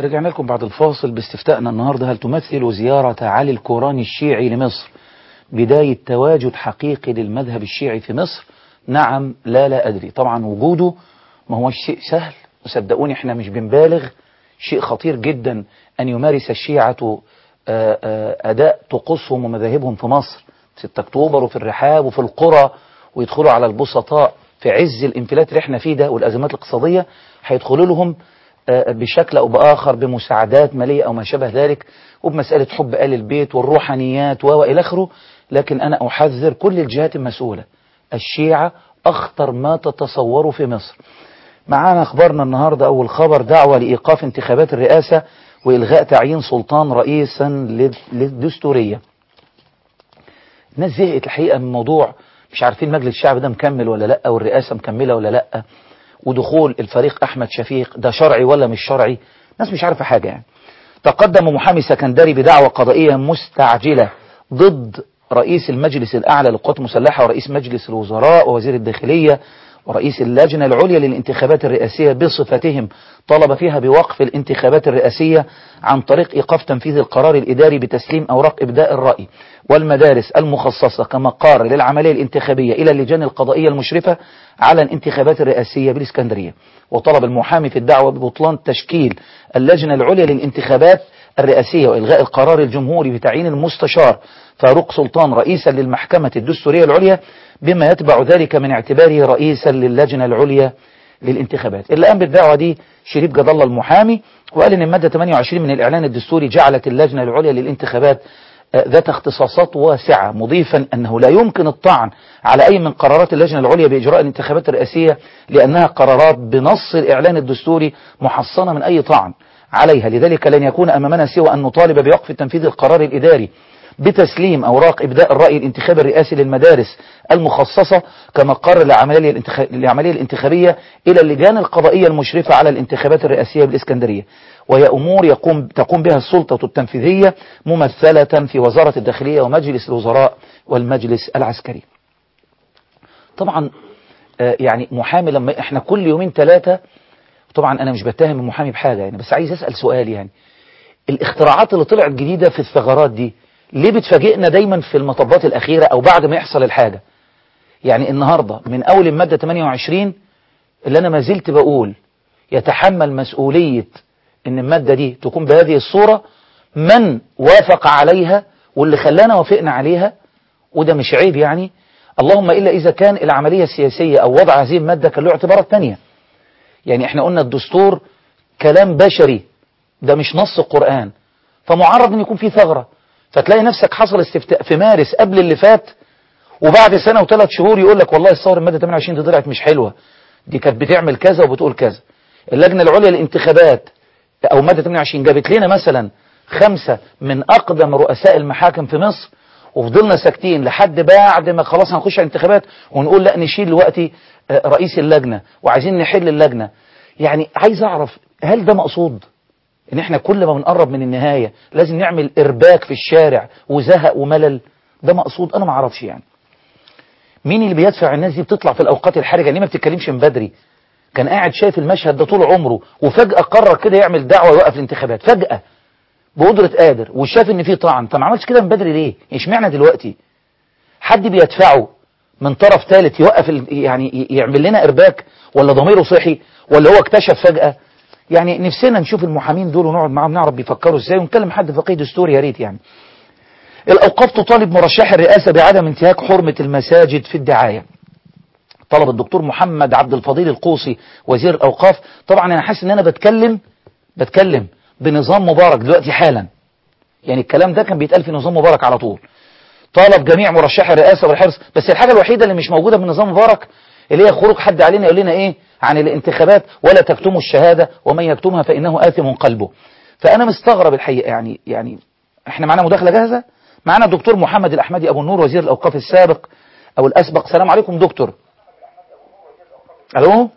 رجعنا لكم بعد الفاصل باستفتائنا النهاردة هل تمثل زيارة علي الكوراني الشيعي لمصر بداية تواجد حقيقي للمذهب الشيعي في مصر نعم لا لا أدري طبعا وجوده ما هو شيء سهل وصدقوني احنا مش بنبالغ شيء خطير جدا أن يمارس الشيعة آه، آه، أداء طقوسهم ومذاهبهم في مصر 6 أكتوبر وفي الرحاب وفي القرى ويدخلوا على البسطاء في عز الانفلات اللي احنا فيه ده والأزمات الاقتصادية هيدخلوا لهم آه، بشكل أو بآخر بمساعدات مالية أو ما شابه ذلك وبمسألة حب آل البيت والروحانيات و- وإلى آخره لكن أنا أحذر كل الجهات المسؤولة الشيعة أخطر ما تتصوروا في مصر معانا أخبارنا النهاردة أول خبر دعوة لإيقاف انتخابات الرئاسة وإلغاء تعيين سلطان رئيسا لل- للدستورية الناس زهقت الحقيقة من موضوع مش عارفين مجلس الشعب ده مكمل ولا لأ والرئاسة مكملة ولا لأ ودخول الفريق أحمد شفيق ده شرعي ولا مش شرعي ناس مش عارفة حاجة يعني تقدم محامي سكندري بدعوى قضائية مستعجلة ضد رئيس المجلس الأعلى للقوات المسلحة ورئيس مجلس الوزراء ووزير الداخلية ورئيس اللجنة العليا للانتخابات الرئاسية بصفتهم طلب فيها بوقف الانتخابات الرئاسية عن طريق إيقاف تنفيذ القرار الإداري بتسليم أوراق إبداء الرأي والمدارس المخصصة كمقار للعملية الانتخابية إلى اللجان القضائية المشرفة على الانتخابات الرئاسية بالإسكندرية وطلب المحامي في الدعوة ببطلان تشكيل اللجنة العليا للانتخابات الرئاسية وإلغاء القرار الجمهوري بتعيين المستشار فاروق سلطان رئيسا للمحكمة الدستورية العليا بما يتبع ذلك من اعتباره رئيسا للجنة العليا للانتخابات اللي قام بالدعوة دي شريف جد الله المحامي وقال ان المادة 28 من الاعلان الدستوري جعلت اللجنة العليا للانتخابات آه، ذات اختصاصات واسعة مضيفا أنه لا يمكن الطعن على أي من قرارات اللجنة العليا بإجراء الانتخابات الرئاسية لأنها قرارات بنص الإعلان الدستوري محصنة من أي طعن عليها لذلك لن يكون أمامنا سوى أن نطالب بوقف تنفيذ القرار الإداري بتسليم أوراق إبداء الرأي الانتخابي الرئاسي للمدارس المخصصة كمقر العملية الانتخ- العملية الانتخابية إلى اللجان القضائية المشرفة على الانتخابات الرئاسية بالإسكندرية وهي أمور يقوم تقوم بها السلطة التنفيذية ممثلة في وزارة الداخلية ومجلس الوزراء والمجلس العسكري طبعا آه، يعني محامي لما احنا كل يومين ثلاثة طبعا انا مش بتهم المحامي بحاجة يعني بس عايز اسأل سؤال يعني الاختراعات اللي طلعت جديدة في الثغرات دي ليه بتفاجئنا دايما في المطبات الأخيرة أو بعد ما يحصل الحاجة يعني النهاردة من أول المادة 28 اللي أنا ما زلت بقول يتحمل مسؤولية إن المادة دي تكون بهذه الصورة من وافق عليها واللي خلانا وافقنا عليها وده مش عيب يعني اللهم إلا إذا كان العملية السياسية أو وضع هذه المادة كان له اعتبارات تانية يعني احنا قلنا الدستور كلام بشري ده مش نص القرآن فمعرض ان يكون فيه ثغرة فتلاقي نفسك حصل استفتاء في مارس قبل اللي فات وبعد سنة وثلاث شهور يقول لك والله الثورة المادة 28 دي طلعت مش حلوة دي كانت بتعمل كذا وبتقول كذا اللجنة العليا للانتخابات او مادة 28 جابت لنا مثلا خمسة من اقدم رؤساء المحاكم في مصر وفضلنا ساكتين لحد بعد ما خلاص هنخش على الانتخابات ونقول لا نشيل دلوقتي آه، رئيس اللجنة وعايزين نحل اللجنة يعني عايز اعرف هل ده مقصود ان احنا كل ما بنقرب من النهاية لازم نعمل ارباك في الشارع وزهق وملل ده مقصود انا ما اعرفش يعني مين اللي بيدفع الناس دي بتطلع في الاوقات الحرجة ليه ما بتتكلمش من بدري كان قاعد شايف المشهد ده طول عمره وفجأة قرر كده يعمل دعوة يوقف الانتخابات فجأة بقدرة قادر وشاف ان في طعن فما عملش كده من بدري ليه اشمعنى دلوقتي حد بيدفعه من طرف ثالث يوقف ال- يعني ي- يعمل لنا ارباك ولا ضميره صحي ولا هو اكتشف فجأة يعني نفسنا نشوف المحامين دول ونقعد معاهم نعرف بيفكروا ازاي ونكلم حد فقيه دستوري يا ريت يعني الأوقاف تطالب مرشح الرئاسة بعدم انتهاك حرمة المساجد في الدعاية طلب الدكتور محمد عبد الفضيل القوصي وزير الأوقاف طبعا أنا حاسس إن أنا بتكلم بتكلم بنظام مبارك دلوقتي حالا يعني الكلام ده كان بيتقال في نظام مبارك على طول طالب جميع مرشحي الرئاسة والحرص بس الحاجة الوحيدة اللي مش موجودة من نظام مبارك اللي هي خروج حد علينا يقول لنا ايه عن الانتخابات ولا تكتموا الشهادة ومن يكتمها فإنه آثم قلبه فأنا مستغرب الحقيقة يعني يعني احنا معانا مداخلة جاهزة معانا الدكتور محمد الأحمدي أبو النور وزير الأوقاف السابق أو الأسبق سلام عليكم دكتور ألو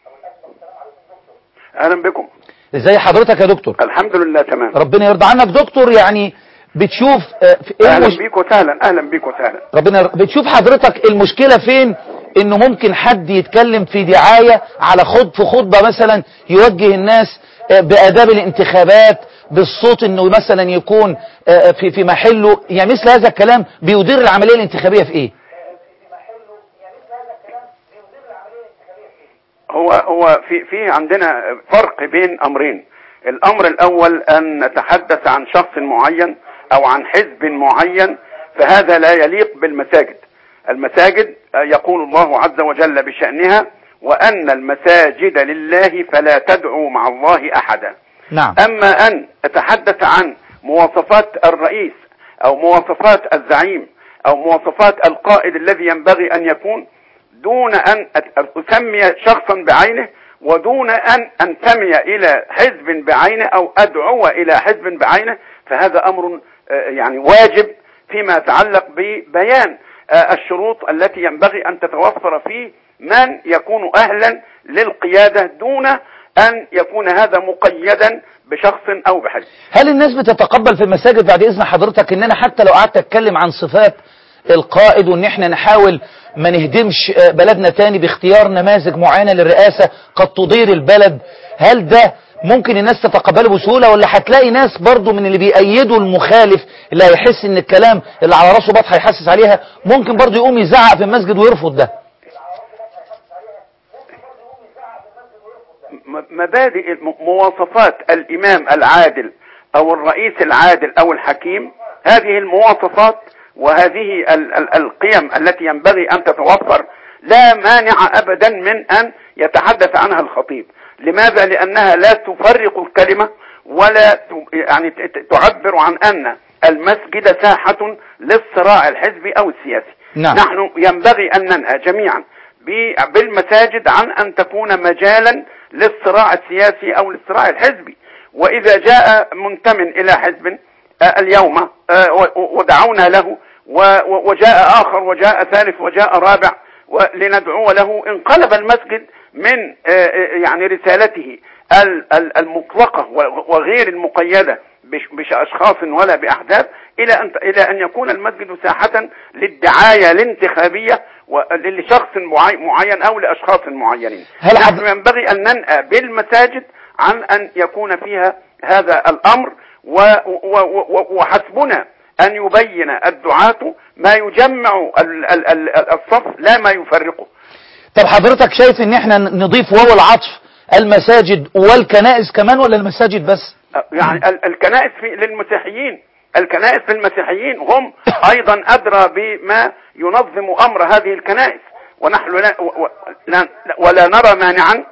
اهلا بكم ازاي حضرتك يا دكتور الحمد لله تمام ربنا يرضى عنك دكتور يعني بتشوف آه، في- ايه اهلا المش... بيك وسهلا اهلا بيك وسهلا ربنا ير- بتشوف حضرتك المشكلة فين انه ممكن حد يتكلم في دعاية على خط في خطبة مثلا يوجه الناس آه، بآداب الانتخابات بالصوت انه مثلا يكون آه، في في محله يعني مثل هذا الكلام بيدير العملية الانتخابية في ايه هو هو في في عندنا فرق بين امرين الامر الاول ان نتحدث عن شخص معين او عن حزب معين فهذا لا يليق بالمساجد المساجد آه، يقول الله عز وجل بشأنها وأن المساجد لله فلا تدعوا مع الله أحدا نعم أما أن أتحدث عن مواصفات الرئيس أو مواصفات الزعيم أو مواصفات القائد الذي ينبغي أن يكون دون أن أت- أسمي شخصا بعينه ودون أن أنتمي إلى حزب بعينه أو أدعو إلى حزب بعينه فهذا أمر آه، يعني واجب فيما يتعلق ببيان آه، الشروط التي ينبغي أن تتوفر فيه من يكون أهلا للقيادة دون أن يكون هذا مقيدا بشخص أو بحزب هل الناس بتتقبل في المساجد بعد اذن حضرتك ان انا حتى لو قعدت اتكلم عن صفات القائد وان احنا نحاول ما نهدمش آه، بلدنا تاني باختيار نماذج معينة للرئاسة قد تضير البلد هل ده ممكن الناس تتقبله بسهولة ولا هتلاقي ناس برضو من اللي بيأيدوا المخالف اللي هيحس ان الكلام اللي على راسه بطح هيحسس عليها ممكن برضو يقوم يزعق في المسجد ويرفض ده م- مبادئ الم- مواصفات الإمام العادل أو الرئيس العادل أو الحكيم هذه المواصفات وهذه ال ال القيم التي ينبغي أن تتوفر لا مانع أبدا من أن يتحدث عنها الخطيب لماذا؟ لأنها لا تفرق الكلمة ولا ت- يعني ت- ت- تعبر عن أن المسجد ساحة للصراع الحزبي أو السياسي نعم. نحن ينبغي أن ننهى جميعا ب- بالمساجد عن أن تكون مجالا للصراع السياسي أو للصراع الحزبي وإذا جاء منتم إلى حزب آه، اليوم آه، و- ودعونا له و- و- وجاء آخر وجاء ثالث وجاء رابع لندعو له انقلب المسجد من آه، آه، يعني رسالته ال- ال- المطلقة و- وغير المقيدة بش- بأشخاص ولا بأحداث إلى أن إلى أن يكون المسجد ساحة للدعاية الانتخابية و- لشخص معي- معين أو لأشخاص معينين هل حد- نحن ينبغي أن ننأى بالمساجد عن أن يكون فيها هذا الأمر و- و- و- وحسبنا أن يبين الدعاة ما يجمع ال- ال- ال- الصف لا ما يفرقه طب حضرتك شايف ان احنا نضيف واو العطف المساجد والكنائس كمان ولا المساجد بس يعني ال- الكنائس في للمسيحيين الكنائس للمسيحيين هم ايضا ادرى بما ينظم امر هذه الكنائس ونحن لا, و- و- لا ولا نرى مانعا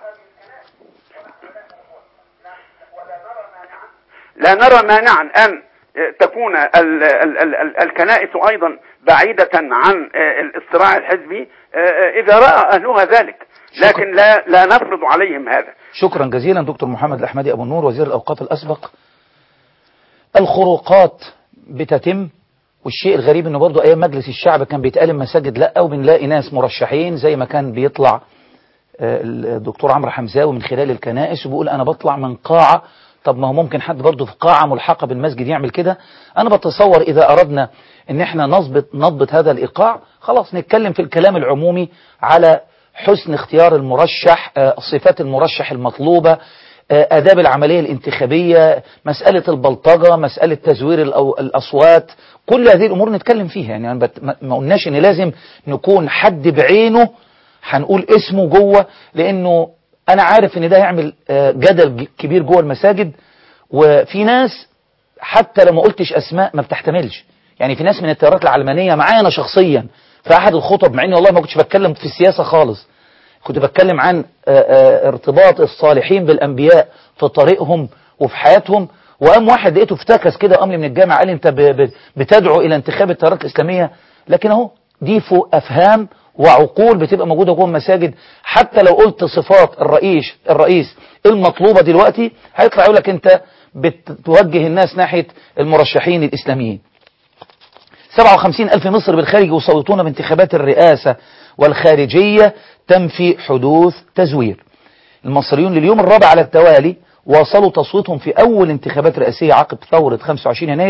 لا نرى مانعا ان تكون ال ال ال ال الكنائس ايضا بعيدة عن الصراع الحزبي اذا راى اهلها ذلك لكن لا لا نفرض عليهم هذا شكرا جزيلا دكتور محمد الأحمدي أبو النور وزير الأوقاف الأسبق الخروقات بتتم والشيء الغريب انه برضه ايام مجلس الشعب كان بيتقال المساجد لا وبنلاقي ناس مرشحين زي ما كان بيطلع آه، الدكتور عمرو حمزاوي من خلال الكنائس وبيقول انا بطلع من قاعة طب ما هو ممكن حد برضه في قاعة ملحقة بالمسجد يعمل كده انا بتصور اذا اردنا ان احنا نضبط نضبط هذا الايقاع خلاص نتكلم في الكلام العمومي على حسن اختيار المرشح آه، صفات المرشح المطلوبة آه، آداب العملية الانتخابية مسألة البلطجة مسألة تزوير الأو- الأصوات كل هذه الأمور نتكلم فيها يعني أنا بت- ما ما قلناش إن لازم نكون حد بعينه هنقول اسمه جوه لأنه أنا عارف إن ده يعمل آه، جدل ج- كبير جوه المساجد وفي ناس حتى لو ما قلتش أسماء ما بتحتملش يعني في ناس من التيارات العلمانية معايا أنا شخصيا في أحد الخطب مع إني والله ما كنتش بتكلم في السياسة خالص كنت بتكلم عن آه، آه، ارتباط الصالحين بالأنبياء في طريقهم وفي حياتهم وقام واحد لقيته افتكس كده وقام لي من الجامع قال لي انت ب- ب- بتدعو الى انتخاب التيارات الاسلاميه لكن اهو دي فوق افهام وعقول بتبقى موجوده جوه المساجد حتى لو قلت صفات الرئيس الرئيس المطلوبه دلوقتي هيطلع يقول لك انت بتوجه الناس ناحيه المرشحين الاسلاميين 57 ألف مصر بالخارج يصوتون بانتخابات الرئاسة والخارجية تنفي حدوث تزوير المصريون لليوم الرابع على التوالي واصلوا تصويتهم في أول انتخابات رئاسية عقب ثورة 25 يناير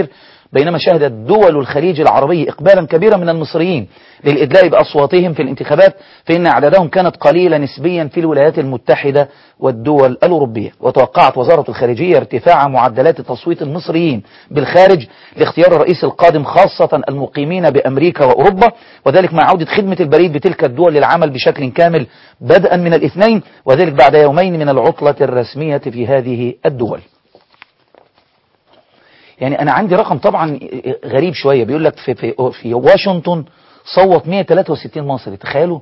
بينما شهدت دول الخليج العربي إقبالا كبيرا من المصريين للإدلاء بأصواتهم في الانتخابات فإن أعدادهم كانت قليلة نسبيا في الولايات المتحدة والدول الأوروبية وتوقعت وزارة الخارجية ارتفاع معدلات تصويت المصريين بالخارج لاختيار الرئيس القادم خاصة المقيمين بأمريكا وأوروبا وذلك مع عودة خدمة البريد بتلك الدول للعمل بشكل كامل بدءا من الاثنين وذلك بعد يومين من العطلة الرسمية في هذه الدول يعني انا عندي رقم طبعا غريب شويه بيقول لك في في في واشنطن صوت 163 مصري تخيلوا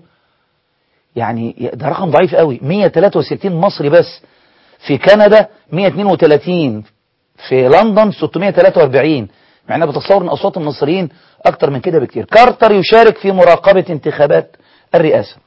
يعني ده رقم ضعيف قوي 163 مصري بس في كندا 132 في لندن 643 مع انها بتصور ان اصوات المصريين اكتر من كده بكتير كارتر يشارك في مراقبه انتخابات الرئاسه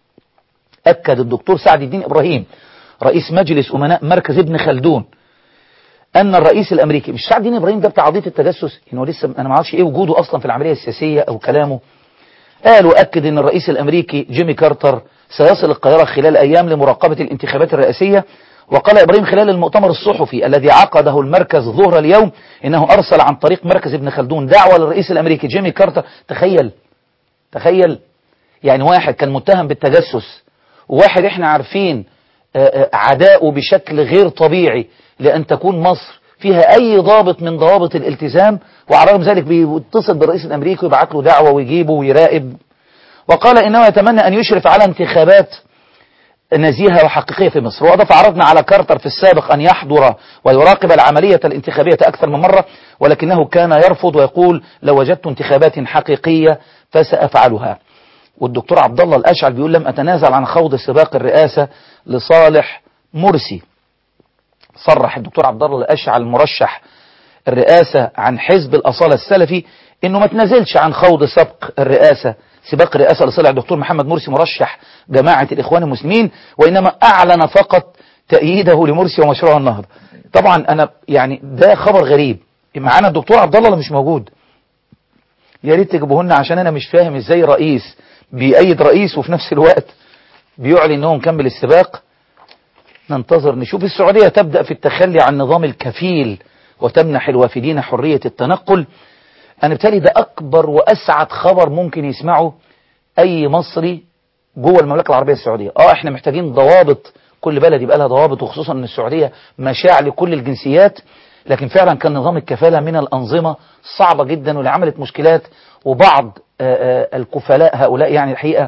اكد الدكتور سعد الدين ابراهيم رئيس مجلس امناء مركز ابن خلدون ان الرئيس الامريكي مش سعد الدين ابراهيم ده بتاع قضيه التجسس يعني هو لسه انا ما اعرفش ايه وجوده اصلا في العمليه السياسيه او كلامه قال واكد ان الرئيس الامريكي جيمي كارتر سيصل القاهره خلال ايام لمراقبه الانتخابات الرئاسيه وقال ابراهيم خلال المؤتمر الصحفي الذي عقده المركز ظهر اليوم انه ارسل عن طريق مركز ابن خلدون دعوه للرئيس الامريكي جيمي كارتر تخيل تخيل يعني واحد كان متهم بالتجسس وواحد احنا عارفين عداؤه بشكل غير طبيعي لأن تكون مصر فيها أي ضابط من ضوابط الالتزام وعلى رغم ذلك بيتصل بالرئيس الأمريكي ويبعت له دعوة ويجيبه ويراقب وقال إنه يتمنى أن يشرف على انتخابات نزيهة وحقيقية في مصر وأضاف عرضنا على كارتر في السابق أن يحضر ويراقب العملية الانتخابية أكثر من مرة ولكنه كان يرفض ويقول لو وجدت انتخابات حقيقية فسأفعلها والدكتور عبد الله الأشعل بيقول لم أتنازل عن خوض سباق الرئاسة لصالح مرسي صرح الدكتور عبد الله الأشعل مرشح الرئاسة عن حزب الأصالة السلفي انه ما تنازلش عن خوض سبق الرئاسة سباق الرئاسة لصالح الدكتور محمد مرسي مرشح جماعة الإخوان المسلمين وإنما أعلن فقط تأييده لمرسي ومشروع النهضة طبعا أنا يعني ده خبر غريب معانا الدكتور عبد الله اللي مش موجود يا ريت تجيبوه لنا عشان أنا مش فاهم إزاي رئيس بيأيد رئيس وفي نفس الوقت بيعلن ان هو مكمل السباق ننتظر نشوف السعودية تبدأ في التخلي عن نظام الكفيل وتمنح الوافدين حرية التنقل أنا بالتالي ده أكبر وأسعد خبر ممكن يسمعه أي مصري جوه المملكة العربية السعودية اه احنا محتاجين ضوابط كل بلد يبقى لها ضوابط وخصوصا ان السعودية مشاع لكل الجنسيات لكن فعلا كان نظام الكفالة من الأنظمة صعبة جدا واللي عملت مشكلات وبعض آآ آآ الكفلاء هؤلاء يعني الحقيقة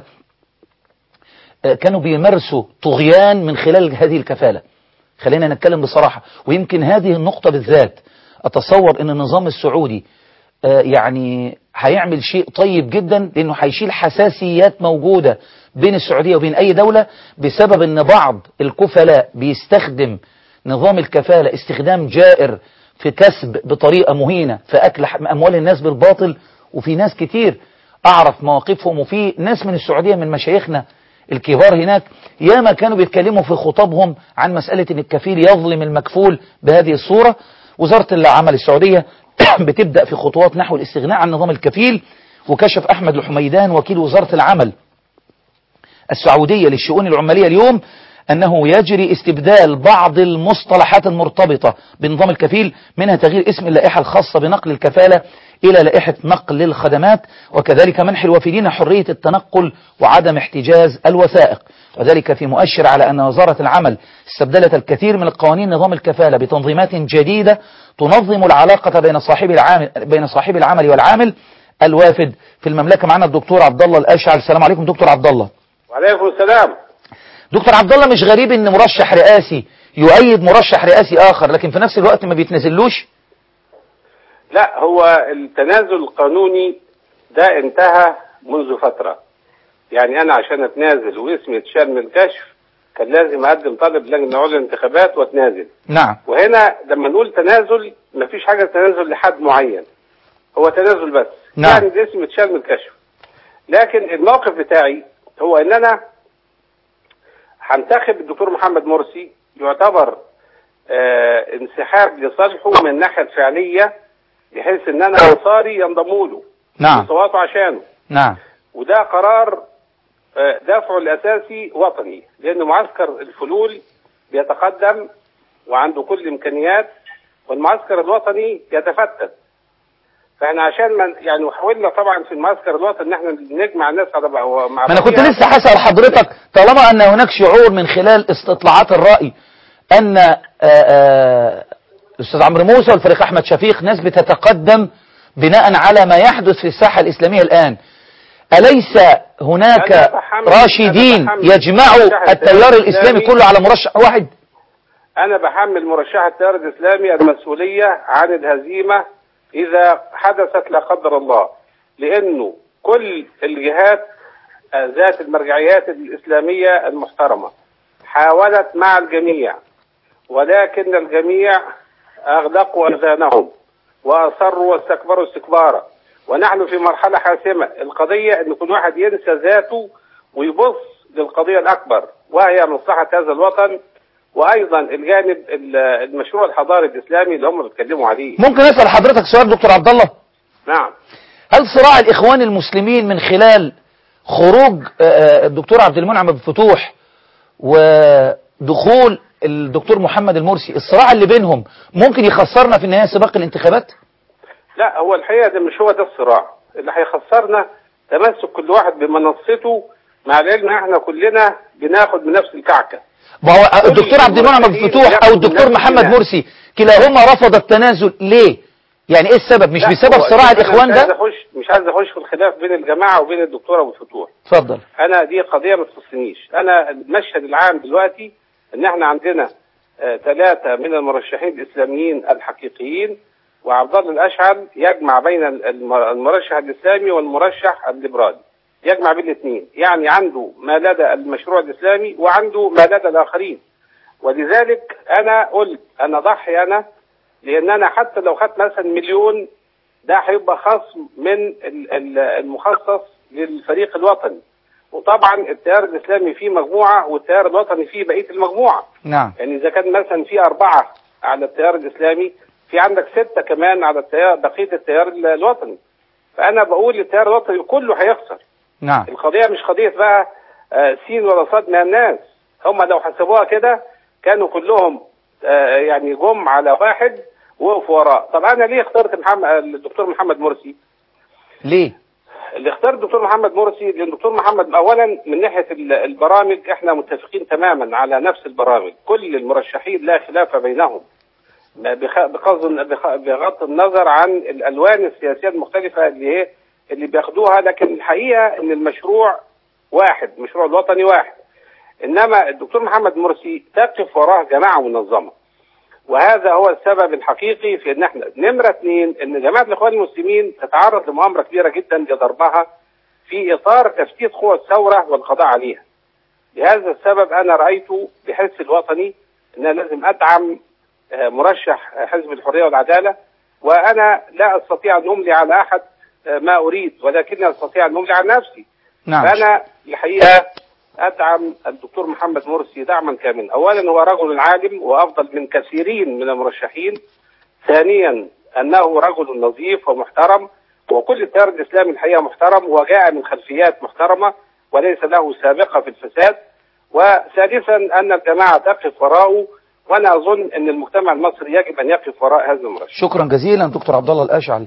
كانوا بيمارسوا طغيان من خلال هذه الكفالة خلينا نتكلم بصراحة ويمكن هذه النقطة بالذات أتصور أن النظام السعودي يعني هيعمل شيء طيب جدا لأنه هيشيل حساسيات موجودة بين السعودية وبين أي دولة بسبب أن بعض الكفلاء بيستخدم نظام الكفالة استخدام جائر في كسب بطريقة مهينة في أكل أموال الناس بالباطل وفي ناس كتير أعرف مواقفهم وفي ناس من السعودية من مشايخنا الكبار هناك ياما كانوا بيتكلموا في خطابهم عن مسألة ان الكفيل يظلم المكفول بهذه الصورة وزارة العمل السعودية بتبدأ في خطوات نحو الاستغناء عن نظام الكفيل وكشف أحمد الحميدان وكيل وزارة العمل السعودية للشؤون العمالية اليوم أنه يجري استبدال بعض المصطلحات المرتبطة بنظام الكفيل منها تغيير اسم اللائحة الخاصة بنقل الكفالة إلى لائحة نقل الخدمات وكذلك منح الوافدين حرية التنقل وعدم احتجاز الوثائق وذلك في مؤشر على أن وزارة العمل استبدلت الكثير من القوانين نظام الكفالة بتنظيمات جديدة تنظم العلاقة بين صاحب العامل بين صاحب العمل والعامل الوافد في المملكة معنا الدكتور عبد الله الأشعل السلام عليكم دكتور عبد الله وعليكم السلام دكتور عبد الله مش غريب ان مرشح رئاسي يؤيد مرشح رئاسي آخر لكن في نفس الوقت ما بيتنزلوش لا هو التنازل القانوني ده انتهى منذ فترة يعني أنا عشان أتنازل واسمي يتشال من الكشف كان لازم أقدم طلب لجنة عليا الانتخابات وأتنازل نعم وهنا لما نقول تنازل مفيش حاجة تنازل لحد معين هو تنازل بس نعم. يعني الاسم يتشال من الكشف لكن الموقف بتاعي هو ان انا هنتخب الدكتور محمد مرسي يعتبر آه انسحاب لصالحه من الناحية الفعلية بحيث ان انا انصاري ينضموا له نعم يصوتوا عشانه نعم وده قرار آه، دافعه الاساسي وطني لان معسكر الفلول بيتقدم وعنده كل الامكانيات والمعسكر الوطني يتفتت فاحنا عشان ما يعني وحاولنا طبعا في المعسكر الوطني ان احنا نجمع الناس على مع ما انا كنت بعضيها. لسه هسأل حضرتك طالما ان هناك شعور من خلال استطلاعات الرأي ان آه، آه، الاستاذ عمرو موسى والفريق احمد شفيق ناس بتتقدم بناء على ما يحدث في الساحة الاسلامية الان اليس هناك أنا بحمل- راشدين أنا بحمل يجمعوا مرشح التيار الإسلامي الاسلامي كله على مرشح واحد انا بحمل مرشح التيار الاسلامي المسؤوليه عن الهزيمه اذا حدثت لا قدر الله لانه كل الجهات آه، ذات المرجعيات الاسلاميه المحترمه حاولت مع الجميع ولكن الجميع اغلقوا اذانهم واصروا واستكبروا استكبارا ونحن في مرحله حاسمه القضيه ان كل واحد ينسى ذاته ويبص للقضيه الاكبر وهي مصلحه هذا الوطن وايضا الجانب ال- المشروع الحضاري الاسلامي اللي هم بيتكلموا عليه ممكن اسأل حضرتك سؤال دكتور عبد الله نعم هل صراع الإخوان المسلمين من خلال خروج آه، آه، الدكتور عبد المنعم بن فتوح ودخول الدكتور محمد المرسي الصراع اللي بينهم ممكن يخسرنا في النهاية سباق الانتخابات لا هو الحقيقه ده مش هو ده الصراع اللي هيخسرنا تمسك كل واحد بمنصته مع العلم احنا كلنا بناخد من نفس الكعكه ما هو الدكتور عبد المنعم بن فتوح أو الدكتور محمد مرسي كلاهما رفض التنازل ليه يعني ايه السبب مش لا، بسبب هو صراع أنا الإخوان مش عايز ده اخش مش عايز اخش في الخلاف بين الجماعه وبين الدكتور ابو الفتوح اتفضل انا دي قضيه ما تخصنيش انا المشهد العام دلوقتي ان احنا عندنا ثلاثه من المرشحين الاسلاميين الحقيقيين وعبد الله الاشعل يجمع بين الم- المرشح الاسلامي والمرشح الليبرالي يجمع بين الاثنين يعني عنده ما لدى المشروع الاسلامي وعنده ما لدى الاخرين ولذلك انا قلت انا ضحي انا لان انا حتى لو خدت مثلا مليون ده هيبقى خصم من ال- ال- المخصص للفريق الوطني وطبعا التيار الاسلامي فيه مجموعه والتيار الوطني فيه بقيه المجموعه نعم يعني اذا كان مثلا في اربعه على التيار الاسلامي في عندك سته كمان على التيار بقيه التيار ال- الوطني فانا بقول التيار الوطني كله هيخسر نعم القضيه مش قضيه بقى آه، سين ولا صاد من الناس هم لو حسبوها كده كانوا كلهم آه، يعني جم على واحد وقفوا وراه طب انا ليه اخترت محمد الدكتور محمد مرسي ليه اللي اختار الدكتور محمد مرسي لان الدكتور محمد اولا من ناحيه ال- البرامج احنا متفقين تماما على نفس البرامج كل المرشحين لا خلاف بينهم بخ- بغض بخ- بغض النظر عن الالوان السياسيه المختلفه اللي هي اللي بياخدوها لكن الحقيقه ان المشروع واحد المشروع الوطني واحد انما الدكتور محمد مرسي تقف وراه جماعه منظمه وهذا هو السبب الحقيقي في ان احنا نمره اثنين ان جماعه الاخوان المسلمين تتعرض لمؤامره كبيره جدا لضربها في اطار تفتيت قوى الثوره والقضاء عليها. لهذا السبب انا رايت بحس الوطني ان أنا لازم ادعم آه، مرشح حزب الحريه والعداله وانا لا استطيع ان املي على احد آه، ما اريد ولكني استطيع ان املي على نفسي. نعم فانا الحقيقه ادعم الدكتور محمد مرسي دعما كاملا، اولا هو رجل عالم وافضل من كثيرين من المرشحين. ثانيا انه رجل نظيف ومحترم وكل التيار الاسلامي الحقيقه محترم وجاء من خلفيات محترمه وليس له سابقه في الفساد. وثالثا ان الجماعه تقف وراءه وانا اظن ان المجتمع المصري يجب ان يقف وراء هذا المرشح. شكرا جزيلا دكتور عبد الله الاشعل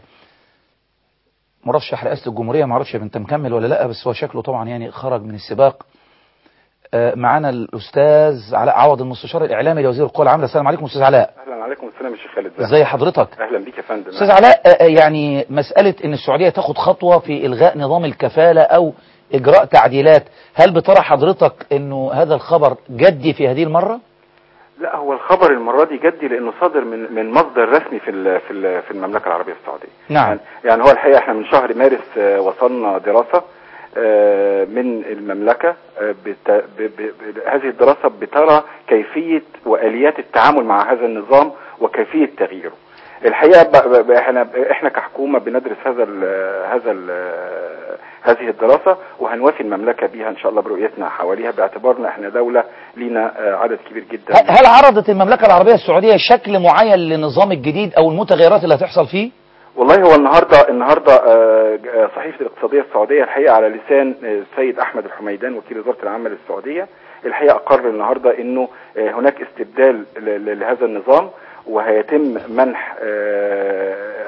مرشح رئاسه الجمهوريه ما اعرفش انت مكمل ولا لا بس هو شكله طبعا يعني خرج من السباق آه، معانا الاستاذ علاء عوض المستشار الاعلامي لوزير القوى العامله السلام عليكم استاذ علاء اهلا عليكم السلام يا شيخ خالد ازي حضرتك اهلا بيك يا فندم استاذ علاء آه، آه، يعني مساله ان السعوديه تاخد خطوه في الغاء نظام الكفاله او اجراء تعديلات هل بترى حضرتك انه هذا الخبر جدي في هذه المره لا هو الخبر المره دي جدي لانه صادر من من مصدر رسمي في ال- في ال- في المملكه العربيه السعوديه نعم. يعني, يعني هو الحقيقه احنا من شهر مارس آه، وصلنا دراسه آه، من المملكه آه، بت... ب... ب... ب... هذه الدراسه بترى كيفيه واليات التعامل مع هذا النظام وكيفيه تغييره الحقيقه ب... ب... احنا احنا كحكومه بندرس هذا ال... هذا ال... هذه الدراسه وهنوافي المملكه بها ان شاء الله برؤيتنا حواليها باعتبارنا احنا دوله لينا آه، عدد كبير جدا هل هل عرضت المملكه العربيه السعوديه شكل معين للنظام الجديد او المتغيرات اللي هتحصل فيه والله هو النهارده النهارده آه، آه، صحيفه الاقتصاديه السعوديه الحقيقه على لسان آه، السيد احمد الحميدان وكيل وزاره العمل السعوديه الحقيقه اقر النهارده انه آه، هناك استبدال ل- ل- لهذا النظام وهيتم منح آه،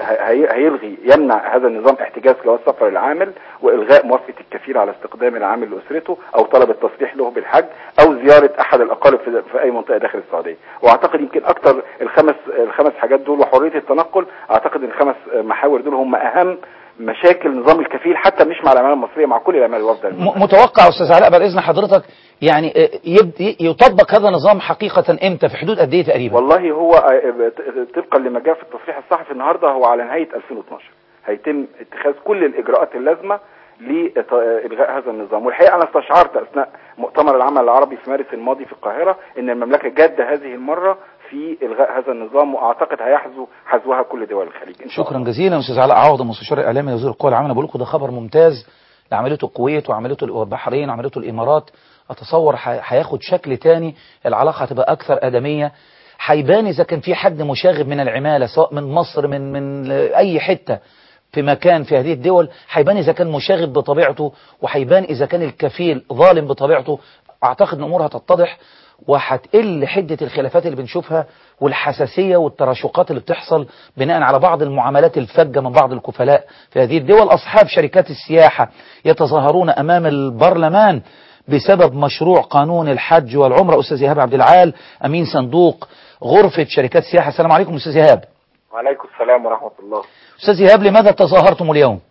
هي- هيلغي يمنع هذا النظام احتجاز جواز سفر العامل والغاء موافقه الكفيل على استقدام العامل لاسرته او طلب التصريح له بالحج او زياره احد الاقارب في, في اي منطقه داخل السعوديه واعتقد يمكن اكتر الخمس الخمس حاجات دول وحريه التنقل اعتقد ان الخمس محاور دول هم اهم مشاكل نظام الكفيل حتى مش مع العماله المصريه مع كل العماله الوافده م- متوقع استاذ علاء بعد اذن حضرتك يعني آه، يبد- يطبق هذا النظام حقيقه امتى في حدود قد ايه تقريبا والله هو آه، ت- طبقا لما جاء في التصريح الصحفي النهارده هو على نهايه 2012 هيتم اتخاذ كل الاجراءات اللازمه لالغاء هذا النظام والحقيقه انا استشعرت اثناء مؤتمر العمل العربي في مارس الماضي في القاهره ان المملكه جاده هذه المره في الغاء هذا النظام واعتقد هيحذو حذوها كل دول الخليج إن شاء شكرا الله. جزيلا استاذ علاء عوض المستشار الاعلامي لوزير القوى العامله بقول لكم ده خبر ممتاز لعملته الكويت وعملته البحرين وعملته الامارات اتصور ح- هياخد شكل تاني العلاقه هتبقى اكثر ادميه هيبان اذا كان في حد مشاغب من العماله سواء من مصر من من اي حته في مكان في هذه الدول هيبان اذا كان مشاغب بطبيعته وهيبان اذا كان الكفيل ظالم بطبيعته اعتقد ان الامور هتتضح وهتقل حدة الخلافات اللي بنشوفها والحساسية والتراشقات اللي بتحصل بناء على بعض المعاملات الفجة من بعض الكفلاء في هذه الدول أصحاب شركات السياحة يتظاهرون أمام البرلمان بسبب مشروع قانون الحج والعمرة أستاذ إيهاب عبد العال أمين صندوق غرفة شركات السياحة السلام عليكم أستاذ إيهاب وعليكم السلام ورحمة الله أستاذ إيهاب لماذا تظاهرتم اليوم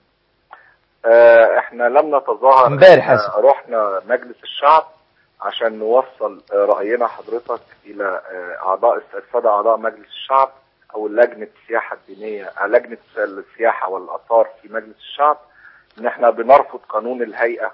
آه احنا لم نتظاهر امبارح إحنا آسف. رحنا مجلس الشعب عشان نوصل آه، رأينا حضرتك إلى آه، أعضاء السادة أعضاء مجلس الشعب أو لجنة السياحة الدينية آه، لجنة السياحة والآثار في مجلس الشعب إن احنا بنرفض قانون الهيئة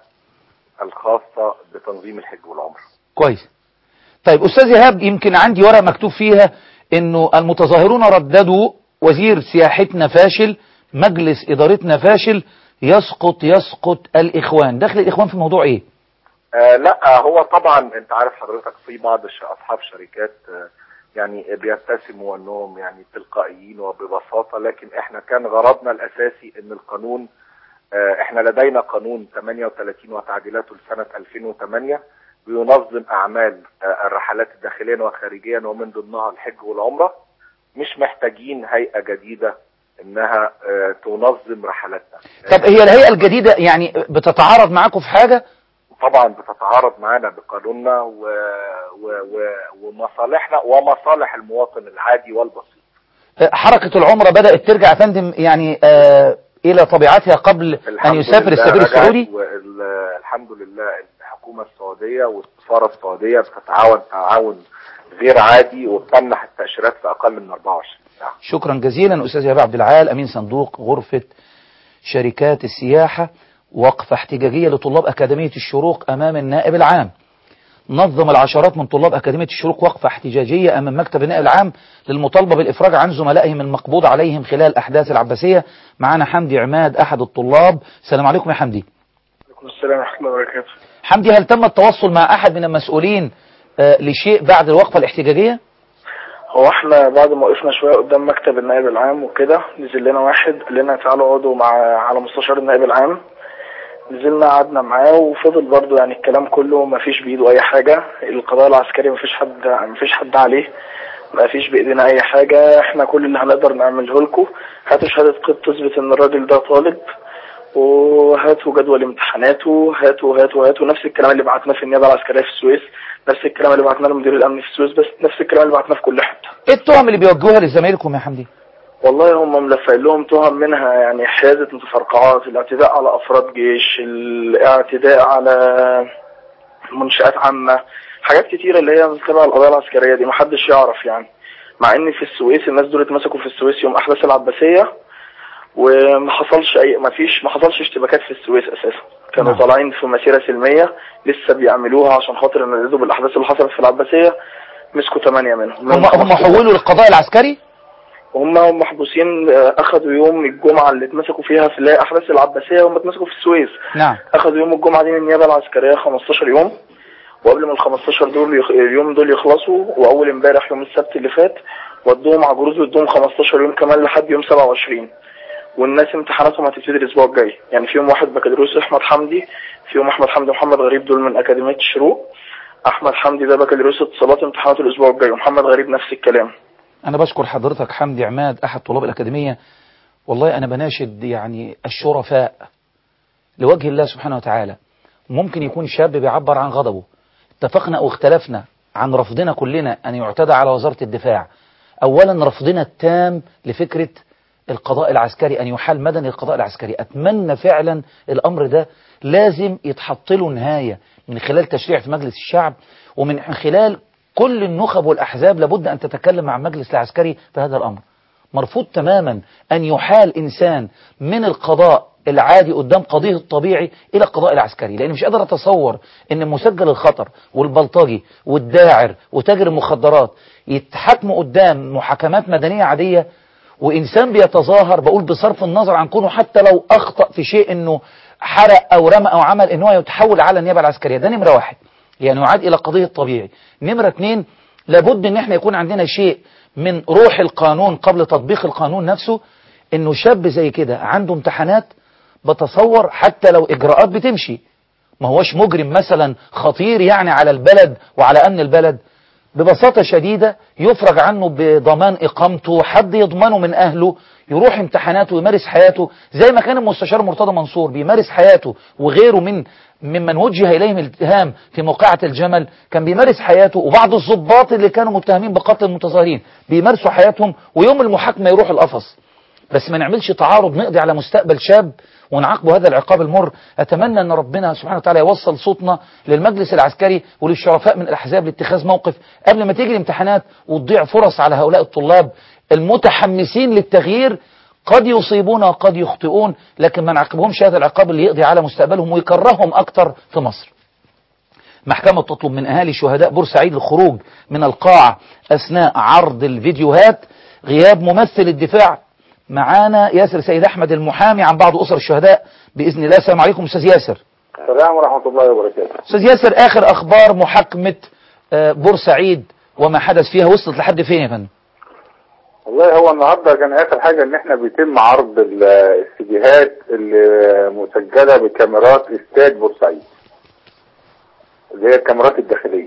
الخاصة بتنظيم الحج والعمرة كويس طيب أستاذ إيهاب يمكن عندي ورقة مكتوب فيها أنه المتظاهرون رددوا وزير سياحتنا فاشل مجلس إدارتنا فاشل يسقط يسقط الإخوان دخل الإخوان في الموضوع إيه آه لا هو طبعا انت عارف حضرتك في بعض الش- اصحاب شركات آه يعني بيبتسموا انهم يعني تلقائيين وببساطه لكن احنا كان غرضنا الاساسي ان القانون آه احنا لدينا قانون 38 وتعديلاته لسنه 2008 بينظم اعمال آه الرحلات الداخليا وخارجيا ومن ضمنها الحج والعمره مش محتاجين هيئه جديده انها آه تنظم رحلاتنا طب هي الهيئة الجديدة يعني بتتعارض معاكم في حاجة طبعا بتتعارض معانا بقانوننا و... و... و... ومصالحنا ومصالح المواطن العادي والبسيط حركة العمرة بدأت ترجع يا فندم يعني آه إلى طبيعتها قبل أن الحمد يسافر لله السفير رجعت السعودي والحمد لله الحكومة السعودية والسفارة السعودية بتتعاون تعاون غير عادي وبتمنح التأشيرات في أقل من 24 ساعة شكرا جزيلا أستاذ إيهاب عبد العال أمين صندوق غرفة شركات السياحة وقفة احتجاجية لطلاب أكاديمية الشروق أمام النائب العام نظم العشرات من طلاب أكاديمية الشروق وقفة احتجاجية أمام مكتب النائب العام للمطالبة بالإفراج عن زملائهم المقبوض عليهم خلال أحداث العباسية معنا حمدي عماد أحد الطلاب السلام عليكم يا حمدي عليكم السلام ورحمة الله وبركاته حمدي هل تم التواصل مع أحد من المسؤولين آه، لشيء بعد الوقفة الاحتجاجية؟ هو احنا بعد ما وقفنا شوية قدام مكتب النائب العام وكده نزل لنا واحد قال لنا تعالوا اقعدوا مع على مستشار النائب العام نزلنا قعدنا معاه وفضل برضه يعني الكلام كله ما فيش بايده اي حاجة القضاء العسكري ما فيش حد ما فيش حد عليه ما فيش بايدينا اي حاجة احنا كل اللي هنقدر نعمله لكم هاتوا شهادة قيد تثبت ان الراجل ده طالب وهاتوا جدول امتحاناته هاتوا هاتوا هاتوا نفس الكلام اللي بعتناه في النيابة العسكرية في السويس نفس الكلام اللي بعتناه لمدير الامن في السويس بس نفس الكلام اللي بعتناه في كل حتة إيه التهم اللي بيوجهوها لزمايلكم يا حمدي؟ والله هم ملفقين لهم تهم منها يعني حيازة متفرقعات الاعتداء على افراد جيش الاعتداء على منشآت عامة حاجات كتيرة اللي هي تبع القضايا العسكرية دي محدش يعرف يعني مع ان في السويس الناس دول اتمسكوا في السويس يوم احداث العباسية وما حصلش اي ما فيش ما حصلش اشتباكات في السويس اساسا كانوا نعم. طالعين في مسيرة سلمية لسه بيعملوها عشان خاطر ينقذوا بالاحداث اللي حصلت في العباسية مسكوا ثمانية منهم هم هم حولوا للقضاء العسكري؟ هم محبوسين آه، اخذوا يوم الجمعة اللي اتمسكوا فيها في اللي هي احداث العباسية هم اتمسكوا في السويس نعم اخذوا يوم الجمعة دي من النيابة العسكرية 15 يوم وقبل ما ال 15 دول يخ... اليوم دول يخلصوا واول امبارح يوم السبت اللي فات ودوهم عجروز وادوهم 15 يوم كمان لحد يوم 27 والناس امتحاناتهم هتبتدي الاسبوع الجاي يعني في يوم واحد بكالوريوس احمد حمدي في يوم احمد حمدي ومحمد غريب دول من اكاديميه الشروق احمد حمدي ده بكالوريوس اتصالات امتحاناته الاسبوع الجاي ومحمد غريب نفس الكلام أنا بشكر حضرتك حمدي عماد أحد طلاب الأكاديمية والله أنا بناشد يعني الشرفاء لوجه الله سبحانه وتعالى ممكن يكون شاب بيعبر عن غضبه اتفقنا أو اختلفنا عن رفضنا كلنا أن يعتدى على وزارة الدفاع أولا رفضنا التام لفكرة القضاء العسكري أن يحال مدني القضاء العسكري أتمنى فعلا الأمر ده لازم يتحط له نهاية من خلال تشريع في مجلس الشعب ومن خلال كل النخب والأحزاب لابد أن تتكلم مع المجلس العسكري في هذا الأمر مرفوض تماما أن يحال إنسان من القضاء العادي قدام قضيه الطبيعي إلى القضاء العسكري لأن مش قادر أتصور أن مسجل الخطر والبلطجي والداعر وتاجر المخدرات يتحاكموا قدام محاكمات مدنية عادية وإنسان بيتظاهر بقول بصرف النظر عن كونه حتى لو أخطأ في شيء أنه حرق أو رمى أو عمل أنه يتحول على النيابة العسكرية ده نمرة واحد يعني يعاد إلى قضية الطبيعي نمرة اتنين لابد أن احنا يكون عندنا شيء من روح القانون قبل تطبيق القانون نفسه انه شاب زي كده عنده امتحانات بتصور حتى لو اجراءات بتمشي ما هوش مجرم مثلا خطير يعني على البلد وعلى امن البلد ببساطة شديدة يفرج عنه بضمان اقامته حد يضمنه من اهله يروح امتحاناته ويمارس حياته زي ما كان المستشار مرتضى منصور بيمارس حياته وغيره من ممن وجه إليهم الاتهام في موقعة الجمل كان بيمارس حياته وبعض الضباط اللي كانوا متهمين بقتل المتظاهرين بيمارسوا حياتهم ويوم المحاكمة يروح القفص بس ما نعملش تعارض نقضي على مستقبل شاب ونعاقبه هذا العقاب المر أتمنى أن ربنا سبحانه وتعالى يوصل صوتنا للمجلس العسكري وللشرفاء من الأحزاب لاتخاذ موقف قبل ما تيجي الامتحانات وتضيع فرص على هؤلاء الطلاب المتحمسين للتغيير قد يصيبون وقد يخطئون لكن ما نعاقبهمش هذا العقاب اللي يقضي على مستقبلهم ويكرههم أكتر في مصر محكمة تطلب من أهالي شهداء بورسعيد الخروج من القاعة أثناء عرض الفيديوهات غياب ممثل الدفاع معانا ياسر سيد أحمد المحامي عن بعض أسر الشهداء بإذن الله السلام عليكم أستاذ ياسر السلام ورحمة الله وبركاته أستاذ ياسر آخر أخبار محاكمة آه، بورسعيد وما حدث فيها وصلت لحد فين يا فندم والله هو النهارده كان اخر حاجه ان احنا بيتم عرض ال- السيديهات اللي مسجله بكاميرات استاد بورسعيد اللي هي الكاميرات الداخليه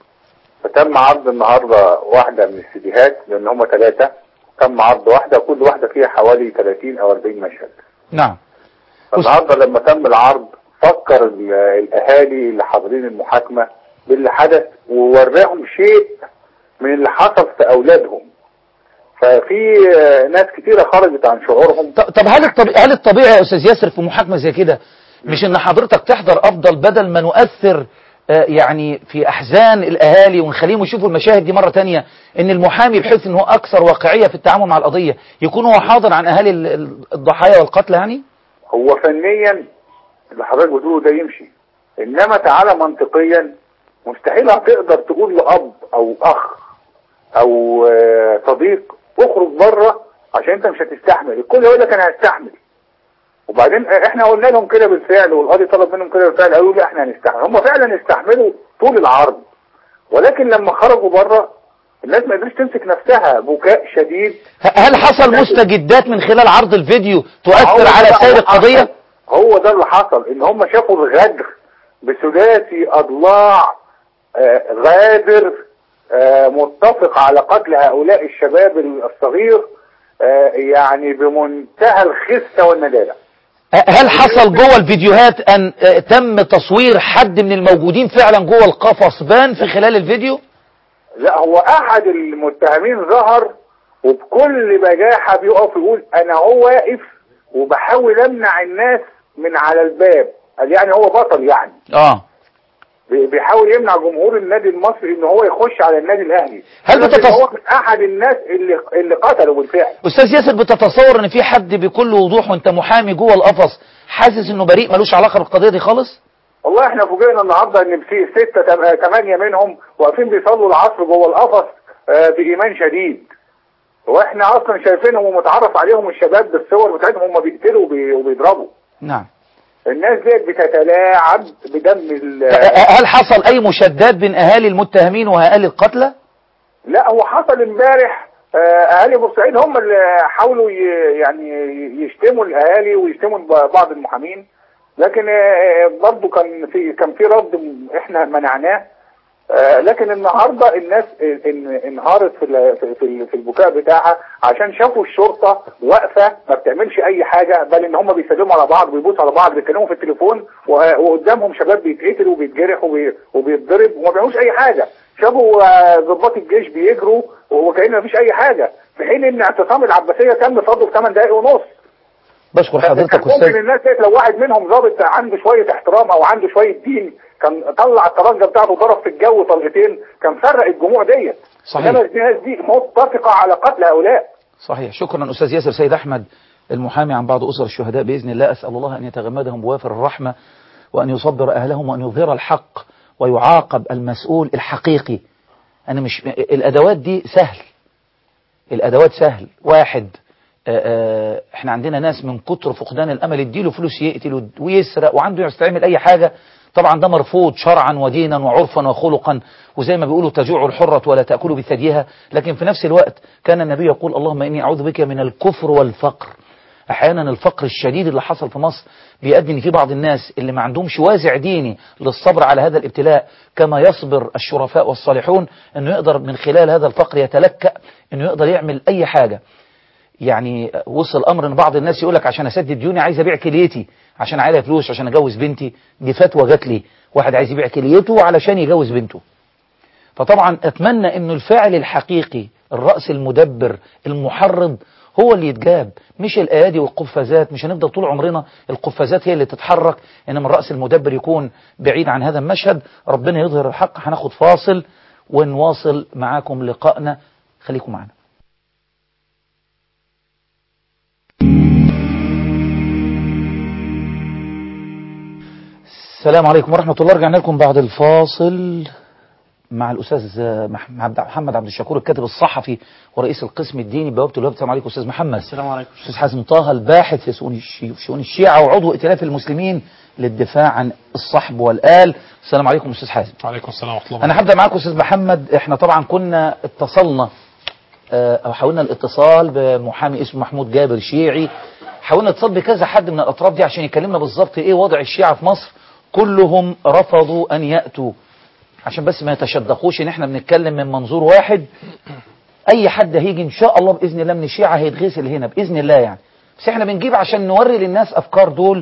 فتم عرض النهارده واحده من السيديهات لان هم ثلاثه تم عرض واحده كل واحده فيها حوالي 30 او 40 مشهد نعم فالنهارده لما تم العرض فكر ال- الاهالي اللي حاضرين المحاكمه باللي حدث ووراهم شيء من اللي حصل في اولادهم ففي آه، ناس كتيره خرجت عن شعورهم ط- طب هل الطبيعي هل الطبيعي يا استاذ ياسر في محاكمه زي كده مش ان حضرتك تحضر افضل بدل ما نؤثر آه، يعني في احزان الاهالي ونخليهم يشوفوا المشاهد دي مره تانية ان المحامي بحيث ان هو اكثر واقعيه في التعامل مع القضيه يكون هو حاضر عن اهالي ال- ال- الضحايا والقتلى يعني هو فنيا اللي حضرتك بتقوله ده يمشي انما تعالى منطقيا مستحيل هتقدر تقول لاب او اخ او آه، صديق اخرج بره عشان انت مش هتستحمل الكل يقول لك انا هستحمل وبعدين احنا قلنا لهم كده بالفعل والقاضي طلب منهم كده بالفعل قالوا لا احنا هنستحمل هم فعلا استحملوا طول العرض ولكن لما خرجوا بره الناس ما قدرتش تمسك نفسها بكاء شديد ه- هل حصل مستجدات من خلال عرض الفيديو هو تؤثر ده على بقى سير اللي القضيه حصل. هو ده اللي حصل ان هم شافوا الغدر بثلاثي اضلاع آه، غادر آه، متفق على قتل هؤلاء الشباب الصغير آه، يعني بمنتهى الخسة والندالة هل حصل جوه الفيديوهات ان آه، تم تصوير حد من الموجودين فعلا جوه القفص بان في خلال الفيديو لا هو احد المتهمين ظهر وبكل بجاحة بيقف يقول انا هو واقف وبحاول امنع الناس من على الباب قال يعني هو بطل يعني اه بي- بيحاول يمنع جمهور النادي المصري ان هو يخش على النادي الاهلي هل لكن بتتص- هو من احد الناس اللي اللي قتلوا بالفعل استاذ ياسر بتتصور ان في حد بكل وضوح وانت محامي جوه القفص حاسس انه بريء ملوش علاقه بالقضيه دي خالص والله احنا فوجئنا النهارده ان في ستة تم- آه، تمانية منهم واقفين بيصلوا العصر جوه القفص آه، بإيمان شديد واحنا اصلا شايفينهم ومتعرف عليهم الشباب بالصور بتاعتهم هم بيقتلوا وبي- وبيضربوا نعم الناس ديت بتتلاعب بدم ال هل حصل اي مشادات بين اهالي المتهمين واهالي القتلى لا هو حصل امبارح آه، اهالي بورسعيد هم اللي حاولوا ي- يعني يشتموا الاهالي ويشتموا ب- بعض المحامين لكن آه، برضه كان في كان في رد م- احنا منعناه آه، لكن النهارده الناس ان انهارت في ال- في- في في البكاء بتاعها عشان شافوا الشرطه واقفه ما بتعملش اي حاجه بل ان هم بيسلموا على بعض بيبوسوا على بعض بيتكلموا في التليفون و- وقدامهم شباب بيتقتلوا وبيتجرح وبي- وبيتضرب وما بيعملوش اي حاجه شافوا آه، ضباط الجيش بيجروا وكأن ما فيش اي حاجه في حين ان اعتصام العباسيه تم فضله في 8 دقائق ونص بشكر كان حضرتك ممكن أستاذ الناس ديت لو واحد منهم ظابط عنده شويه احترام او عنده شويه دين كان طلع الطرنجه بتاعته وضرب في الجو طلقتين كان فرق الجموع ديت صحيح. انما الناس دي متفقه على قتل هؤلاء صحيح شكرا أستاذ ياسر سيد أحمد المحامي عن بعض أسر الشهداء بإذن الله أسأل الله أن يتغمدهم بوافر الرحمة وأن يصبر أهلهم وأن يظهر الحق ويعاقب المسؤول الحقيقي أنا مش الأدوات دي سهل الأدوات سهل واحد آه، آه، احنا عندنا ناس من كتر فقدان الأمل اديله فلوس يقتل ويسرق وعنده يستعمل أي حاجة طبعا ده مرفوض شرعا ودينا وعرفا وخلقا وزي ما بيقولوا تجوع الحرة ولا تأكل بثديها لكن في نفس الوقت كان النبي يقول اللهم إني أعوذ بك من الكفر والفقر احيانا الفقر الشديد اللي حصل في مصر بيؤدي ان في بعض الناس اللي ما عندهمش وازع ديني للصبر على هذا الابتلاء كما يصبر الشرفاء والصالحون انه يقدر من خلال هذا الفقر يتلكأ انه يقدر يعمل اي حاجة يعني وصل امر ان بعض الناس يقول لك عشان اسدد ديوني عايز ابيع كليتي عشان عليا فلوس عشان اجوز بنتي دي فتوى جات لي واحد عايز يبيع كليته علشان يجوز بنته فطبعا اتمنى انه الفاعل الحقيقي الرأس المدبر المحرض هو اللي يتجاب مش الايادي والقفازات مش هنفضل طول عمرنا القفازات هي اللي تتحرك انما الرأس المدبر يكون بعيد عن هذا المشهد ربنا يظهر الحق هناخد فاصل ونواصل معاكم لقائنا خليكم معنا السلام عليكم ورحمة الله رجعنا لكم بعد الفاصل مع الأستاذ مح- عبد- محمد عبد الشكور الكاتب الصحفي ورئيس القسم الديني بوابة الوفد السلام عليكم أستاذ محمد السلام عليكم أستاذ حازم طه الباحث في شؤون الشي- شؤون الشيعة وعضو ائتلاف المسلمين للدفاع عن الصحب والآل السلام عليكم أستاذ حازم وعليكم السلام ورحمه الله أنا هبدأ معاكم أستاذ محمد إحنا طبعا كنا اتصلنا آه، أو حاولنا الاتصال بمحامي اسمه محمود جابر شيعي حاولنا اتصال بكذا حد من الأطراف دي عشان يكلمنا بالظبط إيه وضع الشيعة في مصر كلهم رفضوا أن يأتوا عشان بس ما يتشدقوش ان احنا بنتكلم من منظور واحد اي حد هيجي ان شاء الله باذن الله من الشيعة هيتغسل هنا باذن الله يعني بس احنا بنجيب عشان نوري للناس افكار دول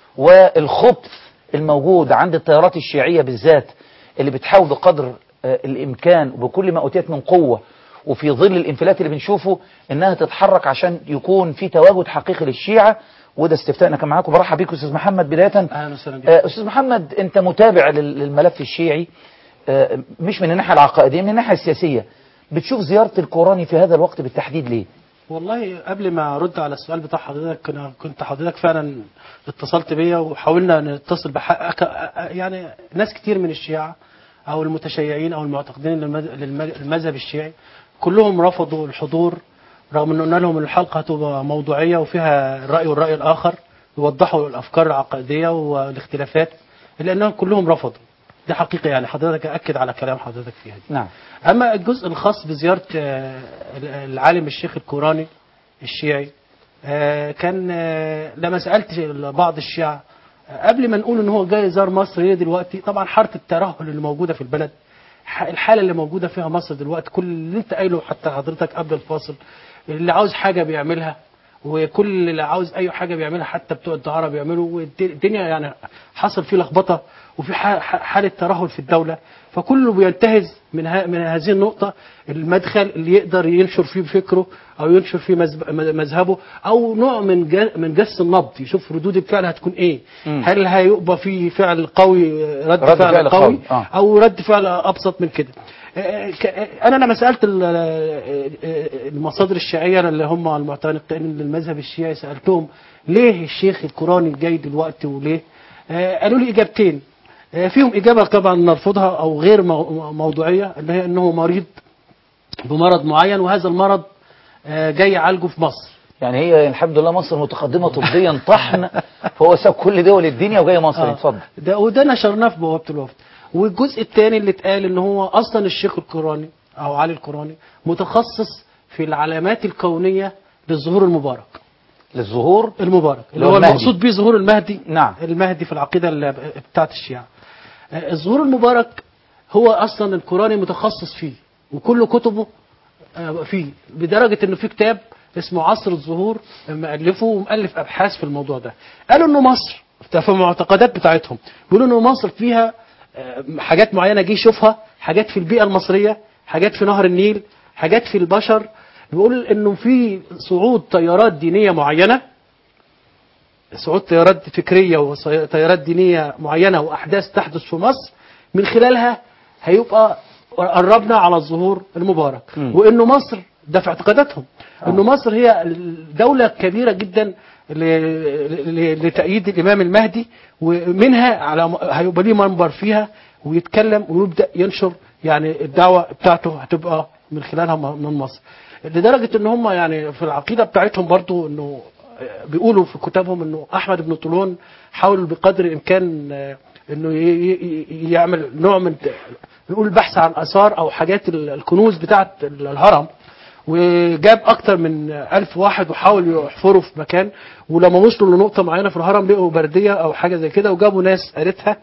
والخبث الموجود عند التيارات الشيعية بالذات اللي بتحاول بقدر آه، الامكان وبكل ما اوتيت من قوة وفي ظل الانفلات اللي بنشوفه انها تتحرك عشان يكون في تواجد حقيقي للشيعة وده استفتاءنا كان معاكم برحب بيكم استاذ محمد بداية اهلا وسهلا بك آه، استاذ محمد انت متابع لل- للملف الشيعي آه، مش من الناحيه العقائديه من الناحيه السياسيه بتشوف زياره القراني في هذا الوقت بالتحديد ليه والله قبل ما ارد على السؤال بتاع حضرتك كنا كنت حضرتك فعلا اتصلت بيا وحاولنا نتصل بحق يعني ناس كتير من الشيعة او المتشيعين او المعتقدين للمذ- للم- للمذهب الشيعي كلهم رفضوا الحضور رغم ان قلنا لهم الحلقه هتبقى موضوعيه وفيها الراي والراي الاخر يوضحوا الافكار العقائديه والاختلافات الا انهم كلهم رفضوا دي حقيقه يعني حضرتك اكد على كلام حضرتك فيها دي. نعم أما الجزء الخاص بزيارة آه، العالم الشيخ الكوراني الشيعي آه، كان آه، لما سألت بعض الشيعة آه، قبل ما نقول ان هو جاي يزار مصر ليه دلوقتي طبعا حارة الترهل اللي موجودة في البلد ح- الحالة اللي موجودة فيها مصر دلوقتي كل اللي انت قايله حتى حضرتك قبل الفاصل اللي عاوز حاجة بيعملها وكل اللي عاوز اي حاجة بيعملها حتى بتوع الدعارة بيعملوا والدنيا يعني حصل فيه لخبطة وفي ح- ح- حالة ترهل في الدولة فكله بينتهز من ها من هذه النقطة المدخل اللي يقدر ينشر فيه فكره أو ينشر فيه مذب- مذهبه أو نوع من جا- من جس النبض يشوف ردود الفعل هتكون إيه مم. هل هيبقى في فعل قوي رد, رد رد فعل, فعل قوي, قوي، آه. أو رد فعل أبسط من كده آه، ك- آه، أنا لما سألت ال- آه، آه، المصادر الشيعية اللي هم المعتنقين للمذهب الشيعي سألتهم ليه الشيخ القراني جاي دلوقتي وليه آه، قالوا لي إجابتين آه، فيهم إجابة طبعا نرفضها أو غير مو- موضوعية اللي هي أنه مريض بمرض معين وهذا المرض آه، جاي يعالجه في مصر يعني هي الحمد لله مصر متقدمه طبيا طحن فهو ساب كل دول الدنيا وجاي مصر آه. اتفضل ده وده نشرناه في بوابه الوفد والجزء الثاني اللي اتقال ان هو اصلا الشيخ القراني او علي القراني متخصص في العلامات الكونيه للظهور المبارك للظهور المبارك اللي اللي هو هو المهدي. المقصود به ظهور المهدي نعم. المهدي في العقيده اللي بتاعت الشيعة آه، الظهور المبارك هو اصلا القراني متخصص فيه وكل كتبه آه، فيه لدرجه انه في كتاب اسمه عصر الظهور مؤلفه ومؤلف ابحاث في الموضوع ده قالوا انه مصر في المعتقدات بتاعتهم بيقولوا انه مصر فيها آه، حاجات معينه جه يشوفها حاجات في البيئه المصريه حاجات في نهر النيل حاجات في البشر بيقول انه في صعود تيارات دينيه معينه صعود تيارات فكريه وتيارات دينيه معينه واحداث تحدث في مصر من خلالها هيبقى قربنا على الظهور المبارك مم. وانه مصر ده في اعتقاداتهم انه مصر هي الدوله كبيره جدا ل- ل- لتأييد الإمام المهدي ومنها على هيبقى ليه منبر فيها ويتكلم ويبدأ ينشر يعني الدعوة بتاعته هتبقى من خلالها م- من مصر لدرجة ان هم يعني في العقيدة بتاعتهم برضو انه بيقولوا في كتابهم انه احمد بن طولون حاول بقدر الامكان آه، انه ي- ي- يعمل نوع من نقول البحث عن اثار او حاجات ال- الكنوز بتاعه الهرم وجاب اكتر من ألف واحد وحاول يحفروا في مكان ولما وصلوا لنقطة معينة في الهرم لقوا بردية أو حاجة زي كده وجابوا ناس قالتها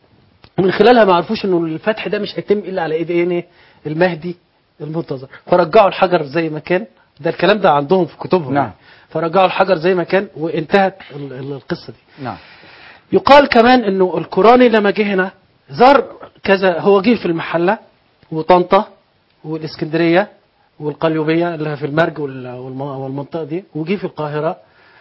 من خلالها ما عرفوش انه الفتح ده مش هيتم الا على ايد ايه المهدي المنتظر فرجعوا الحجر زي ما كان ده الكلام ده عندهم في كتبهم نعم. فرجعوا الحجر زي ما كان وانتهت ال- ال- القصه دي نعم يقال كمان انه القراني لما جه هنا زار كذا هو جه في المحله وطنطا والاسكندريه والقليوبيه اللي هي في المرج وال- والم- والمنطقه دي وجه في القاهره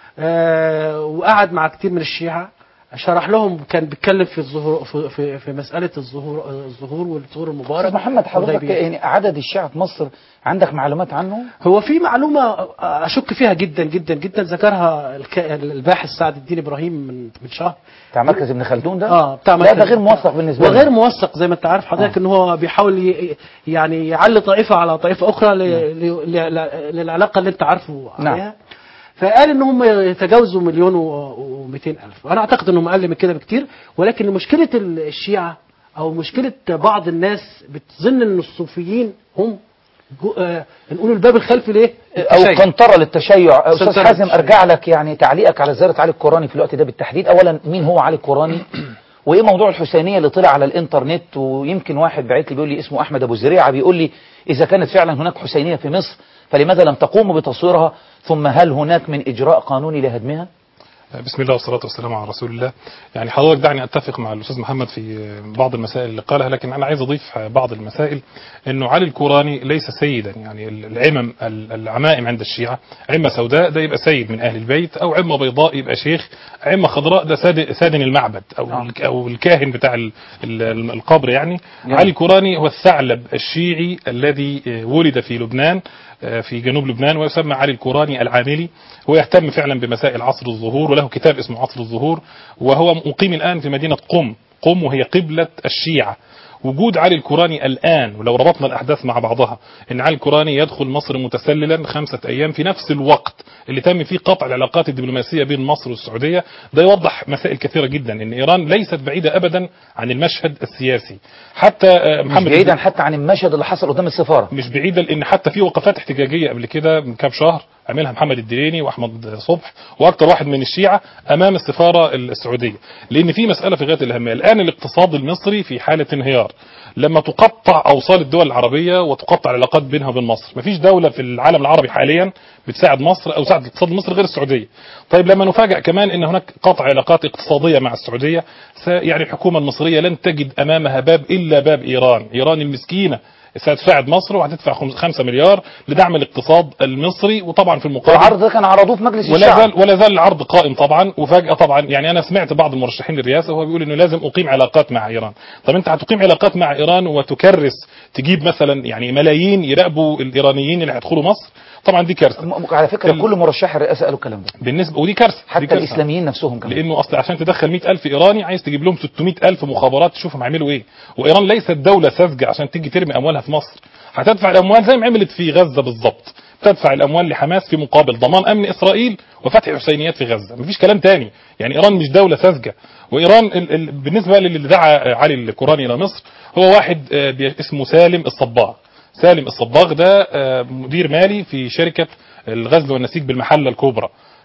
آه، وقعد مع كتير من الشيعه شرح لهم كان بيتكلم في الظهور في, في, في مساله الظهور الظهور والظهور المبارك أستاذ محمد حضرتك والغيبية. يعني عدد الشيعة في مصر عندك معلومات عنه؟ هو في معلومة أشك فيها جدا جدا جدا ذكرها الك- الباحث سعد الدين إبراهيم من من شهر بتاع مركز ابن خلدون ده؟ اه بتاع لا ده مركز- غير موثق بالنسبة لي وغير موثق زي ما انت عارف حضرتك ان هو بيحاول ي- يعني يعلي طائفه على طائفه اخرى ل- ل- ل- للعلاقه اللي انت عارفه نعم. عليها فقال ان هم يتجاوزوا مليون و200 الف وانا اعتقد انهم اقل من كده بكتير ولكن مشكله الشيعه او مشكله بعض الناس بتظن ان الصوفيين هم جو- آه نقول الباب الخلفي ليه؟ او التشيع. قنطرة للتشيع استاذ قنطرة حازم للتشيع. ارجع لك يعني تعليقك على زيارة علي القراني في الوقت ده بالتحديد اولا مين هو علي القراني وايه موضوع الحسينية اللي طلع على الانترنت ويمكن واحد بعت لي بيقول لي اسمه احمد ابو زريعة بيقول لي اذا كانت فعلا هناك حسينية في مصر فلماذا لم تقوموا بتصويرها ثم هل هناك من اجراء قانوني لهدمها بسم الله والصلاة والسلام على رسول الله يعني حضرتك دعني أتفق مع الأستاذ محمد في بعض المسائل اللي قالها لكن أنا عايز أضيف بعض المسائل أنه علي الكوراني ليس سيدا يعني العمم العمائم عند الشيعة عمة سوداء ده يبقى سيد من أهل البيت أو عمة بيضاء يبقى شيخ عمة خضراء ده ساد- سادن المعبد أو آه. الك- أو الكاهن بتاع ال- ال- القبر يعني نعم. علي الكوراني هو الثعلب الشيعي الذي آه، ولد في لبنان آه، في جنوب لبنان ويسمى علي الكوراني العاملي هو يهتم فعلا بمسائل عصر الظهور وله كتاب اسمه عصر الظهور وهو مقيم الآن في مدينة قم قم وهي قبلة الشيعة وجود علي الكوراني الآن ولو ربطنا الأحداث مع بعضها أن علي الكوراني يدخل مصر متسللا خمسة أيام في نفس الوقت اللي تم فيه قطع العلاقات الدبلوماسية بين مصر والسعودية ده يوضح مسائل كثيرة جدا أن إيران ليست بعيدة أبدا عن المشهد السياسي حتى آه، مش محمد بعيدا حتى عن المشهد اللي حصل قدام السفارة مش بعيدة لان حتى في وقفات احتجاجيه قبل كده من كام شهر عملها محمد الدريني واحمد صبح واكثر واحد من الشيعه امام السفاره السعوديه لان في مساله في غايه الاهميه الان الاقتصاد المصري في حاله انهيار لما تقطع اوصال الدول العربيه وتقطع العلاقات بينها وبين مصر مفيش دوله في العالم العربي حاليا بتساعد مصر او تساعد الاقتصاد المصري غير السعوديه طيب لما نفاجئ كمان ان هناك قطع علاقات اقتصاديه مع السعوديه س- يعني الحكومه المصريه لن تجد امامها باب الا باب ايران ايران المسكينه ستساعد مصر وهتدفع 5 مليار لدعم الاقتصاد المصري وطبعا في المقابل والعرض ده كان عرضوه في مجلس ولا الشعب زال ولا زال العرض قائم طبعا وفجاه طبعا يعني انا سمعت بعض المرشحين للرئاسه وهو بيقول انه لازم اقيم علاقات مع ايران طب انت هتقيم علاقات مع ايران وتكرس تجيب مثلا يعني ملايين يراقبوا الايرانيين اللي هيدخلوا مصر طبعا دي كارثه م- على فكرة ال- كل مرشح الرئاسة قالوا الكلام ده بالنسبه ودي كارثه حتى دي كارثة. الإسلاميين نفسهم كمان لانه اصل عشان تدخل 100000 ايراني عايز تجيب لهم 600000 مخابرات تشوفهم هيعملوا ايه وايران ليست دوله ساذجه عشان تيجي ترمي اموالها في مصر هتدفع الاموال زي ما عملت في غزه بالظبط تدفع الاموال لحماس في مقابل ضمان امن اسرائيل وفتح حسينيات في غزه مفيش كلام تاني يعني ايران مش دوله ساذجه وايران ال ال بالنسبه للي دعا علي الكوراني الى مصر هو واحد آه، بي- اسمه سالم الصباغ سالم الصباغ ده آه، مدير مالي في شركه الغزل والنسيج بالمحله الكبرى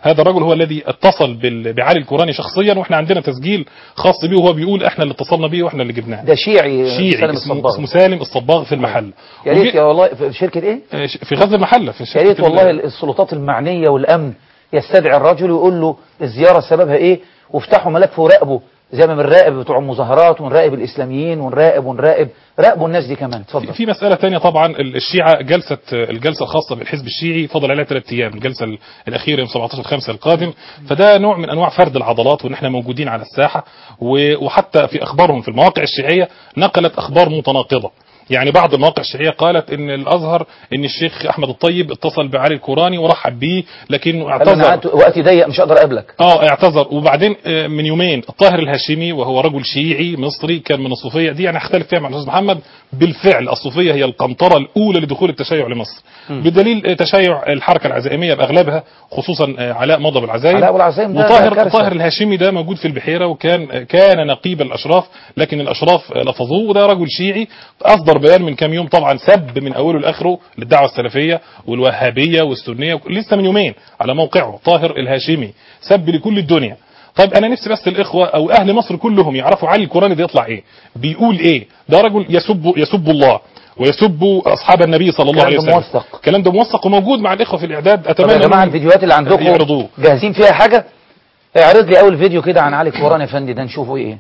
هذا الرجل هو الذي اتصل بال- بعلي الكوراني شخصيا واحنا عندنا تسجيل خاص بيه وهو بيقول احنا اللي اتصلنا بيه واحنا اللي جبناه ده شيعي شيعي سالم اسمه, الصباغ اسمه سالم الصباغ في المحل يا ريت يا والله في شركه ايه؟ آه، ش- في غزه المحله في يا شركة ريت ال- والله السلطات المعنيه والامن يستدعي الرجل ويقول له الزياره سببها ايه وافتحوا ملف وراقبوا زي ما بنراقب بتوع المظاهرات ونراقب الاسلاميين ونراقب ونراقب راقبوا الناس دي كمان اتفضل في مسألة تانية طبعا ال- الشيعة جلسة الجلسة الخاصة بالحزب الشيعي فضل عليها ثلاث أيام الجلسة ال- الأخيرة يوم 17 5 القادم فده نوع من أنواع فرد العضلات وإن احنا موجودين على الساحة و- وحتى في أخبارهم في المواقع الشيعية نقلت أخبار متناقضة يعني بعض المواقع الشيعية قالت ان الازهر ان الشيخ احمد الطيب اتصل بعلي الكوراني ورحب بيه لكنه قال له انا اعتذر قعدت وقتي ضيق مش هقدر اقابلك اه اعتذر وبعدين آه، من يومين الطاهر الهاشمي وهو رجل شيعي مصري كان من الصوفيه دي انا هختلف فيها مع الاستاذ محمد بالفعل الصوفيه هي القنطره الاولى لدخول التشيع لمصر بدليل آه، تشيع الحركه العزائميه باغلبها خصوصا آه، علاء مضى بالعزايم علاء والعزايم ده- ده وطاهر كارثة. طاهر الهاشمي ده موجود في البحيره وكان آه، كان نقيب الاشراف لكن الاشراف آه، لفظوه وده رجل شيعي اصدر بيان من كام يوم طبعا سب من اوله لاخره للدعوه السلفيه والوهابيه والسنيه لسه من يومين على موقعه طاهر الهاشمي سب لكل الدنيا طيب انا نفسي بس الاخوه او اهل مصر كلهم يعرفوا علي القراني ده يطلع ايه بيقول ايه ده رجل يسب يسب الله ويسب اصحاب النبي صلى الله الكلام عليه ده وسلم موثق. الكلام ده موثق وموجود مع الاخوه في الاعداد طب اتمنى يا جماعه إنهم الفيديوهات اللي عندكم يعرضوه جاهزين فيها حاجه اعرض لي اول فيديو كده عن علي الكوراني يا فندي ده نشوفه ايه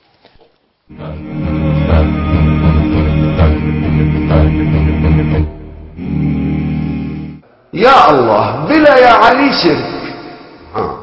يا الله بلا يا علي شرك آه.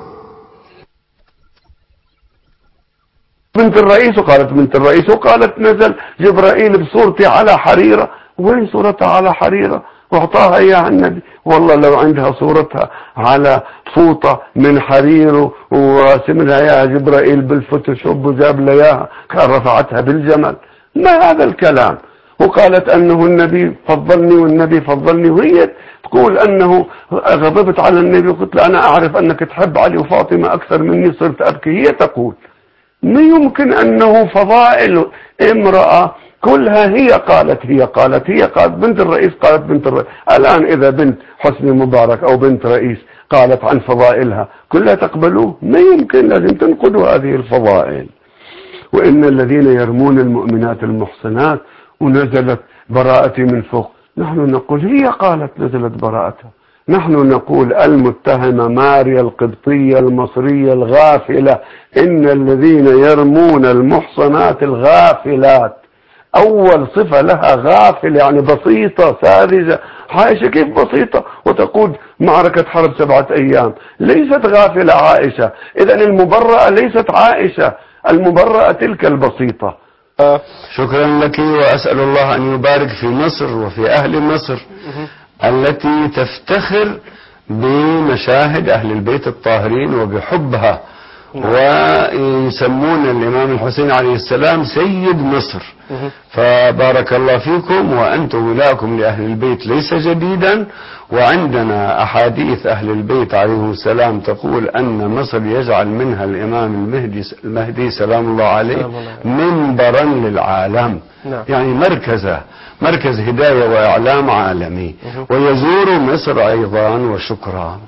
بنت الرئيس وقالت بنت الرئيس وقالت نزل جبرائيل بصورتي على حريرة وين صورتها على حريرة واعطاها اياها النبي والله لو عندها صورتها على فوطة من حرير ورسم لها اياها جبرائيل بالفوتوشوب وجاب لها اياها كان رفعتها بالجمل ما هذا الكلام وقالت انه النبي فضلني والنبي فضلني وهي تقول انه غضبت على النبي وقلت له انا اعرف انك تحب علي وفاطمه اكثر مني صرت ابكي هي تقول ما يمكن انه فضائل امراه كلها هي قالت هي قالت هي قالت بنت الرئيس قالت بنت الرئيس الان اذا بنت حسني مبارك او بنت رئيس قالت عن فضائلها كلها تقبلوه ما يمكن لازم تنقدوا هذه الفضائل وإن الذين يرمون المؤمنات المحصنات ونزلت براءتي من فوق نحن نقول هي قالت نزلت براءتها نحن نقول المتهمة ماريا القبطية المصرية الغافلة إن الذين يرمون المحصنات الغافلات أول صفة لها غافل يعني بسيطة ساذجة عائشة كيف بسيطة وتقود معركة حرب سبعة أيام ليست غافلة عائشة إذا المبرأة ليست عائشة المبرأة تلك البسيطة شكرا لك وأسأل الله أن يبارك في مصر وفي أهل مصر التي تفتخر بمشاهد أهل البيت الطاهرين وبحبها ويسمون الإمام الحسين عليه السلام سيد مصر فبارك الله فيكم وأنتم ولاكم لأهل البيت ليس جديدا وعندنا أحاديث أهل البيت عليهم السلام تقول أن مصر يجعل منها الإمام المهدي, المهدي سلام الله عليه منبرا للعالم نعم. يعني مركزه مركز هداية وإعلام عالمي ويزور مصر أيضا وشكرا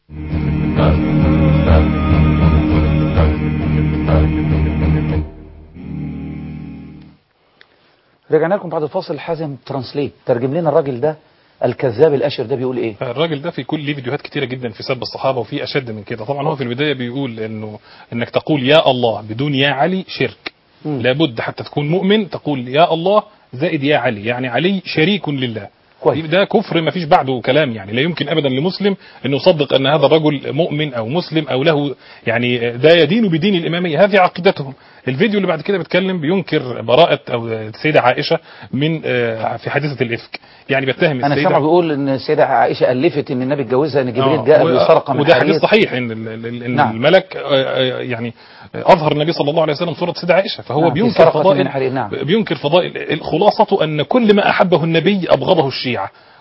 رجعنا لكم بعد الفاصل حازم ترانسليت ترجم لنا الراجل ده الكذاب الاشر ده بيقول ايه الراجل ده في كل ليه فيديوهات كتيرة جدا في سب الصحابة وفي أشد من كده طبعا هو في البداية بيقول إنه إنك تقول يا الله بدون يا علي شرك مم. لابد حتى تكون مؤمن تقول يا الله زائد يا علي يعني علي شريك لله كويس. ده كفر ما فيش بعده كلام يعني لا يمكن ابدا لمسلم انه يصدق ان هذا الرجل مؤمن او مسلم او له يعني ده يدين بدين الاماميه هذه عقيدتهم الفيديو اللي بعد كده بيتكلم بينكر براءه او السيده عائشه من آه، في حادثه الافك يعني بيتهم انا السيده سامع بيقول ان السيده عائشه الفت ان النبي اتجوزها ان جبريل آه، جاء و- بسرقه من وده حديث حديث صحيح ان ال- ال- ال- نعم. الملك آه، آه، يعني اظهر النبي صلى الله عليه وسلم صوره سيده عائشه فهو نعم، في بينكر سرقة من فضائل حرير، نعم. بينكر فضائل الخلاصه ان كل ما احبه النبي ابغضه الشيعه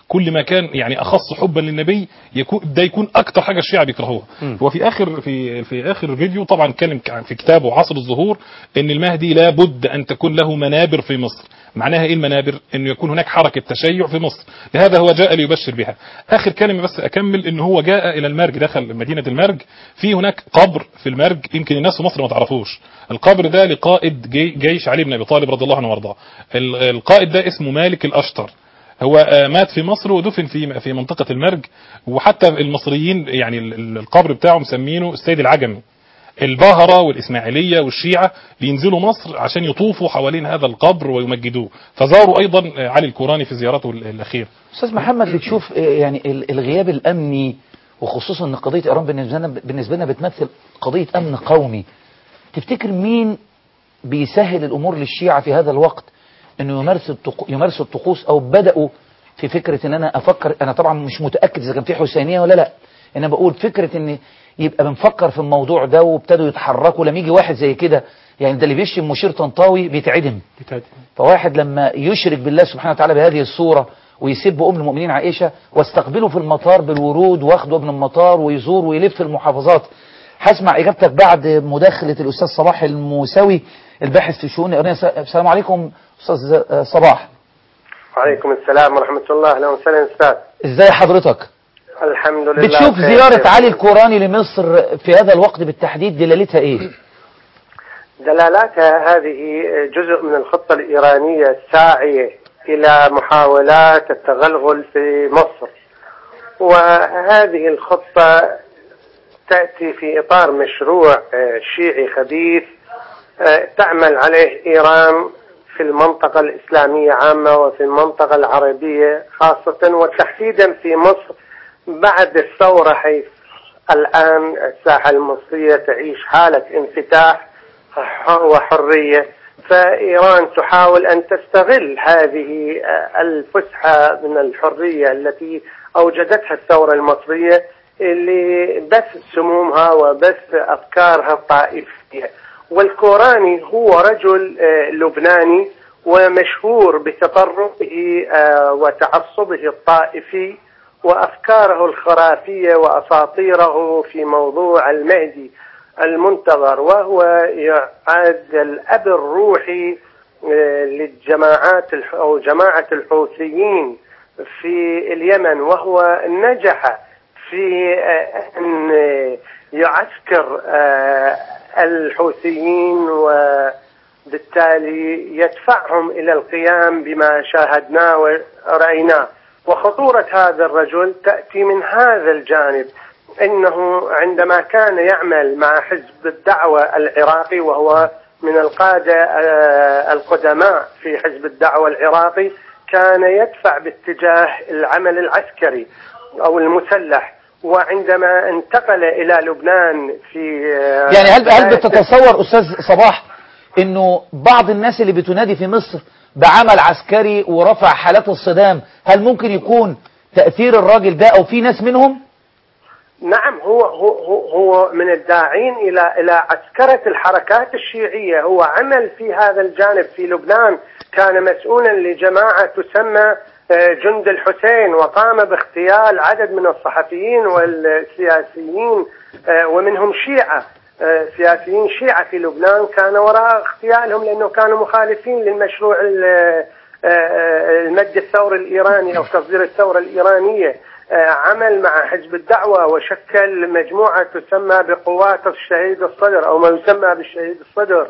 كل ما كان يعني اخص حبا للنبي يكون ده يكون اكتر حاجه الشيعه بيكرهوها هو في اخر في في اخر فيديو طبعا اتكلم ك- في كتابه عصر الظهور ان المهدي لابد ان تكون له منابر في مصر معناها ايه المنابر انه يكون هناك حركه تشيع في مصر لهذا هو جاء ليبشر بها اخر كلمه بس اكمل ان هو جاء الى المرج دخل مدينه المرج في هناك قبر في المرج يمكن الناس في مصر ما تعرفوش القبر ده لقائد جي جيش علي بن ابي طالب رضي الله عنه وارضاه ال- القائد ده اسمه مالك الاشتر هو آه، مات في مصر ودفن في في منطقه المرج وحتى المصريين يعني ال- ال- القبر بتاعه مسمينه السيد العجمي الباهرة والإسماعيلية والشيعة بينزلوا مصر عشان يطوفوا حوالين هذا القبر ويمجدوه فزاروا أيضا آه، علي الكوراني في زيارته ال- الأخيرة استاذ محمد بتشوف آه، يعني ال- الغياب الامني وخصوصا ان قضيه ايران بالنسبه لنا بالنسبه لنا بتمثل قضيه امن قومي تفتكر مين بيسهل الامور للشيعه في هذا الوقت انه يمارسوا الطقو- يمارسوا الطقوس او بداوا في فكره ان انا افكر انا طبعا مش متاكد اذا كان في حسينيه ولا لا انا بقول فكره ان يبقى بنفكر في الموضوع ده وابتدوا يتحركوا لما يجي واحد زي كده يعني ده اللي بيشتم مشير طنطاوي بيتعدم فواحد لما يشرك بالله سبحانه وتعالى بهذه الصورة ويسب أم المؤمنين عائشة واستقبله في المطار بالورود واخده من المطار ويزور ويلف المحافظات هسمع إجابتك بعد مداخلة الأستاذ صلاح الموسوي الباحث في شؤون الإيرانية السلام عليكم أستاذ صباح وعليكم السلام ورحمة الله أهلا وسهلا أستاذ إزاي حضرتك الحمد لله بتشوف بخير. زيارة علي الكوراني لمصر في هذا الوقت بالتحديد دلالتها إيه دلالاتها هذه جزء من الخطة الإيرانية الساعية إلى محاولات التغلغل في مصر وهذه الخطة تأتي في إطار مشروع آه، شيعي خبيث آه، تعمل عليه إيران في المنطقة الإسلامية عامة وفي المنطقة العربية خاصة وتحديدا في مصر بعد الثورة حيث الآن الساحة المصرية تعيش حالة انفتاح وحرية فإيران تحاول أن تستغل هذه الفسحة من الحرية التي أوجدتها الثورة المصرية لبث سمومها وبث أفكارها الطائفية والكوراني هو رجل آه، لبناني ومشهور بتطرفه آه، وتعصبه الطائفي وأفكاره الخرافية وأساطيره في موضوع المهدي المنتظر وهو يعد الأب الروحي آه، للجماعات الح- أو جماعة الحوثيين في اليمن وهو نجح في آه، أن آه، يعسكر آه، الحوثيين وبالتالي يدفعهم إلى القيام بما شاهدناه ورأيناه وخطورة هذا الرجل تأتي من هذا الجانب انه عندما كان يعمل مع حزب الدعوه العراقي وهو من القاده آه، القدماء في حزب الدعوه العراقي كان يدفع باتجاه العمل العسكري او المسلح وعندما انتقل الى لبنان في آه، يعني هل هل بداية- بتتصور استاذ صباح انه بعض الناس اللي بتنادي في مصر بعمل عسكري ورفع حالات الصدام هل ممكن يكون تأثير الراجل ده او في ناس منهم نعم هو هو هو- هو من الداعين الى الى عسكره الحركات الشيعيه هو عمل في هذا الجانب في لبنان كان مسؤولا لجماعه تسمى آه، جند الحسين وقام باغتيال عدد من الصحفيين والسياسيين آه، ومنهم شيعه آه، سياسيين شيعه في لبنان كان وراء اغتيالهم لانه كانوا مخالفين للمشروع ال- آه، آه، المد الثوري الايراني او تصدير الثوره الايرانيه آه، عمل مع حزب الدعوة وشكل مجموعة تسمى بقوات الشهيد الصدر أو ما يسمى بالشهيد الصدر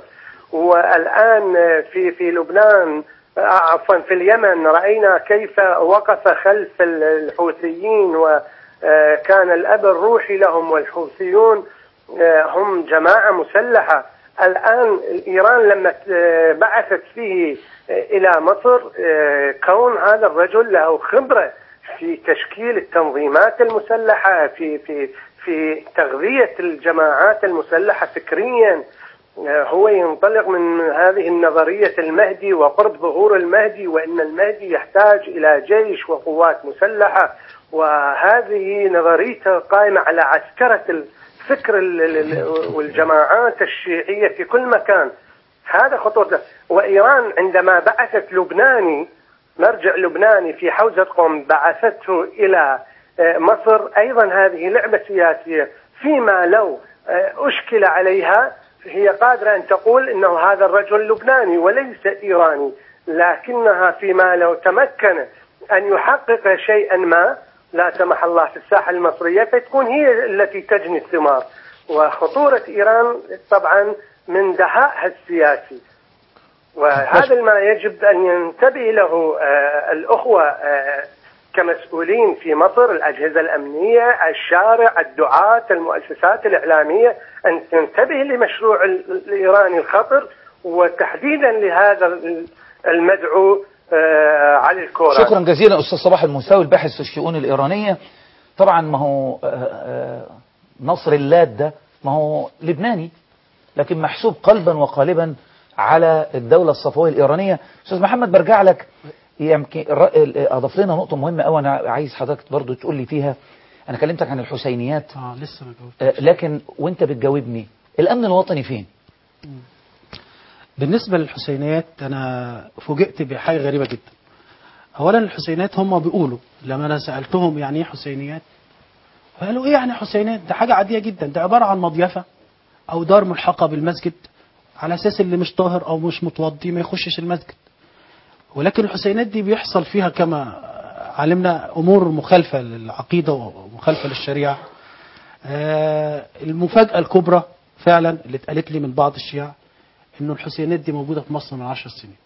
والآن آه، في في لبنان آه، عفوا في اليمن رأينا كيف وقف خلف ال- الحوثيين وكان الأب الروحي لهم والحوثيون آه، هم جماعة مسلحة الآن إيران لما آه، بعثت فيه آه، إلى مصر آه، كون هذا الرجل له خبرة في تشكيل التنظيمات المسلحة في في في تغذية الجماعات المسلحة فكريا آه، هو ينطلق من هذه النظرية المهدي وقرب ظهور المهدي وأن المهدي يحتاج إلى جيش وقوات مسلحة وهذه نظريته قائمة على عسكرة الفكر ال- ال- ال- والجماعات الشيعية في كل مكان هذا خطورته وإيران عندما بعثت لبناني مرجع لبناني في حوزة قم بعثته إلى آه، مصر أيضا هذه لعبة سياسية فيما لو آه، أشكل عليها هي قادرة أن تقول أنه هذا الرجل لبناني وليس إيراني لكنها فيما لو تمكن أن يحقق شيئا ما لا سمح الله في الساحة المصرية فتكون هي التي تجني الثمار وخطورة إيران طبعا من دهائها السياسي وهذا ما يجب أن ينتبه له آه، الأخوة آه، كمسؤولين في مصر الأجهزة الأمنية الشارع الدعاة المؤسسات الإعلامية أن تنتبه لمشروع ال- الإيراني الخطر وتحديدا لهذا ال- المدعو آه، علي الكوراني شكرا جزيلا أستاذ صباح المساوي الباحث في الشؤون الإيرانية طبعا ما هو آه، آه، نصر اللاد ده ما هو لبناني لكن محسوب قلبا وقالبا على الدولة الصفوية الإيرانية أستاذ محمد برجع لك يمكن الر- ال- أضاف لنا نقطة مهمة أوي أنا عايز حضرتك برضو تقول لي فيها أنا كلمتك عن الحسينيات اه لسه ما جاوبت آه، لكن وأنت بتجاوبني الأمن الوطني فين؟ بالنسبة للحسينيات أنا فوجئت بحاجة غريبة جدا أولا الحسينيات هم بيقولوا لما أنا سألتهم يعني إيه حسينيات قالوا إيه يعني حسينيات ده حاجة عادية جدا ده عبارة عن مضيفة أو دار ملحقة بالمسجد على أساس اللي مش طاهر أو مش متوضي ما يخشش المسجد ولكن الحسينات دي بيحصل فيها كما علمنا أمور مخالفة للعقيدة ومخالفة للشريعة آه، المفاجأة الكبرى فعلا اللي اتقالت لي من بعض الشيعة انه الحسينات دي موجوده في مصر من عشر سنين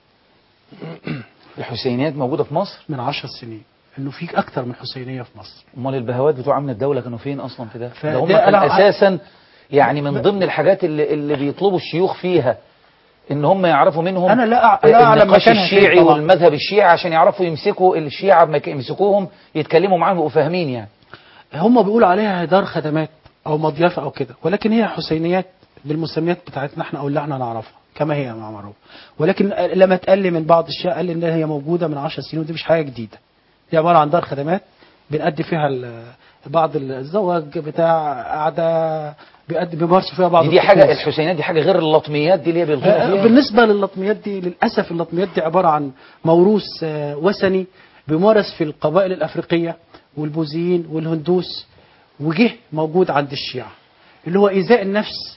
الحسينيات موجودة في مصر من عشر سنين انه في اكتر من حسينيه في مصر امال البهوات بتوع امن الدوله كانوا فين اصلا في ده؟ فده ده هم كان أنا- اساسا يعني من ضمن الحاجات اللي, اللي بيطلبوا الشيوخ فيها ان هم يعرفوا منهم أنا لا أع- لا أعلم النقاش مكانها فين الشيعي طبعاً. والمذهب الشيعي عشان يعرفوا يمسكوا الشيعة ما يمسكوهم يتكلموا معاهم ويبقوا فاهمين يعني هم بيقولوا عليها دار خدمات او مضيفه او كده ولكن هي حسينيات بالمسميات بتاعتنا احنا او اللي احنا نعرفها كما هي مع معروف ولكن لما اتقال لي من بعض الشيعة قال لي ان هي موجوده من 10 سنين ودي مش حاجه جديده دي عباره عن دار خدمات بنأدي فيها ال- بعض الزواج بتاع قعده بيأدي بيمارسوا فيها بعض دي, دي حاجة الطقوس. الحسينيات دي حاجة غير اللطميات دي اللي هي بيلغوها آه، فيها بالنسبة للطميات دي للأسف اللطميات دي عبارة عن موروث آه، وثني بيمارس في القبائل الأفريقية والبوذيين والهندوس وجه موجود عند الشيعة اللي هو إيذاء النفس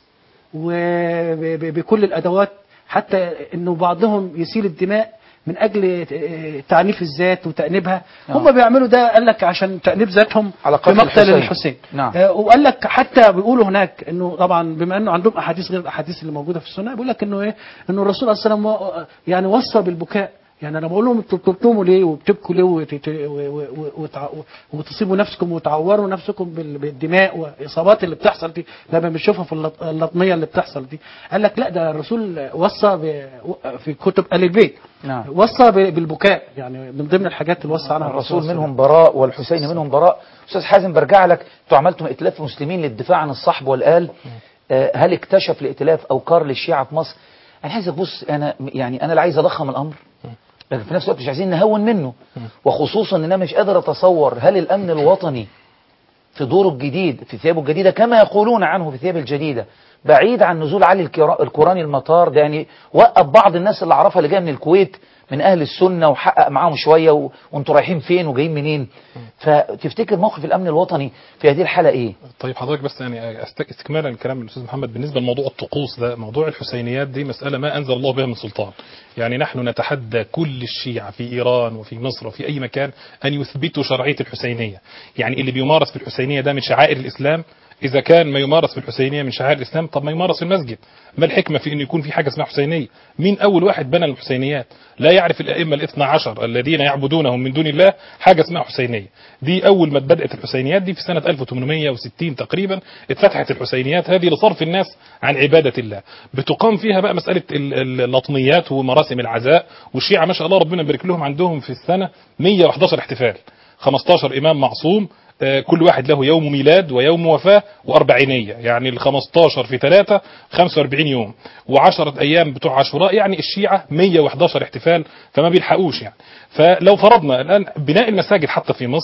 وبكل الأدوات حتى أنه بعضهم يسيل الدماء من أجل آه، تعنيف الذات وتأنيبها نعم. هم بيعملوا ده قال لك عشان تأنيب ذاتهم على في قتل مقتل الحسين. الحسين نعم. آه، وقال لك حتى بيقولوا هناك انه طبعا بما انه عندهم احاديث غير الاحاديث اللي موجوده في السنه بيقول لك انه ايه انه الرسول صلى الله عليه وسلم يعني وصى بالبكاء يعني انا بقول لهم انتوا بتبتموا ليه وبتبكوا ليه وت- و- و- و- وتع- وتصيبوا نفسكم وتعوروا نفسكم بال- بالدماء والاصابات اللي بتحصل دي لما بنشوفها في اللط- اللطميه اللي بتحصل دي قال لك لا ده الرسول وصى ب- في كتب ال البيت نعم وصى ب- بالبكاء يعني من ضمن الحاجات اللي وصى عنها الرسول صلى الله عليه منهم براء والحسين منهم براء أستاذ حازم برجع لك أنتوا عملتم ائتلاف مسلمين للدفاع عن الصحب والآل آه، هل اكتشف الائتلاف أوكار للشيعة في مصر أنا عايز بص أنا يعني أنا لا عايز أضخم الأمر لكن في نفس الوقت مش عايزين نهون منه وخصوصا ان انا مش قادر اتصور هل الامن الوطني في دوره الجديد في ثيابه الجديدة كما يقولون عنه في ثيابه الجديدة بعيد عن نزول علي الكرا- الكوراني المطار ده يعني وقف بعض الناس اللي اعرفها اللي جايه من الكويت من اهل السنة وحقق معاهم شوية و... وانتوا رايحين فين وجايين منين فتفتكر موقف الامن الوطني في هذه الحالة ايه طيب حضرتك بس يعني أست- استكمالا لكلام الاستاذ محمد بالنسبه لموضوع الطقوس ده موضوع الحسينيات دي مساله ما انزل الله بها من سلطان يعني نحن نتحدى كل الشيعة في ايران وفي مصر وفي اي مكان ان يثبتوا شرعيه الحسينيه يعني اللي بيمارس في الحسينيه ده من شعائر الاسلام إذا كان ما يمارس في الحسينية من شعائر الإسلام طب ما يمارس في المسجد ما الحكمة في أن يكون في حاجة اسمها حسينية مين أول واحد بنى الحسينيات لا يعرف الأئمة الاثنى عشر الذين يعبدونهم من دون الله حاجة اسمها حسينية دي أول ما بدأت الحسينيات دي في سنة 1860 تقريبا اتفتحت الحسينيات هذه لصرف الناس عن عبادة الله بتقام فيها بقى مسألة ال- ال- اللطميات ومراسم العزاء والشيعة ما شاء الله ربنا يبارك لهم عندهم في السنة 111 احتفال 15 إمام معصوم آه، كل واحد له يوم ميلاد ويوم وفاة وأربعينية يعني ال 15 في 3 45 يوم و10 أيام بتوع عاشوراء يعني الشيعة 111 احتفال فما بيلحقوش يعني فلو فرضنا الآن بناء المساجد حتى في مصر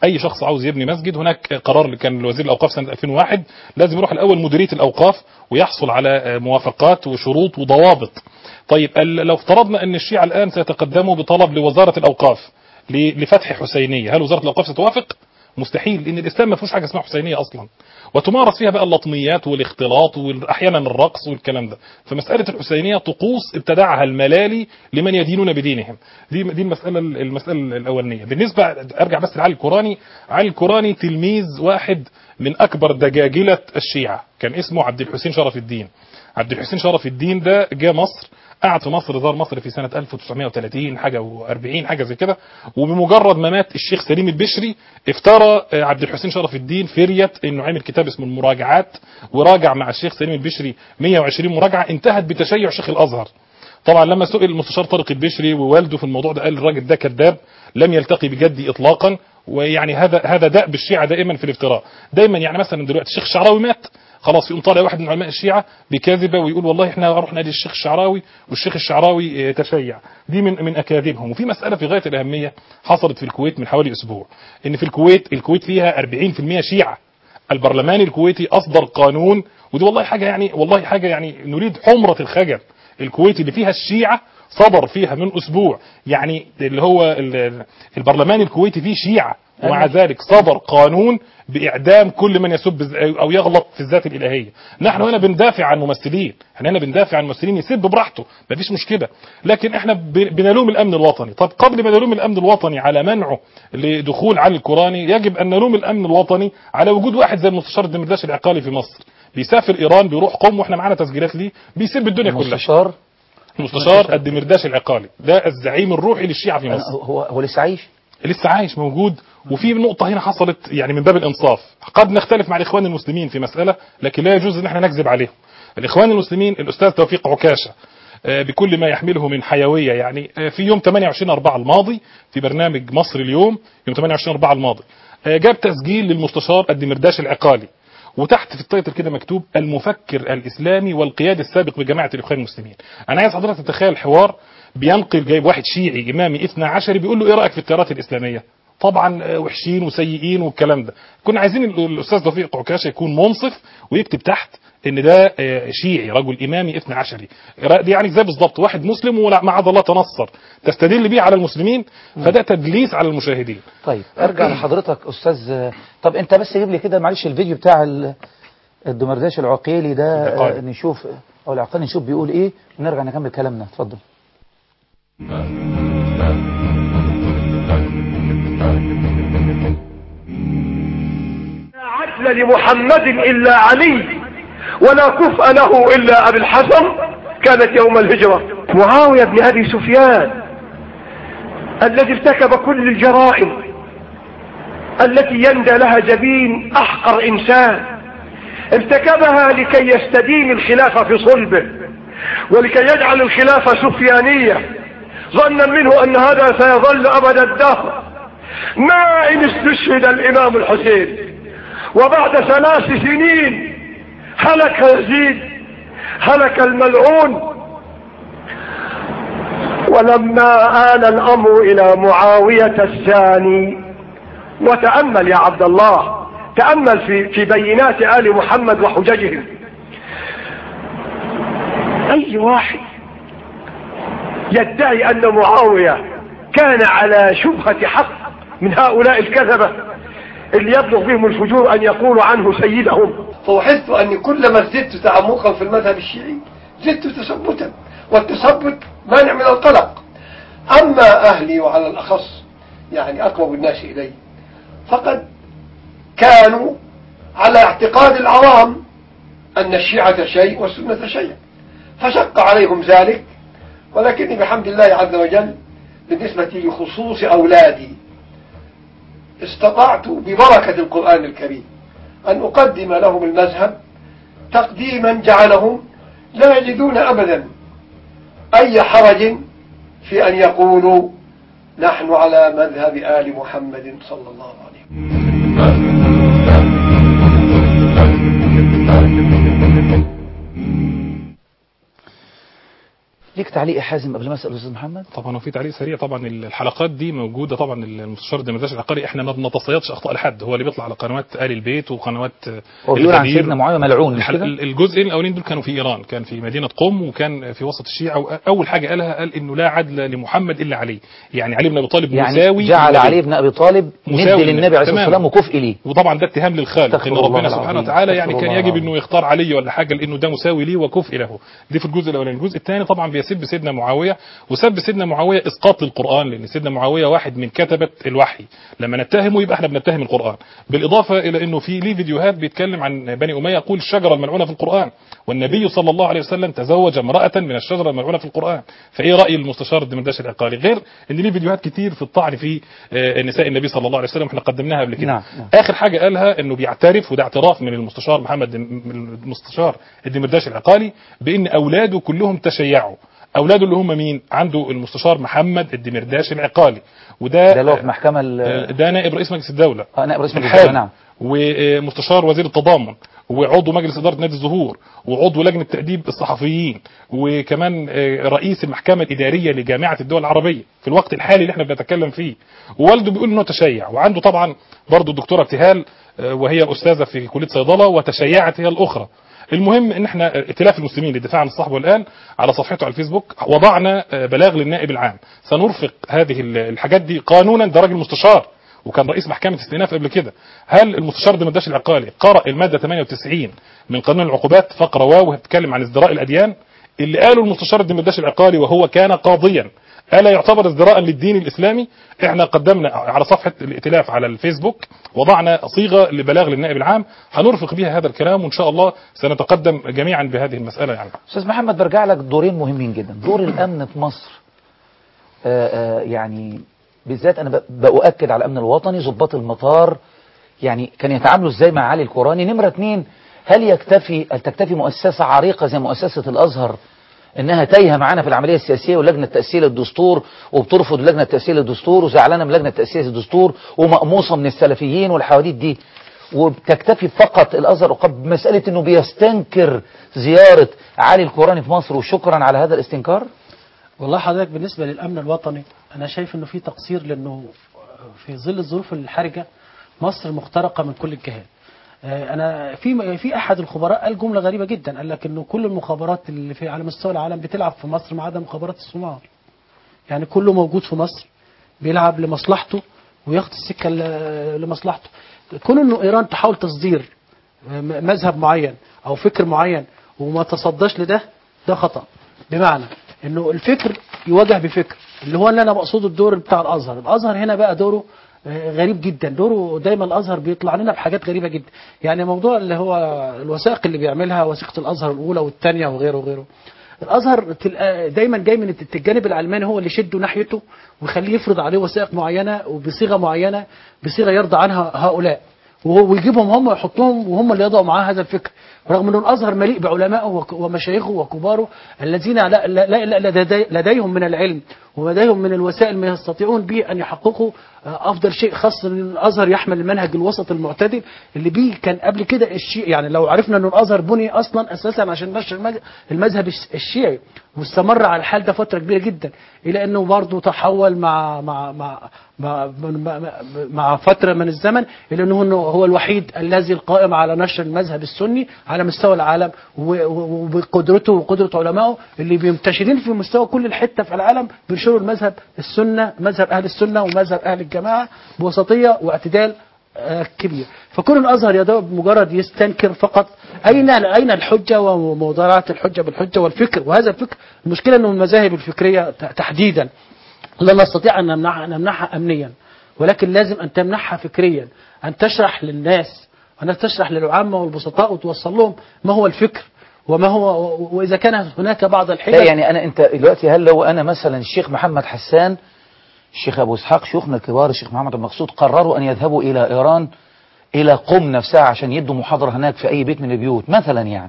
اي شخص عاوز يبني مسجد هناك قرار اللي كان لوزير الاوقاف سنه 2001 لازم يروح الاول مديريه الاوقاف ويحصل على موافقات وشروط وضوابط طيب ال- لو افترضنا ان الشيعة الان سيتقدموا بطلب لوزاره الاوقاف ل- لفتح حسينيه هل وزاره الاوقاف ستوافق مستحيل لان الاسلام ما فيهوش حاجه اسمها حسينيه اصلا وتمارس فيها بقى اللطميات والاختلاط واحيانا الرقص والكلام ده فمساله الحسينيه طقوس ابتدعها الملالي لمن يدينون بدينهم دي دي المساله المساله الاولانيه بالنسبه ارجع بس لعلي الكوراني علي الكوراني تلميذ واحد من اكبر دجاجله الشيعه كان اسمه عبد الحسين شرف الدين عبد الحسين شرف الدين ده جه مصر قعد في مصر زار مصر في سنة 1930 حاجة و40 حاجة زي كده وبمجرد ما مات الشيخ سليم البشري افترى آه، عبد الحسين شرف الدين فرية انه عمل كتاب اسمه المراجعات وراجع مع الشيخ سليم البشري 120 مراجعة انتهت بتشيع شيخ الازهر طبعا لما سئل المستشار طارق البشري ووالده في الموضوع ده قال الراجل ده كذاب لم يلتقي بجدي اطلاقا ويعني هذا هذا دأب الشيعة دائما في الافتراء دايما يعني مثلا دلوقتي الشيخ الشعراوي مات خلاص يقوم طالع واحد من علماء الشيعة بكاذبة ويقول والله احنا رحنا للشيخ الشعراوي والشيخ الشعراوي اه، تشيع دي من من اكاذيبهم وفي مسألة في غاية الأهمية حصلت في الكويت من حوالي أسبوع ان في الكويت الكويت فيها 40% شيعة البرلمان الكويتي أصدر قانون ودي والله حاجة يعني والله حاجة يعني نريد حمرة الخجل الكويت اللي فيها الشيعة صدر فيها من أسبوع يعني اللي هو ال- البرلمان الكويتي فيه شيعة ومع ذلك صدر قانون بإعدام كل من يسب الز- أو يغلط في الذات الإلهية نحن هنا بندافع عن ممثلين احنا هنا بندافع عن ممثلين يسب براحته مفيش مشكلة لكن احنا ب- بنلوم الأمن الوطني طب قبل ما نلوم الأمن الوطني على منعه لدخول علي الكوراني يجب أن نلوم الأمن الوطني على وجود واحد زي المستشار الدمرداش العقالي في مصر بيسافر إيران بيروح قم واحنا معانا تسجيلات ليه بيسب الدنيا كلها المستشار المستشار الدمرداش العقالي ده الزعيم الروحي للشيعة في مصر هو هو لسه عايش لسه عايش موجود وفي نقطة هنا حصلت يعني من باب الإنصاف قد نختلف مع الإخوان المسلمين في مسألة لكن لا يجوز أن احنا نكذب عليهم الإخوان المسلمين الأستاذ توفيق عكاشة آه، بكل ما يحمله من حيوية يعني آه، في يوم 28 4 الماضي في برنامج مصر اليوم يوم 28 4 الماضي آه، جاب تسجيل للمستشار الدمرداش العقالي وتحت في التايتل كده مكتوب المفكر الإسلامي والقيادي السابق بجماعة الإخوان المسلمين أنا عايز حضرتك تتخيل حوار بينقل جايب واحد شيعي إمامي اثنا عشري بيقول له إيه رأيك في التيارات الإسلامية طبعا آه، وحشين وسيئين والكلام ده كنا عايزين ال- الاستاذ توفيق عكاشه يكون منصف ويكتب تحت ان ده آه، شيعي رجل امامي اثنى عشري را- دي يعني زي بالظبط واحد مسلم ومعاذ الله تنصر تستدل بيه على المسلمين فده تدليس على المشاهدين طيب ارجع لحضرتك استاذ طب انت بس جيب لي كده معلش الفيديو بتاع ال- الدمرداش العقيلي ده العقالي. آه، نشوف او العقالي نشوف بيقول ايه ونرجع نكمل كلامنا اتفضل عدل لمحمد إلا علي ولا كفء له إلا أبي الحسن كانت يوم الهجرة معاوية بن أبي سفيان الذي ارتكب كل الجرائم التي يندى لها جبين أحقر إنسان ارتكبها لكي يستدين الخلافة في صلبه ولكي يجعل الخلافة سفيانية ظنا منه أن هذا سيظل أبد الدهر ما إن استشهد الإمام الحسين وبعد ثلاث سنين هلك يزيد هلك الملعون ولما آل الأمر إلى معاوية الثاني وتأمل يا عبد الله تأمل في, في بينات آل محمد وحججهم أي واحد يدعي أن معاوية كان على شبهة حق من هؤلاء الكذبة اللي يبلغ بهم الفجور أن يقولوا عنه سيدهم فوحدت أني كلما ازددت تعمقا في المذهب الشيعي زدت تثبتا والتثبت مانع من القلق أما أهلي وعلى الأخص يعني أقرب الناس إلي فقد كانوا على اعتقاد العوام أن الشيعة شيء والسنة شيء فشق عليهم ذلك ولكني بحمد الله عز وجل بالنسبة لخصوص أولادي استطعت ببركة القرآن الكريم أن أقدم لهم المذهب تقديما جعلهم لا يجدون أبدا أي حرج في أن يقولوا نحن على مذهب آل محمد صلى الله عليه وسلم ليك تعليق يا حازم قبل ما اسال الاستاذ محمد طبعا وفي تعليق سريع طبعا الحلقات دي موجوده طبعا المستشار الدمرداش العقاري احنا ما بنتصيدش اخطاء لحد هو اللي بيطلع على قنوات ال البيت وقنوات هو بيقول عن الغدير. سيدنا معاويه ملعون مش الحل- كده؟ الجزئين الاولين دول كانوا في ايران كان في مدينه قم وكان في وسط الشيعه واول حاجه قالها قال انه لا عدل لمحمد الا علي يعني علي بن ابي طالب يعني مساوي جعل للنبي. علي بن ابي طالب ند مساوي للنبي عليه الصلاه تمام. والسلام وكفء ليه وطبعا ده اتهام للخالق استغفر ان الله ربنا العظيم. سبحانه وتعالى يعني استغفر كان الله يجب العظيم. العظيم. انه يختار علي ولا حاجه لانه ده مساوي ليه وكفء له دي في الجزء الاولاني الجزء الثاني طبعا بيسب سيدنا معاويه وسب سيدنا معاويه اسقاط القران لان سيدنا معاويه واحد من كتبه الوحي لما نتهمه يبقى احنا بنتهم القران بالاضافه الى انه في ليه فيديوهات بيتكلم عن بني اميه يقول الشجره الملعونه في القران والنبي صلى الله عليه وسلم تزوج امراه من الشجره الملعونه في القران فايه راي المستشار الدمرداش العقاري غير ان ليه فيديوهات كتير في الطعن في آه، نساء النبي صلى الله عليه وسلم احنا قدمناها قبل كده نعم، نعم. اخر حاجه قالها انه بيعترف وده اعتراف من المستشار محمد من المستشار الدمرداش العقالي بان اولاده كلهم تشيعوا اولاده اللي هم مين عنده المستشار محمد الدمرداش العقالي وده ده اللي هو في محكمه ال- ده نائب رئيس مجلس الدوله اه نائب رئيس مجلس الحالي. الدولة، نعم ومستشار وزير التضامن وعضو مجلس اداره نادي الزهور وعضو لجنه تاديب الصحفيين وكمان آه، رئيس المحكمه الاداريه لجامعه الدول العربيه في الوقت الحالي اللي احنا بنتكلم فيه ووالده بيقول انه تشيع وعنده طبعا برضه الدكتوره ابتهال آه، وهي الاستاذه في كليه صيدله وتشيعت هي الاخرى المهم ان احنا ائتلاف المسلمين للدفاع عن الصحب والان على صفحته على الفيسبوك وضعنا آه، بلاغ للنائب العام سنرفق هذه ال- الحاجات دي قانونا ده راجل مستشار وكان رئيس محكمه استئناف قبل كده هل المستشار دمرداش العقالي قرأ الماده 98 من قانون العقوبات فقره واو بتتكلم عن ازدراء الاديان اللي قاله المستشار الدمرداش العقالي وهو كان قاضيا الا يعتبر ازدراء للدين الاسلامي احنا قدمنا على صفحه الائتلاف على الفيسبوك وضعنا صيغه لبلاغ للنائب العام هنرفق بها هذا الكلام وان شاء الله سنتقدم جميعا بهذه المساله يعني استاذ محمد برجع لك دورين مهمين جدا دور الامن في مصر آه، آه، يعني بالذات انا ب- باؤكد على الامن الوطني ضباط المطار يعني كان يتعاملوا ازاي مع علي الكوراني نمره اتنين هل يكتفي هل تكتفي مؤسسه عريقه زي مؤسسه الازهر انها تايهه معانا في العمليه السياسيه ولجنه تاسيس الدستور وبترفض لجنه تاسيس الدستور وزعلانه من لجنه تاسيس الدستور ومقموصه من السلفيين والحواديت دي وبتكتفي فقط الازهر عقاب بمساله انه بيستنكر زياره علي الكوراني في مصر وشكرا على هذا الاستنكار والله حضرتك بالنسبة للأمن الوطني أنا شايف إنه في تقصير لأنه في ظل الظروف الحرجة مصر مخترقة من كل الجهات. آه، أنا في في أحد الخبراء قال جملة غريبة جدا قال لك إنه كل المخابرات اللي في على مستوى العالم بتلعب في مصر ما عدا مخابرات الصومال. يعني كله موجود في مصر بيلعب لمصلحته وياخد السكة ل- لمصلحته. كون إنه إيران تحاول تصدير آه، م- مذهب معين أو فكر معين وما تصداش لده ده خطأ. بمعنى انه الفكر يواجه بفكر اللي هو اللي انا بقصده الدور بتاع الازهر الازهر هنا بقى دوره آه، غريب جدا دوره دايما الازهر بيطلع لنا بحاجات غريبه جدا يعني موضوع اللي هو الوثائق اللي بيعملها وثيقه الازهر الاولى والثانيه وغيره وغيره الازهر تلقى دايما جاي من الت- الجانب العلماني هو اللي يشده ناحيته ويخليه يفرض عليه وثائق معينه وبصيغه معينه بصيغه يرضى عنها هؤلاء وهو- ويجيبهم هم ويحطهم وهم اللي يضعوا معاه هذا الفكر رغم ان الازهر مليء بعلمائه وك- ومشايخه وكباره الذين لا لا لا لا لدي- لديهم من العلم ولديهم من الوسائل ما يستطيعون به ان يحققوا آه، افضل شيء خاصه ان الازهر يحمل المنهج الوسط المعتدل اللي بيه كان قبل كده الشيء يعني لو عرفنا ان الازهر بني اصلا اساسا عشان نشر المذ- المذهب الش- الشيعي واستمر على الحال ده فتره كبيره جدا الى انه برضه تحول مع مع مع مع, مع, مع فتره من الزمن الى انه إنه هو الوحيد الذي القائم على نشر المذهب السني على مستوى العالم و- و- وبقدرته وقدره علمائه اللي بينتشرين في مستوى كل الحته في العالم بينشروا المذهب السنه مذهب اهل السنه ومذهب اهل الجماعه بوسطيه واعتدال آه، كبير فكون الازهر يدعو مجرد يستنكر فقط اين اين الحجه وموضوعات الحجه بالحجه والفكر وهذا الفكر المشكله انه المذاهب الفكريه ت- تحديدا لا نستطيع ان نمنعها نمنعها امنيا ولكن لازم ان تمنحها فكريا ان تشرح للناس وان تشرح للعامه والبسطاء وتوصل لهم ما هو الفكر وما هو واذا كان هناك بعض الحجج لا يعني انا انت دلوقتي هل لو انا مثلا الشيخ محمد حسان الشيخ ابو اسحاق شيوخنا الكبار الشيخ محمد المقصود قرروا ان يذهبوا الى ايران الى قم نفسها عشان يدوا محاضره هناك في اي بيت من البيوت مثلا يعني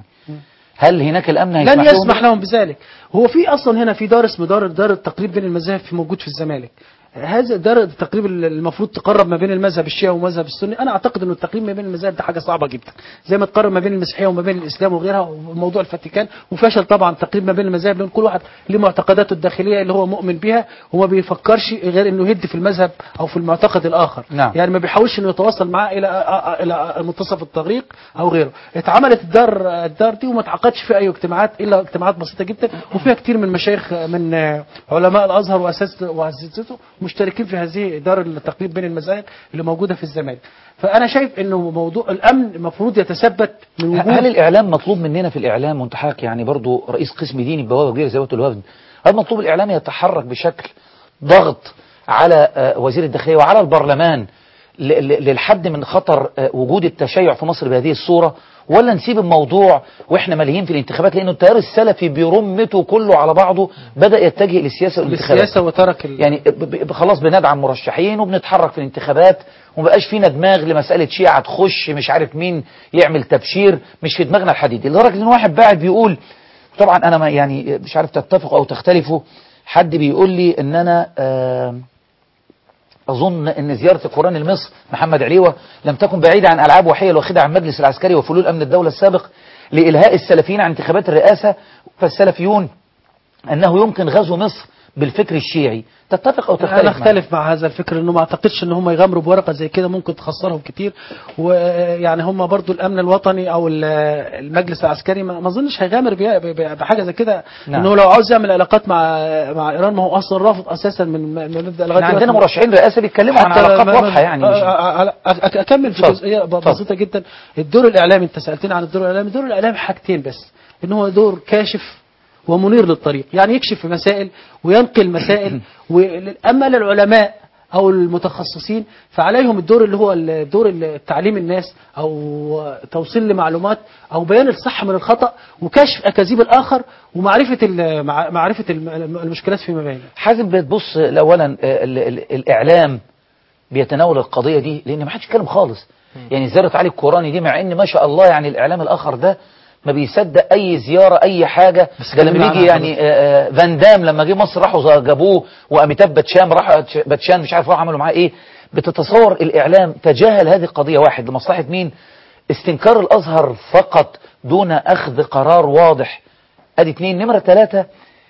هل هناك الامن لن هيسمح لهم يسمح لهم بذلك هو في اصلا هنا في دار اسمه دار دار التقريب بين المذاهب في موجود في الزمالك هذا ده التقريب اللي المفروض تقرب ما بين المذهب الشيعي والمذهب السني انا اعتقد انه التقريب ما بين المذاهب ده حاجه صعبه جدا زي ما تقرب ما بين المسيحيه وما بين الاسلام وغيرها وموضوع الفاتيكان وفشل طبعا تقريب ما بين المذاهب لان كل واحد له معتقداته الداخليه اللي هو مؤمن بها وما بيفكرش غير انه يهد في المذهب او في المعتقد الاخر نعم. يعني ما بيحاولش انه يتواصل معاه الى الى منتصف الطريق او غيره اتعملت الدار الدار دي وما اتعقدش فيها اي اجتماعات الا اجتماعات بسيطه جدا وفيها كتير من مشايخ من علماء الازهر واساتذته واساتذته مشتركين في هذه دار التقريب بين المذاهب اللي موجوده في الزمان فانا شايف انه موضوع الامن المفروض يتثبت من وجود هل الاعلام مطلوب مننا في الاعلام وانت حضرتك يعني برضو رئيس قسم ديني بوابه كبيره زي وقت الوفد هل مطلوب الاعلام يتحرك بشكل ضغط على آه، وزير الداخليه وعلى البرلمان ل- ل- للحد من خطر آه، وجود التشيع في مصر بهذه الصوره ولا نسيب الموضوع واحنا ماليين في الانتخابات لانه التيار السلفي برمته كله على بعضه بدا يتجه للسياسه والانتخابات بالسياسه وترك ال... يعني ب- ب- خلاص بندعم مرشحين وبنتحرك في الانتخابات ومبقاش فينا دماغ لمسألة شيعة تخش مش عارف مين يعمل تبشير مش في دماغنا الحديد لدرجة ان واحد باعت بيقول طبعا انا ما يعني مش عارف تتفقوا او تختلفوا حد بيقول لي ان انا آه اظن ان زيارة القرآن لمصر محمد عليوة لم تكن بعيدة عن العاب وحية الواخدة عن المجلس العسكري وفلول امن الدولة السابق لإلهاء السلفيين عن انتخابات الرئاسة فالسلفيون انه يمكن غزو مصر بالفكر الشيعي تتفق او تختلف انا معي؟ اختلف مع هذا الفكر انه ما اعتقدش ان هم يغامروا بورقه زي كده ممكن تخسرهم كتير ويعني هم برضو الامن الوطني او ال- المجلس العسكري ما ما اظنش هيغامر بيها- ب- ب- بحاجه زي كده نعم. انه لو عاوز يعمل علاقات مع مع ايران ما هو اصلا رافض اساسا من من مبدا لغايه احنا عندنا دلوقتي. مرشحين رئاسة بيتكلموا عن حتى علاقات ما- واضحة يعني مش- أ- أ- أ- أ- اكمل في اتفضل. جزئيه ب- اتفضل. بسيطه جدا الدور الاعلامي انت سالتني عن الدور الاعلامي الدور الاعلامي حاجتين بس ان هو دور كاشف ومنير للطريق يعني يكشف في مسائل وينقل مسائل و- اما للعلماء او المتخصصين فعليهم الدور اللي هو الدور التعليم الناس او توصيل لمعلومات او بيان الصح من الخطا وكشف اكاذيب الاخر ومعرفه ال- مع- معرفه الم- المشكلات فيما بينهم حازم بتبص اولا آه، ال- ال- الاعلام بيتناول القضيه دي لان ما حدش يتكلم خالص يعني زياره علي القراني دي مع ان ما شاء الله يعني الاعلام الاخر ده ما بيصدق اي زياره اي حاجه ده لما كلمنا بيجي عنها يعني آه، آه، فان دام لما جه مصر راحوا جابوه واميتاب باتشان راح باتشان مش عارف راحوا عملوا معاه ايه بتتصور الاعلام تجاهل هذه القضيه واحد لمصلحه مين استنكار الازهر فقط دون اخذ قرار واضح ادي اتنين نمره ثلاثه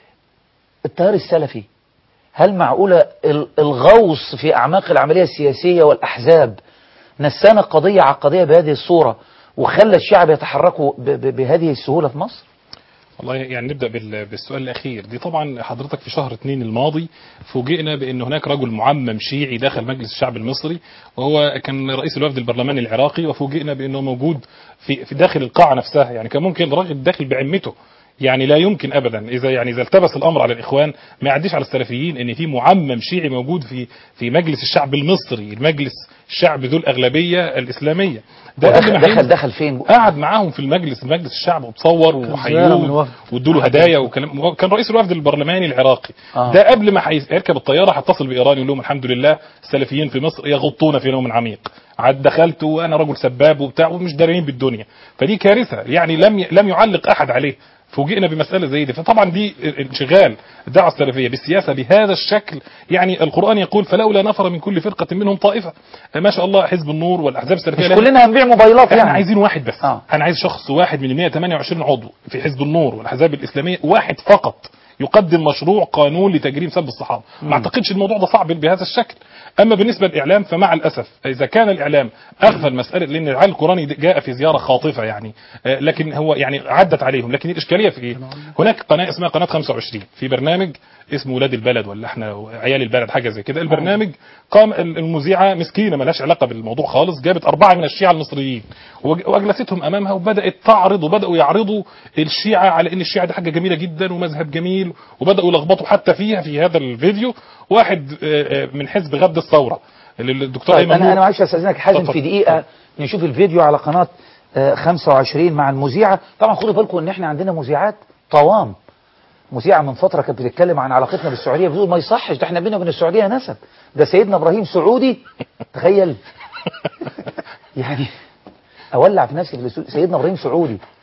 التيار السلفي هل معقولة ال- الغوص في أعماق العملية السياسية والأحزاب نسانا قضية عقدية بهذه الصورة وخلى الشعب يتحركوا ب- ب- بهذه السهولة في مصر والله يعني نبدا بال- بالسؤال الاخير دي طبعا حضرتك في شهر اثنين الماضي فوجئنا بان هناك رجل معمم شيعي داخل مجلس الشعب المصري وهو كان رئيس الوفد البرلماني العراقي وفوجئنا بانه موجود في في داخل القاعه نفسها يعني كان ممكن راجل داخل بعمته يعني لا يمكن ابدا اذا يعني اذا التبس الامر على الاخوان ما يعديش على السلفيين ان في معمم شيعي موجود في في مجلس الشعب المصري المجلس الشعب ذو الاغلبيه الاسلاميه ده قبل دخل, ما دخل, هينزل. دخل فين قعد معاهم في المجلس مجلس الشعب وتصور زيارة من وحيوه الوفد. وادوا له هدايا وكلام كان رئيس الوفد البرلماني العراقي آه. ده قبل ما هيس- هيركب الطياره هتصل بايران يقول لهم الحمد لله السلفيين في مصر يغطون في نوم عميق عاد دخلت وانا رجل سباب وبتاع ومش دارين بالدنيا فدي كارثه يعني لم ي... لم يعلق احد عليه فوجئنا بمسألة زي دي فطبعا دي انشغال الدعوة السلفية بالسياسة بهذا الشكل يعني القرآن يقول فلولا نفر من كل فرقة منهم طائفة ما شاء الله حزب النور والأحزاب السلفية مش لها- كلنا هنبيع موبايلات احنا يعني عايزين واحد بس آه. انا عايز شخص واحد من 128 عضو في حزب النور والاحزاب الاسلاميه واحد فقط يقدم مشروع قانون لتجريم سب الصحابه ما اعتقدش الموضوع ده صعب بهذا الشكل اما بالنسبه للاعلام فمع الاسف اذا كان الاعلام اغفل مساله لان العالم القراني جاء في زياره خاطفه يعني آه، لكن هو يعني عدت عليهم لكن الاشكاليه في ايه هناك قناه اسمها قناه 25 في برنامج اسمه ولاد البلد ولا احنا عيال البلد حاجه زي كده البرنامج قام المذيعه مسكينه ملهاش علاقه بالموضوع خالص جابت اربعه من الشيعه المصريين وج- واجلستهم امامها وبدات تعرض وبداوا يعرضوا الشيعه على ان الشيعه دي حاجه جميله جدا ومذهب جميل وبداوا يلخبطوا حتى فيها في هذا الفيديو واحد آه، آه، من حزب غد الثوره اللي الدكتور طيب ايمن انا نور- انا معلش استاذنك حازم اتفضل. في دقيقه نشوف الفيديو على قناه آه، 25 مع المذيعه طبعا خدوا بالكم ان احنا عندنا مذيعات طوام مذيعه من فتره كانت بتتكلم عن علاقتنا بالسعوديه بتقول ما يصحش ده احنا بينا وبين السعوديه نسب ده سيدنا ابراهيم سعودي تخيل يعني اولع في نفسي في الاستوديو سيدنا ابراهيم سعودي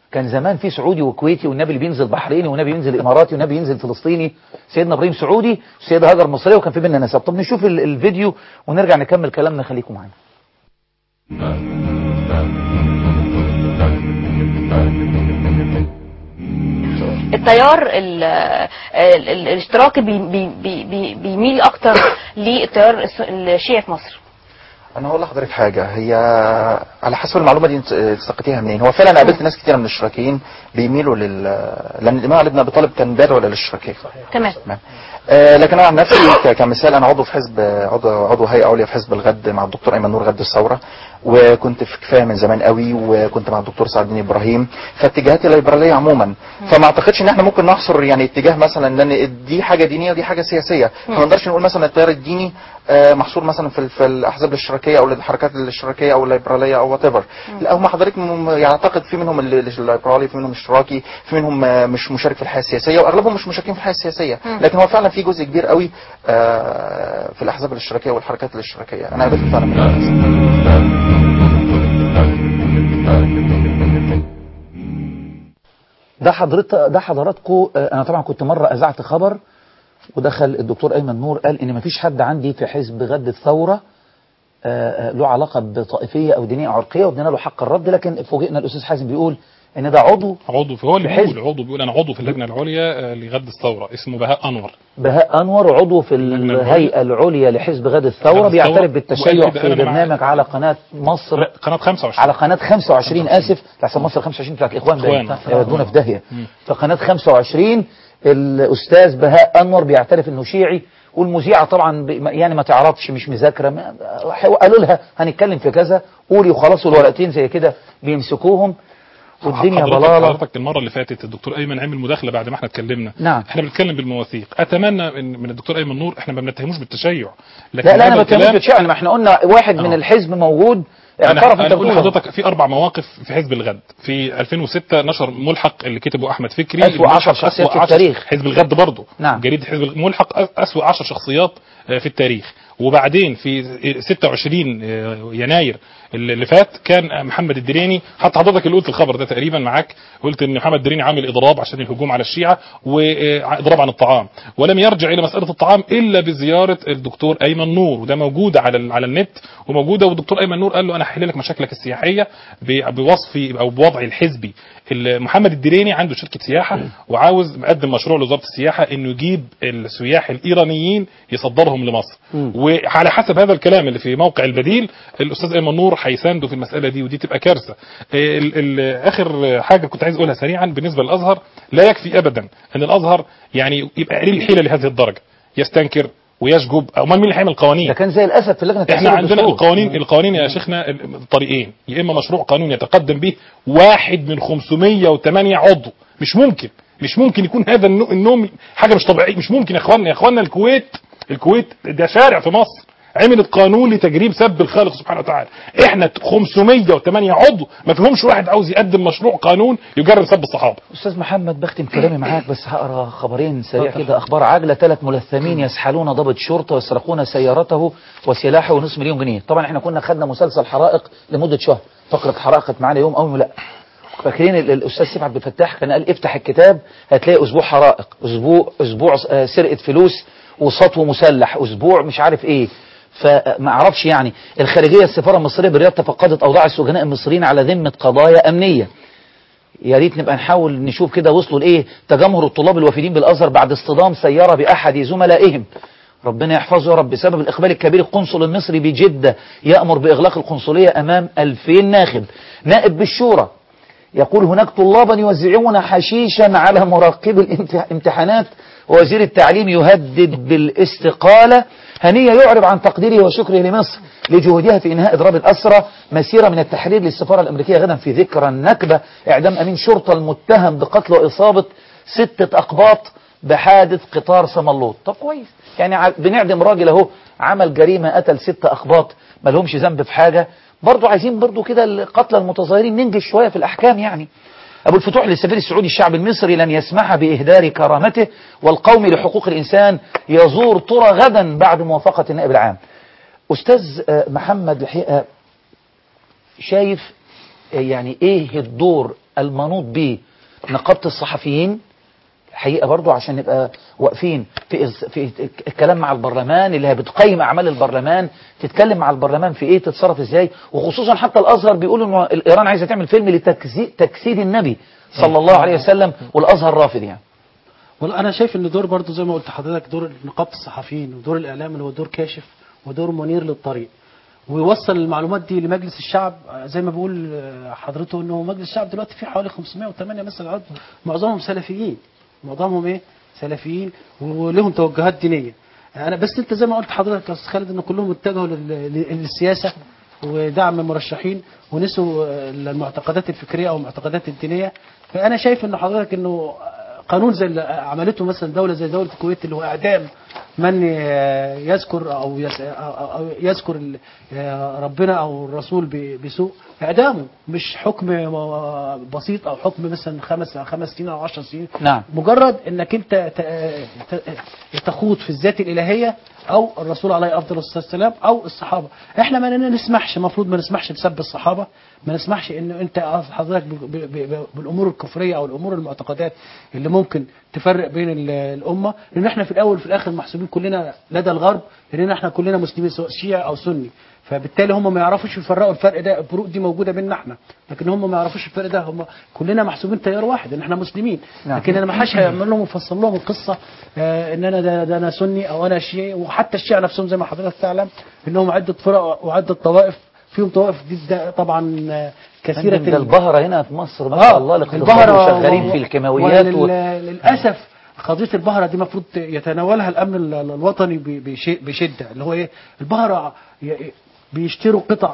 كان زمان في سعودي وكويتي والنبي اللي بينزل بحريني والنبي بينزل اماراتي والنبي ينزل فلسطيني سيدنا ابراهيم سعودي والسيده هاجر مصريه وكان في بيننا نسب طب نشوف ال- الفيديو ونرجع نكمل كلامنا خليكم معانا التيار ال ال ال الاشتراكي بي بي بي بي بيميل اكتر للتيار الس- الشيعي في مصر انا هقول لحضرتك حاجه هي على حسب المعلومه دي انت استقيتيها منين هو فعلا قابلت ناس كتير من الاشتراكيين بيميلوا لل لان الامام علي بن ابي طالب كان بيدعو للاشتراكيه تمام آه لكن انا عن نفسي ك- كمثال انا عضو في حزب عضو عضو هيئه عليا في حزب الغد مع الدكتور ايمن نور غد الثوره وكنت في كفايه من زمان قوي وكنت مع الدكتور سعد الدين ابراهيم فاتجاهاتي الليبراليه عموما فما اعتقدش ان احنا ممكن نحصر يعني اتجاه مثلا لان دي حاجه دينيه ودي حاجه سياسيه مم. فما نقدرش نقول مثلا التيار الديني آه، محصور مثلا في في الاحزاب الاشتراكيه او الحركات الاشتراكيه او الليبراليه او وات ايفر لا هم حضرتك م- يعني اعتقد في منهم ال- الليبرالي في منهم اشتراكي في منهم آه، مش مشارك في الحياه السياسيه واغلبهم مش مشاركين في الحياه السياسيه مم. لكن هو فعلا في جزء كبير قوي آه، في الاحزاب الاشتراكيه والحركات الاشتراكيه انا قابلت فعلا من الناس. ده حضرتك ده حضراتكم انا طبعا كنت مره اذعت خبر ودخل الدكتور ايمن نور قال ان مفيش حد عندي في حزب غد الثوره آه، آه، له علاقه بطائفيه او دينيه او عرقيه وادينا له حق الرد لكن فوجئنا الاستاذ حازم بيقول ان ده عضو عضو هو اللي في حزب. بيقول عضو بيقول انا عضو في اللجنه العليا آه، لغد الثوره اسمه بهاء انور بهاء انور عضو في الهيئه العليا لحزب غد الثوره غد الثورة. بيعترف بالتشيع وقال كده في أنا معاك. برنامج على قناه مصر قناه 25 على قناه 25 اسف لحسن مصر 25 بتاعت الاخوان إخوان. باين. يودونا في داهيه مم. فقناه 25 الاستاذ بهاء انور بيعترف انه شيعي والمذيعه طبعا ب- يعني ما تعرفش مش مذاكره ما- قالوا لها هنتكلم في كذا قولي وخلاص الورقتين زي كده بيمسكوهم والدنيا حضرتك ضلاله حضرتك المره اللي فاتت الدكتور ايمن عمل مداخله بعد ما احنا اتكلمنا نعم. احنا بنتكلم بالمواثيق اتمنى ان من الدكتور ايمن نور احنا ما بنتهموش بالتشيع لكن لا لا انا هذا بتكلم الكلام- بتشيع ما احنا قلنا واحد من آه. الحزب موجود انا اعترف انا انت اقول بتقوله. لحضرتك في اربع مواقف في حزب الغد في 2006 نشر ملحق اللي كتبه احمد فكري أسوأ الملحق عشر شخصيات أسوأ في عشر- التاريخ. حزب الغد برضه نعم. جريده حزب الغ- ملحق أس- اسوأ 10 شخصيات آه، في التاريخ وبعدين في 26 آه، يناير اللي اللي فات كان محمد الدريني حتى حضرتك اللي قلت الخبر ده تقريبا معاك قلت ان محمد الدريني عامل اضراب عشان الهجوم على الشيعه واضراب عن الطعام ولم يرجع الى مساله الطعام الا بزياره الدكتور ايمن نور وده موجوده على ال- على النت وموجوده والدكتور ايمن نور قال له انا هحل لك مشاكلك السياحيه ب- بوصفي او بوضعي الحزبي ال- محمد الدريني عنده شركه سياحه وعاوز مقدم مشروع لوزاره السياحه انه يجيب السياح الايرانيين يصدرهم لمصر وعلى حسب هذا الكلام اللي في موقع البديل الاستاذ ايمن نور هيسانده في المساله دي ودي تبقى كارثه ال ال اخر حاجه كنت عايز اقولها سريعا بالنسبه للازهر لا يكفي ابدا ان الازهر يعني يبقى قليل الحيله لهذه الدرجه يستنكر ويشجب امال مين اللي هيعمل قوانين ده كان زي الاسد في اللجنه احنا التأثير عندنا الدستور. القوانين القوانين يا شيخنا طريقين يا اما مشروع قانون يتقدم به واحد من 508 عضو مش ممكن مش ممكن يكون هذا النو- النوم حاجه مش طبيعيه مش ممكن يا اخوانا يا اخوانا الكويت الكويت ده شارع في مصر عملت قانون لتجريب سب الخالق سبحانه وتعالى احنا 508 عضو ما فيهمش واحد عاوز يقدم مشروع قانون يجرب سب الصحابه استاذ محمد بختم كلامي معاك بس هقرا خبرين سريع كده اخبار عاجله ثلاث ملثمين يسحلون ضابط شرطه ويسرقون سيارته وسلاحه ونصف مليون جنيه طبعا احنا كنا خدنا مسلسل حرائق لمده شهر فقره حرائق كانت معانا يوم او لا فاكرين ال- الاستاذ سيف عبد الفتاح كان قال افتح الكتاب هتلاقي اسبوع حرائق اسبوع اسبوع آه، سرقه فلوس وسطو مسلح اسبوع مش عارف ايه فما اعرفش يعني الخارجيه السفاره المصريه بالرياض تفقدت اوضاع السجناء المصريين على ذمه قضايا امنيه يا ريت نبقى نحاول نشوف كده وصلوا لايه تجمهر الطلاب الوافدين بالازهر بعد اصطدام سياره باحد زملائهم ربنا يحفظه يا رب بسبب الاقبال الكبير القنصل المصري بجده يامر باغلاق القنصليه امام 2000 ناخب نائب بالشورى يقول هناك طلابا يوزعون حشيشا على مراقبي الامتحانات ووزير التعليم يهدد بالاستقالة هنية يعرب عن تقديره وشكره لمصر لجهودها في إنهاء إضراب الأسرة مسيرة من التحرير للسفارة الأمريكية غدا في ذكرى النكبة إعدام أمين شرطة المتهم بقتل وإصابة ستة أقباط بحادث قطار سملوط طب كويس يعني ع- بنعدم راجل اهو عمل جريمة قتل ستة أقباط ما لهمش ذنب في حاجة برضو عايزين برضو كده القتلى المتظاهرين ننجز شوية في الأحكام يعني أبو الفتوح للسفير السعودي الشعب المصري لن يسمح بإهدار كرامته والقومي لحقوق الإنسان يزور طرى غدا بعد موافقة النائب العام أستاذ آه، محمد الحقيقة شايف يعني ايه الدور المنوط به نقابة الصحفيين حقيقة برضو عشان نبقى واقفين في, إز- في الكلام مع البرلمان اللي هي بتقيم أعمال البرلمان تتكلم مع البرلمان في إيه تتصرف إزاي وخصوصا حتى الأزهر بيقولوا إنه إيران عايزة تعمل فيلم لتجسيد النبي صلى الله عليه وسلم والأزهر رافض يعني والله انا شايف ان دور برضو زي ما قلت لحضرتك دور نقابه الصحفيين ودور الاعلام اللي هو دور كاشف ودور منير للطريق ويوصل المعلومات دي لمجلس الشعب آه، زي ما بيقول آه، حضرته انه مجلس الشعب دلوقتي فيه حوالي 508 مثلا عضو معظمهم سلفيين معظمهم ايه سلفيين ولهم توجهات دينيه انا بس انت زي ما قلت حضرتك يا استاذ خالد ان كلهم اتجهوا لل- لل- للسياسه ودعم المرشحين ونسوا آه، المعتقدات الفكريه او المعتقدات الدينيه فانا شايف ان حضرتك انه قانون زي اللي عملته مثلا دوله زي دوله الكويت اللي هو اعدام من آه، يذكر او يس- أو- أو يذكر ال- آه، ربنا او الرسول ب- بسوء اعدامه مش حكم آه، بسيط او حكم مثلا خمس خمس سنين او 10 سنين نعم مجرد انك انت ت- ت- تخوض في الذات الالهيه او الرسول عليه افضل الصلاه والسلام او الصحابه احنا ما نسمحش المفروض ما نسمحش بسب الصحابه ما نسمحش ان انت حضرتك ب- ب- ب- بالامور الكفريه او الامور المعتقدات اللي ممكن تفرق بين ال- الامه لان احنا في الاول وفي الاخر محسوبين كلنا لدى الغرب لان احنا كلنا مسلمين سواء شيعي او سني فبالتالي هم ما يعرفوش يفرقوا الفرق ده الفروق دي موجوده بيننا احنا لكن هم ما يعرفوش الفرق ده هم كلنا محسوبين تيار واحد ان احنا مسلمين نعم. لكن انا ما حدش هيعمل لهم ويفصل لهم القصه آه ان انا ده, ده انا سني او انا شيعي وحتى الشيعة نفسهم زي ما حضرتك تعلم انهم عده فرق وعده طوائف فيهم طوائف دي ده طبعا آه، كثيره ده البهرة هنا في مصر ما شاء الله الاقتصاد البهرة وشغالين و- في الكيماويات و... ولل- للاسف قضيه البهره دي المفروض يتناولها الامن ال- الوطني ب- بش- بشده اللي هو ايه البهره ي- بيشتروا قطع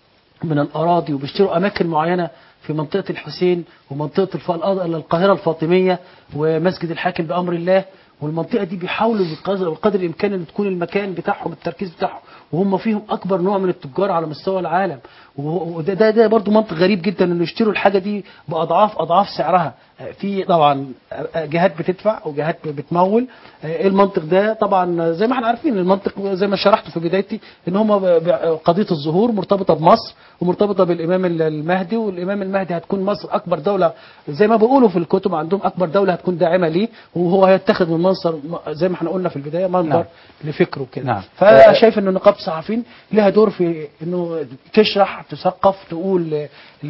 من الاراضي وبيشتروا اماكن معينه في منطقه الحسين ومنطقه الف- الأ- القاهره الفاطميه ومسجد الحاكم بامر الله والمنطقه دي بيحاولوا بقدر بقدر الامكان ان تكون المكان بتاعهم التركيز بتاعهم وهم فيهم اكبر نوع من التجار على مستوى العالم و- وده ده, ده برضه منطق غريب جدا انه يشتروا الحاجه دي باضعاف اضعاف سعرها في طبعا جهات بتدفع وجهات بتمول ايه المنطق ده طبعا زي ما احنا عارفين المنطق زي ما شرحته في بدايتي ان هم ب- ب- قضيه الظهور مرتبطه بمصر ومرتبطه بالامام المهدي والامام المهدي هتكون مصر اكبر دوله زي ما بيقولوا في الكتب عندهم اكبر دوله هتكون داعمه ليه وهو هيتخذ من منصر زي ما احنا قلنا في البدايه منبر نعم. لفكره كده نعم. فانا شايف ان نقابه الصحفيين لها دور في انه تشرح تثقف تقول ل-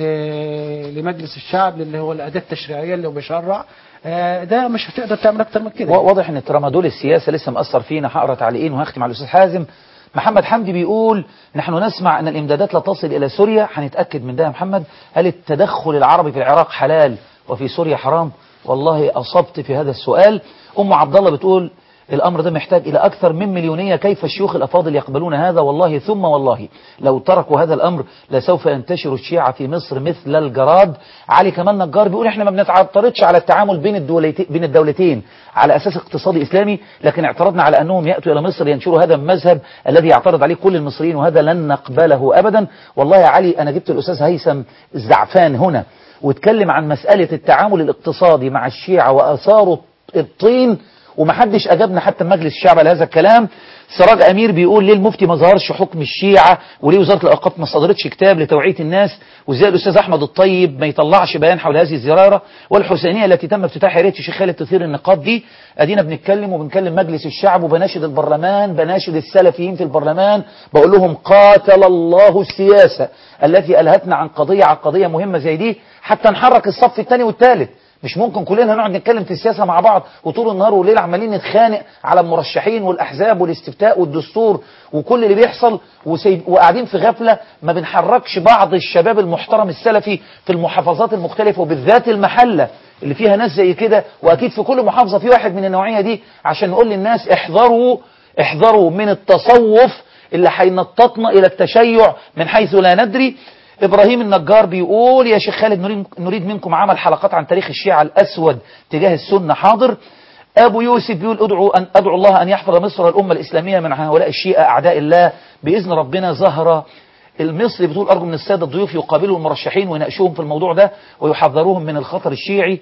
ل- لمجلس الشعب اللي هو الاداه التشريعيه اللي هو بيشرع آه، ده مش هتقدر تعمل اكتر من كده و- واضح ان الترامادول السياسي لسه مأثر فينا هقرا تعليقين وهختم على الاستاذ حازم محمد حمدي بيقول نحن نسمع ان الامدادات لا تصل الى سوريا هنتاكد من ده يا محمد هل التدخل العربي في العراق حلال وفي سوريا حرام والله اصبت في هذا السؤال ام عبد الله بتقول الامر ده محتاج الى اكثر من مليونيه كيف الشيوخ الافاضل يقبلون هذا والله ثم والله لو تركوا هذا الامر لسوف ينتشر الشيعه في مصر مثل الجراد علي كمال نجار بيقول احنا ما بنتعترضش على التعامل بين الدولتين بين الدولتين على اساس اقتصادي اسلامي لكن اعترضنا على انهم ياتوا الى مصر ينشروا هذا المذهب الذي يعترض عليه كل المصريين وهذا لن نقبله ابدا والله يا علي انا جبت الاستاذ هيثم الزعفان هنا واتكلم عن مساله التعامل الاقتصادي مع الشيعه واثاره الطين ومحدش اجابنا حتى مجلس الشعب على هذا الكلام سراج امير بيقول ليه المفتي ما ظهرش حكم الشيعه وليه وزاره الاوقاف ما صدرتش كتاب لتوعيه الناس وازاي الاستاذ احمد الطيب ما يطلعش بيان حول هذه الزياره والحسينيه التي تم افتتاحها يا ريت الشيخ خالد تثير النقاط دي ادينا بنتكلم وبنكلم مجلس الشعب وبناشد البرلمان بناشد السلفيين في البرلمان بقول لهم قاتل الله السياسه التي الهتنا عن قضيه عن قضيه مهمه زي دي حتى نحرك الصف الثاني والثالث مش ممكن كلنا نقعد نتكلم في السياسة مع بعض وطول النهار والليل عمالين نتخانق على المرشحين والأحزاب والاستفتاء والدستور وكل اللي بيحصل وسيب وقاعدين في غفلة ما بنحركش بعض الشباب المحترم السلفي في المحافظات المختلفة وبالذات المحلة اللي فيها ناس زي كده وأكيد في كل محافظة في واحد من النوعية دي عشان نقول للناس احذروا احذروا من التصوف اللي هينططنا إلى التشيع من حيث لا ندري إبراهيم النجار بيقول يا شيخ خالد نريد, نريد منكم عمل حلقات عن تاريخ الشيعة الأسود تجاه السنة حاضر أبو يوسف بيقول أدعو, أن أدعو الله أن يحفظ مصر والأمة الإسلامية من هؤلاء الشيعة أعداء الله بإذن ربنا ظهر المصري بتقول أرجو من السادة الضيوف يقابلوا المرشحين ويناقشوهم في الموضوع ده ويحذروهم من الخطر الشيعي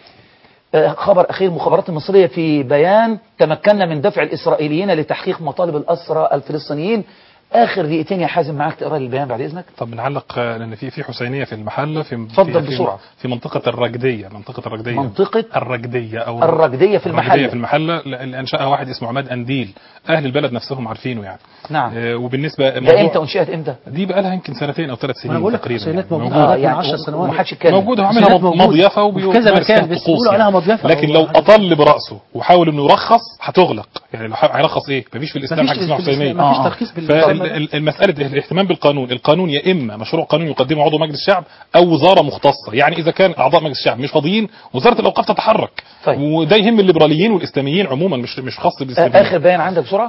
آه، خبر أخير مخابرات المصرية في بيان تمكنا من دفع الإسرائيليين لتحقيق مطالب الأسرى الفلسطينيين اخر دقيقتين يا حازم معاك تقرا لي البيان بعد اذنك طب نعلق آه، لان في في حسينيه في المحله في اتفضل في- في- بسرعة. في منطقه الرجديه منطقه الرجديه منطقة الرجديه او الرجدية في المحلة. الرجديه في المحله اللي انشاها واحد اسمه عماد انديل اهل البلد نفسهم عارفينه يعني نعم آه، وبالنسبه ده امتى انشئت امتى دي بقى لها يمكن سنتين او ثلاث أنا سنين بقول لك تقريبا حسينات يعني موجودة موجودة. لغاية من 10 سنوات ومحدش يتكلم موجودة وعاملها حسينات موجودة. مضيفة وفي كذا وبيمارس مكان فيها بس طقوس بيقولوا عليها يعني. مضيفة لكن أو لو حاجة. أطل برأسه وحاول إنه يرخص هتغلق يعني لو ح- هيرخص إيه؟ مفيش في الإسلام مفيش حاجة اسمها في الإسلام- حسينية مفيش ترخيص بالإسلام ده. فالمسألة الاهتمام بالقانون القانون يا إما مشروع قانون يقدمه عضو مجلس الشعب أو وزارة مختصة يعني إذا كان أعضاء مجلس الشعب مش فاضيين وزارة الأوقاف تتحرك طيب. وده يهم الليبراليين والإسلاميين عموما مش مش خاص بالإسلاميين اخر بيان عندك بسرعه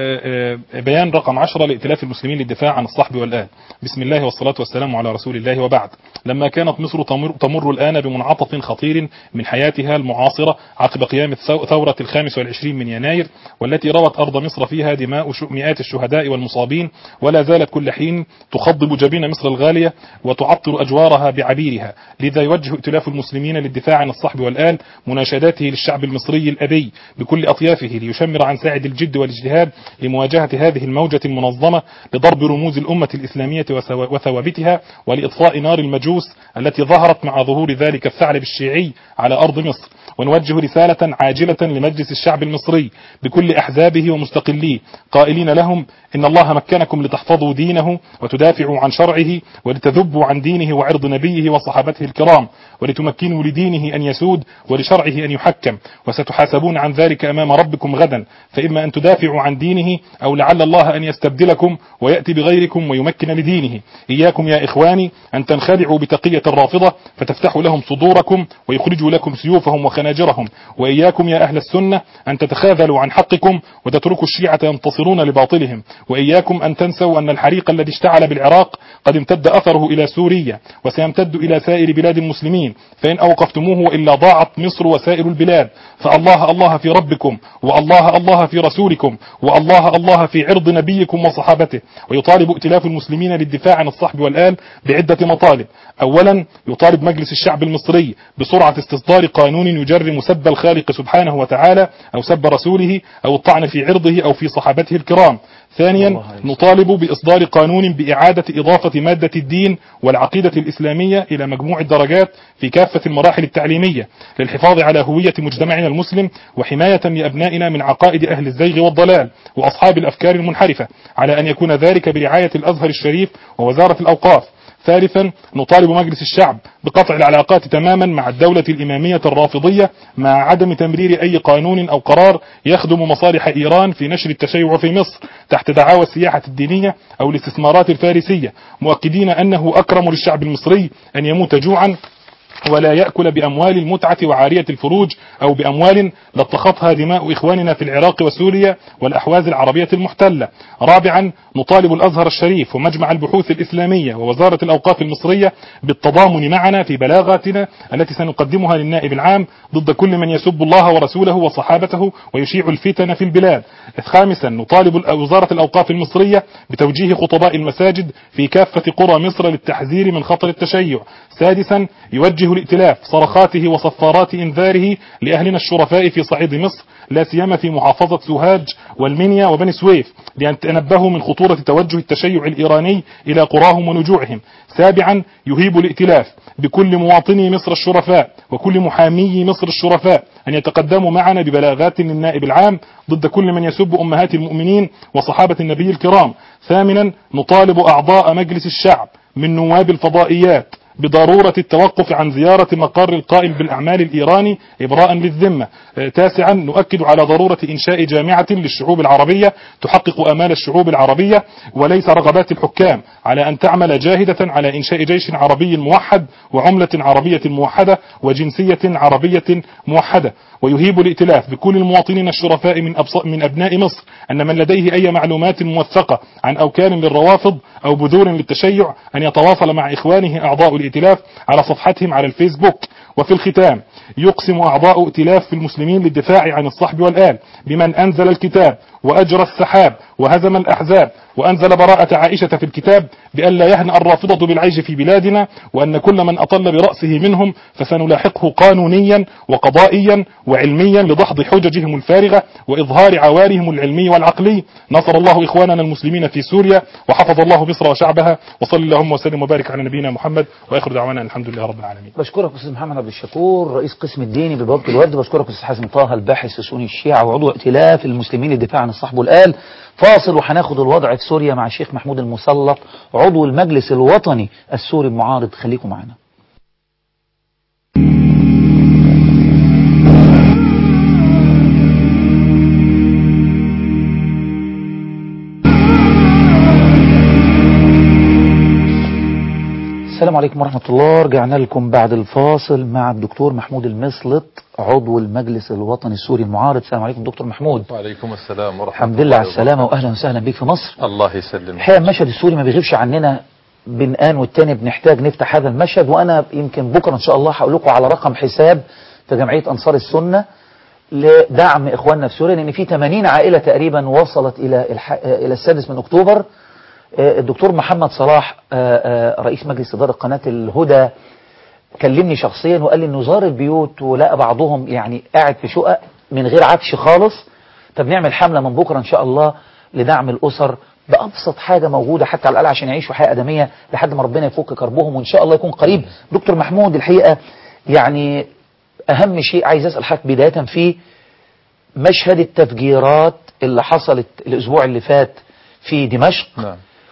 ال- آه، بيان رقم 10 لائتلاف المسلمين للدفاع عن الصحب والآل بسم الله والصلاة والسلام على رسول الله وبعد لما كانت مصر تمر, تمر الآن بمنعطف خطير من حياتها المعاصرة عقب قيام الثو- ثورة الخامس والعشرين من يناير والتي روت أرض مصر فيها دماء شو- مئات الشهداء والمصابين ولا زالت كل حين تخضب جبين مصر الغالية وتعطر أجوارها بعبيرها لذا يوجه ائتلاف المسلمين للدفاع عن الصحب والآل مناشداته للشعب المصري الأبي بكل أطيافه ليشمر عن ساعد الجد والاجتهاد لمواجهة هذه الموجة المنظمة لضرب رموز الأمة الإسلامية وثوا- وثوابتها ولإطفاء نار المجوس التي ظهرت مع ظهور ذلك الثعلب الشيعي على أرض مصر ونوجه رسالة عاجلة لمجلس الشعب المصري بكل أحزابه ومستقليه قائلين لهم إن الله مكنكم لتحفظوا دينه وتدافعوا عن شرعه ولتذبوا عن دينه وعرض نبيه وصحابته الكرام ولتمكنوا لدينه أن يسود ولشرعه أن يحكم وستحاسبون عن ذلك أمام ربكم غدا فإما أن تدافعوا عن دينه أو لعل الله أن يستبدلكم ويأتي بغيركم ويمكن لدينه إياكم يا إخواني أن تنخدعوا بتقية الرافضة فتفتحوا لهم صدوركم ويخرجوا لكم سيوفهم وخناجرهم وإياكم يا أهل السنة أن تتخاذلوا عن حقكم وتتركوا الشيعة ينتصرون لباطلهم وإياكم أن تنسوا أن الحريق الذي اشتعل بالعراق قد امتد أثره إلى سوريا وسيمتد إلى سائر بلاد المسلمين فإن أوقفتموه إلا ضاعت مصر وسائر البلاد فالله الله في ربكم والله الله في رسولكم والله الله في عرض نبيكم وصحابته ويطالب ائتلاف المسلمين للدفاع عن الصحب والآل بعدة مطالب أولا يطالب مجلس الشعب المصري بسرعة استصدار قانون يجرم سب الخالق سبحانه وتعالى أو سب رسوله أو الطعن في عرضه أو في صحابته الكرام ثانيا نطالب بإصدار قانون بإعادة إضافة مادة الدين والعقيدة الإسلامية إلى مجموع الدرجات في كافة المراحل التعليمية للحفاظ على هوية مجتمعنا المسلم وحماية لأبنائنا من عقائد أهل الزيغ والضلال وأصحاب الأفكار المنحرفة على أن يكون ذلك برعاية الأزهر الشريف ووزارة الأوقاف ثالثا نطالب مجلس الشعب بقطع العلاقات تماما مع الدولة الإمامية الرافضية مع عدم تمرير أي قانون أو قرار يخدم مصالح إيران في نشر التشيع في مصر تحت دعاوى السياحة الدينية أو الاستثمارات الفارسية مؤكدين أنه أكرم للشعب المصري أن يموت جوعا ولا يأكل بأموال المتعة وعارية الفروج أو بأموال لطختها دماء إخواننا في العراق وسوريا والأحواز العربية المحتلة رابعا نطالب الأزهر الشريف ومجمع البحوث الإسلامية ووزارة الأوقاف المصرية بالتضامن معنا في بلاغاتنا التي سنقدمها للنائب العام ضد كل من يسب الله ورسوله وصحابته ويشيع الفتن في البلاد خامسا نطالب وزارة الأوقاف المصرية بتوجيه خطباء المساجد في كافة قرى مصر للتحذير من خطر التشيع سادسا يوجه الائتلاف صرخاته وصفارات انذاره لأهلنا الشرفاء في صعيد مصر لا سيما في محافظة سوهاج والمنيا وبني سويف لأن يتنبهوا من خطورة توجه التشيع الإيراني إلى قراهم ونجوعهم سابعا يهيب الائتلاف بكل مواطني مصر الشرفاء وكل محامي مصر الشرفاء أن يتقدموا معنا ببلاغات للنائب العام ضد كل من يسب أمهات المؤمنين وصحابة النبي الكرام ثامنا نطالب أعضاء مجلس الشعب من نواب الفضائيات بضرورة التوقف عن زيارة مقر القائم بالأعمال الإيراني إبراء للذمة آه، تاسعا نؤكد على ضرورة إنشاء جامعة للشعوب العربية تحقق أمال الشعوب العربية وليس رغبات الحكام على أن تعمل جاهدة على إنشاء جيش عربي موحد وعملة عربية موحدة وجنسية عربية موحدة ويهيب الائتلاف بكل المواطنين الشرفاء من, أبص... من أبناء مصر أن من لديه أي معلومات موثقة عن أوكان للروافض أو بذور للتشيع أن يتواصل مع إخوانه أعضاء الائتلاف على صفحتهم على الفيسبوك وفي الختام يقسم أعضاء ائتلاف المسلمين للدفاع عن الصحب والآل بمن أنزل الكتاب وأجرى السحاب وهزم الأحزاب وأنزل براءة عائشة في الكتاب بأن لا يهنأ الرافضة بالعيش في بلادنا وأن كل من أطل برأسه منهم فسنلاحقه قانونيا وقضائيا وعلميا لدحض حججهم الفارغة وإظهار عوارهم العلمي والعقلي نصر الله إخواننا المسلمين في سوريا وحفظ الله مصر وشعبها وصلى اللهم وسلم وبارك على نبينا محمد وآخر دعوانا الحمد لله رب العالمين بشكرك استاذ محمد عبد الشكور رئيس قسم الديني ببوابه الورد بشكرك استاذ حازم طه الباحث في شؤون الشيعه وعضو ائتلاف المسلمين للدفاع عن الصحب والآل فاصل وهناخد الوضع في سوريا مع الشيخ محمود المسلط عضو المجلس الوطني السوري المعارض خليكم معنا السلام عليكم ورحمة الله رجعنا لكم بعد الفاصل مع الدكتور محمود المسلط عضو المجلس الوطني السوري المعارض السلام عليكم دكتور محمود وعليكم السلام ورحمة الحمد لله على السلامة وأهلا وسهلا بيك في مصر الله يسلمك الحقيقة المشهد السوري ما بيغيبش عننا بين آن والتاني بنحتاج نفتح هذا المشهد وأنا يمكن بكرة إن شاء الله هقول لكم على رقم حساب في جمعية أنصار السنة لدعم إخواننا في سوريا لأن في 80 عائلة تقريبا وصلت إلى الح... إلى السادس من أكتوبر الدكتور محمد صلاح رئيس مجلس إدارة قناة الهدى كلمني شخصيا وقال لي انه زار البيوت ولقى بعضهم يعني قاعد في شقق من غير عفش خالص طب نعمل حملة من بكرة ان شاء الله لدعم الاسر بأبسط حاجة موجودة حتى على الأقل عشان يعيشوا حياة آدمية لحد ما ربنا يفك كربهم وإن شاء الله يكون قريب دكتور محمود الحقيقة يعني أهم شيء عايز أسأل حضرتك بداية في مشهد التفجيرات اللي حصلت الأسبوع اللي فات في دمشق نعم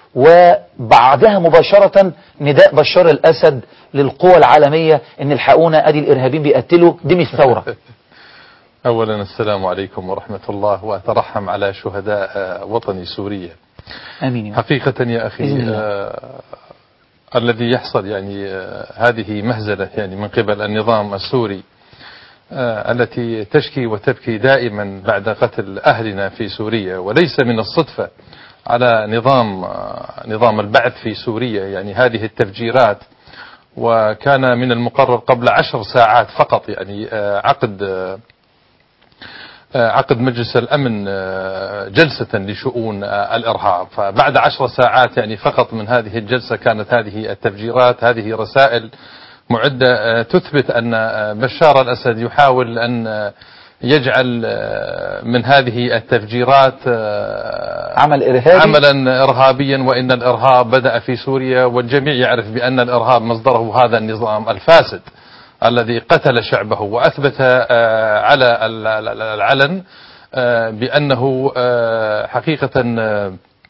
وبعدها مباشرة نداء بشار الأسد للقوى العالمية ان الحقونا ادي الارهابيين بيقتلوا دي مش ثورة أولا السلام عليكم ورحمة الله وأترحم على شهداء آه، وطني سوريا امين يا رب. حقيقة يا أخي بإذن الله. آه الذي يحصل يعني آه هذه مهزلة يعني من قبل النظام السوري آه التي تشكي وتبكي دائما بعد قتل أهلنا في سوريا وليس من الصدفة على نظام آه نظام البعث في سوريا يعني هذه التفجيرات وكان من المقرر قبل عشر ساعات فقط يعني آه عقد آه آه، عقد مجلس الأمن آه، جلسة لشؤون آه، الإرهاب فبعد عشر ساعات يعني فقط من هذه الجلسة كانت هذه التفجيرات هذه رسائل معدة آه، تثبت أن آه، بشار الأسد يحاول أن آه، يجعل آه، من هذه التفجيرات آه، عمل إرهابي عملا إرهابيا وإن الإرهاب بدأ في سوريا والجميع يعرف بأن الإرهاب مصدره هذا النظام الفاسد الذي قتل شعبه وأثبت آه، على ال- ال- العلن آه، بأنه آه، حقيقة آه،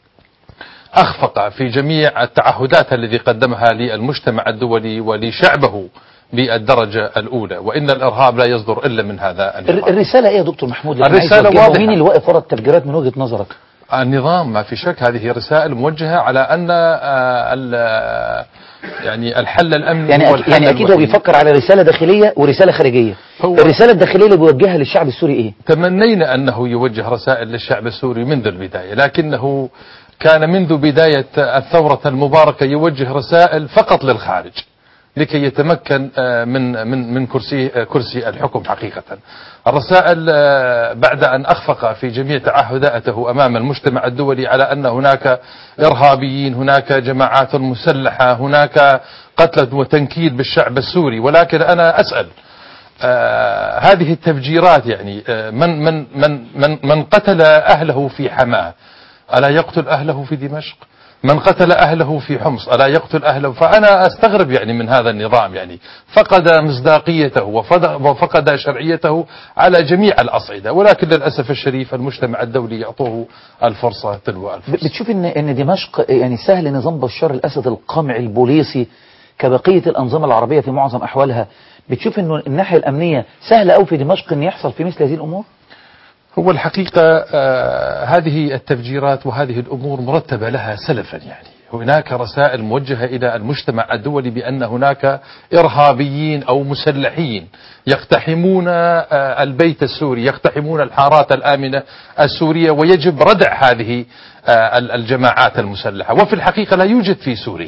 أخفق في جميع التعهدات الذي قدمها للمجتمع الدولي ولشعبه بالدرجة الأولى وإن الإرهاب لا يصدر إلا من هذا النظام الر- الرسالة ايه يا دكتور محمود اللي الرسالة عايز يوجهها؟ واضحة. ومين اللي واقف ورا التفجيرات من وجهة نظرك النظام ما في شك هذه رسائل موجهة على أن آه، ال- يعني الحل الأمني يعني هو أك- الحل يعني اكيد هو الوحيد. بيفكر على رسالة داخلية ورسالة خارجية هو- الرسالة الداخلية اللي بيوجهها للشعب السوري ايه تمنينا أنه يوجه رسائل للشعب السوري منذ البداية لكنه كان منذ بداية الثورة المباركة يوجه رسائل فقط للخارج لكي يتمكن آه، من من من كرسي آه، كرسي الحكم حقيقة. الرسائل آه، بعد أن أخفق في جميع تعهداته أمام المجتمع الدولي على أن هناك إرهابيين، هناك جماعات مسلحة، هناك قتل وتنكيل بالشعب السوري، ولكن أنا أسأل آه هذه التفجيرات يعني آه من من من من من قتل اهله في حماه الا يقتل اهله في دمشق؟ من قتل اهله في حمص الا يقتل اهله؟ فانا استغرب يعني من هذا النظام يعني فقد مصداقيته وفد- وفقد شرعيته على جميع الاصعده ولكن للاسف الشريف المجتمع الدولي يعطوه الفرصه تلو الفرصه. ب- بتشوف ان ان دمشق يعني سهل نظام بشار الاسد القمع البوليسي كبقية الانظمة العربية في معظم احوالها بتشوف انه الناحية الامنية سهلة قوي في دمشق ان يحصل في مثل هذه الامور هو الحقيقة آه هذه التفجيرات وهذه الأمور مرتبة لها سلفا يعني هناك رسائل موجهة إلى المجتمع الدولي بأن هناك إرهابيين أو مسلحين يقتحمون آه البيت السوري يقتحمون الحارات الآمنة السورية ويجب ردع هذه آه ال- الجماعات المسلحة وفي الحقيقة لا يوجد في سوريا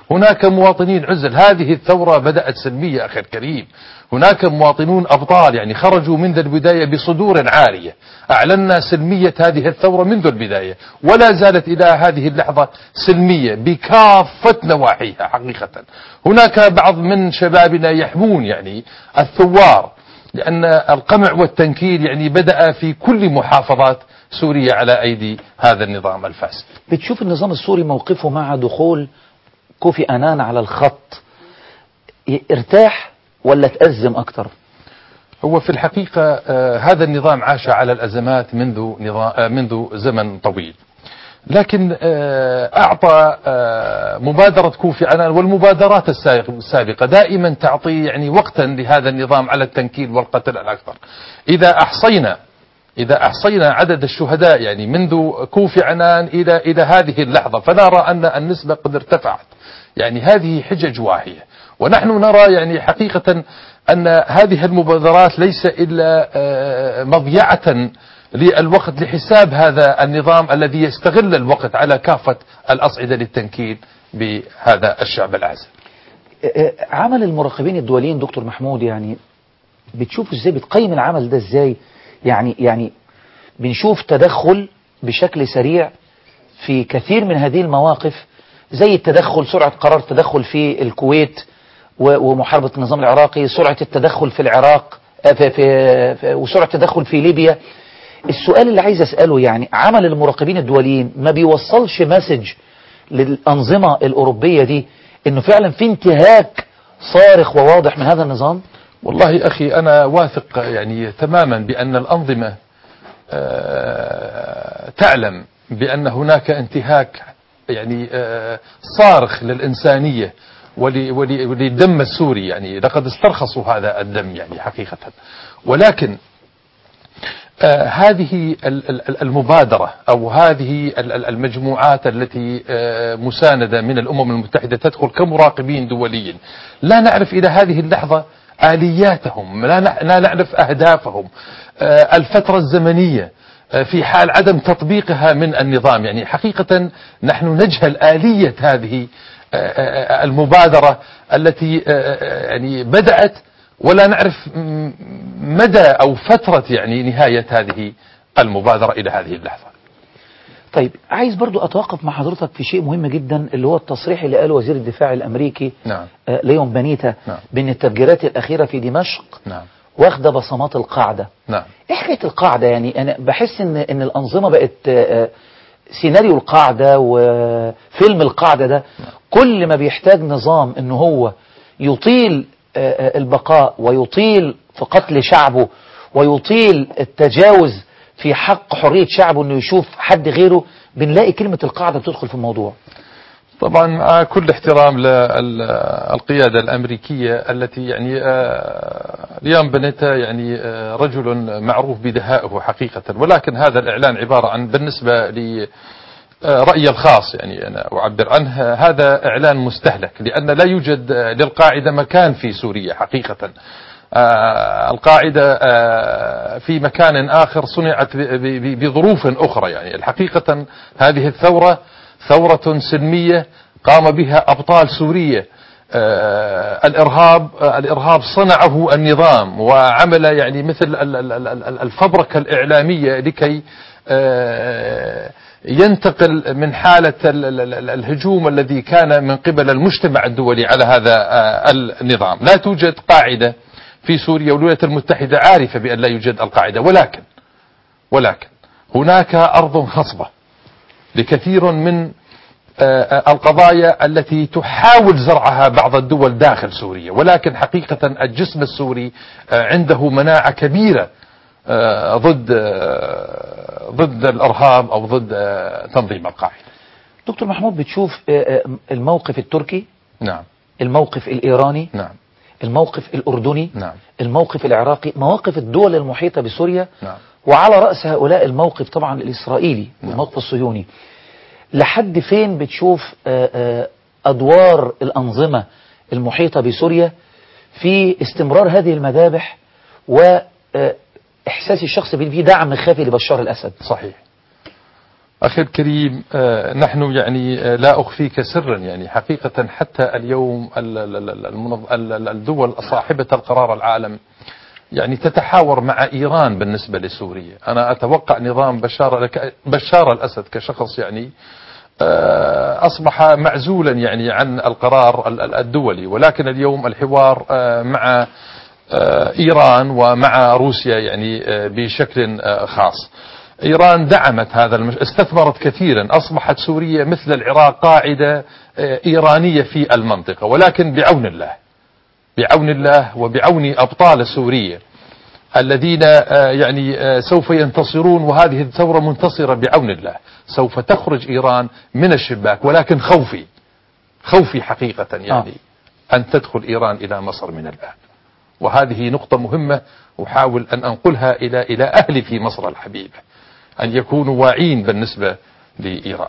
هناك مواطنين عزل هذه الثورة بدأت سلمية أخي الكريم هناك مواطنون أبطال يعني خرجوا منذ البداية بصدور عارية أعلنا سلمية هذه الثورة منذ البداية ولا زالت إلى هذه اللحظة سلمية بكافة نواحيها حقيقة هناك بعض من شبابنا يحمون يعني الثوار لأن القمع والتنكيل يعني بدأ في كل محافظات سوريا على أيدي هذا النظام الفاسد بتشوف النظام السوري موقفه مع دخول كوفي أنان على الخط ي- ارتاح ولا تأزم أكتر هو في الحقيقة آه، هذا النظام عاش على الأزمات منذ نظام آه، منذ زمن طويل لكن آه، أعطى آه، مبادرة كوفي عنان والمبادرات السابق- السابقة دائما تعطي يعني وقتا لهذا النظام على التنكيل والقتل الأكثر إذا أحصينا إذا أحصينا عدد الشهداء يعني منذ كوفي عنان إلى إلى هذه اللحظة فنرى أن النسبة قد ارتفعت يعني هذه حجج واهية ونحن نرى يعني حقيقة أن هذه المبادرات ليس إلا آه، مضيعة للوقت لحساب هذا النظام الذي يستغل الوقت على كافة الأصعدة للتنكيل بهذا الشعب العازل اه، اه، عمل المراقبين الدوليين دكتور محمود يعني بتشوفوا ازاي بتقيم العمل ده ازاي يعني يعني بنشوف تدخل بشكل سريع في كثير من هذه المواقف زي التدخل سرعة قرار التدخل في الكويت و- ومحاربة النظام العراقي سرعة التدخل في العراق آه، في في في- وسرعة التدخل في ليبيا السؤال اللي عايز أسأله يعني عمل المراقبين الدوليين ما بيوصلش مسج للأنظمة الأوروبية دي إنه فعلا في انتهاك صارخ وواضح من هذا النظام والله أخي أنا واثق يعني تماما بأن الأنظمة آه، تعلم بأن هناك انتهاك يعني آه، صارخ للإنسانية ول- ول- وللدم السوري يعني لقد استرخصوا هذا الدم يعني حقيقة ولكن آه، هذه ال- ال- المبادرة أو هذه ال- ال- المجموعات التي آه، مساندة من الأمم المتحدة تدخل كمراقبين دوليين لا نعرف إلى هذه اللحظة آلياتهم لا نع- لا نعرف أهدافهم آه، الفترة الزمنية آه، في حال عدم تطبيقها من النظام يعني حقيقة نحن نجهل آلية هذه آه، آه، المبادرة التي آه، آه، يعني بدأت ولا نعرف م- مدى أو فترة يعني نهاية هذه المبادرة إلى هذه اللحظة طيب عايز برضو أتوقف مع حضرتك في شيء مهم جدا اللي هو التصريح اللي قاله وزير الدفاع الأمريكي نعم آه، ليون بانيتا نعم. بأن التفجيرات الأخيرة في دمشق نعم واخدة بصمات القاعدة نعم ايه حكايه القاعده يعني انا بحس ان ان الانظمه بقت آه، آه، سيناريو القاعده وفيلم القاعده ده كل ما بيحتاج نظام ان هو يطيل آه، آه، البقاء ويطيل في قتل شعبه ويطيل التجاوز في حق حريه شعبه انه يشوف حد غيره بنلاقي كلمه القاعده بتدخل في الموضوع طبعا مع كل احترام للقيادة الأمريكية التي يعني آه، ليام بنيتا يعني آه، رجل معروف بدهائه حقيقة ولكن هذا الإعلان عبارة عن بالنسبة لي آه، رأيي الخاص يعني أنا أعبر عنه هذا إعلان مستهلك لأن لا يوجد آه، للقاعدة مكان في سوريا حقيقة آه، القاعدة آه، في مكان آخر صنعت ب- ب- بظروف أخرى يعني الحقيقة هذه الثورة ثورة سلمية قام بها أبطال سورية آه، الإرهاب آه، الإرهاب صنعه النظام وعمل يعني مثل ال- ال- ال- ال- الفبركة الإعلامية لكي آه، ينتقل من حالة ال- ال- ال- الهجوم الذي كان من قبل المجتمع الدولي على هذا آه، النظام لا توجد قاعدة في سوريا والولايات المتحدة عارفة بأن لا يوجد القاعدة ولكن ولكن هناك أرض خصبة لكثير من آه، آه، القضايا التي تحاول زرعها بعض الدول داخل سوريا ولكن حقيقة الجسم السوري آه، عنده مناعة كبيرة آه، ضد آه، ضد الإرهاب أو ضد آه، تنظيم القاعدة دكتور محمود بتشوف آه، آه، الموقف التركي نعم الموقف الإيراني نعم الموقف الأردني نعم الموقف العراقي مواقف الدول المحيطة بسوريا نعم وعلى رأس هؤلاء الموقف طبعا الإسرائيلي الموقف الصهيوني لحد فين بتشوف آه، آه، أدوار الأنظمة المحيطة بسوريا في استمرار هذه المذابح وإحساس الشخص بأن في دعم خافي لبشار الأسد صحيح أخي الكريم آه، نحن يعني آه، لا أخفيك سرا يعني حقيقة حتى اليوم ال- ال- ال- المنظ- ال- ال- الدول صاحبة القرار العالم يعني تتحاور مع إيران بالنسبة لسوريا أنا أتوقع نظام بشار بشار الأسد كشخص يعني آه، أصبح معزولا يعني عن القرار ال- ال- الدولي ولكن اليوم الحوار آه، مع آه، إيران ومع روسيا يعني آه، بشكل آه، خاص إيران دعمت هذا المش... استثمرت كثيرا أصبحت سوريا مثل العراق قاعدة آه، إيرانية في المنطقة ولكن بعون الله بعون الله وبعون أبطال سوريا الذين آه، يعني آه، سوف ينتصرون وهذه الثورة منتصرة بعون الله سوف تخرج إيران من الشباك ولكن خوفي خوفي حقيقة يعني أن تدخل إيران إلى مصر من الآن وهذه نقطة مهمة أحاول أن أنقلها إلى إلى أهلي في مصر الحبيبة أن يكونوا واعين بالنسبة لإيران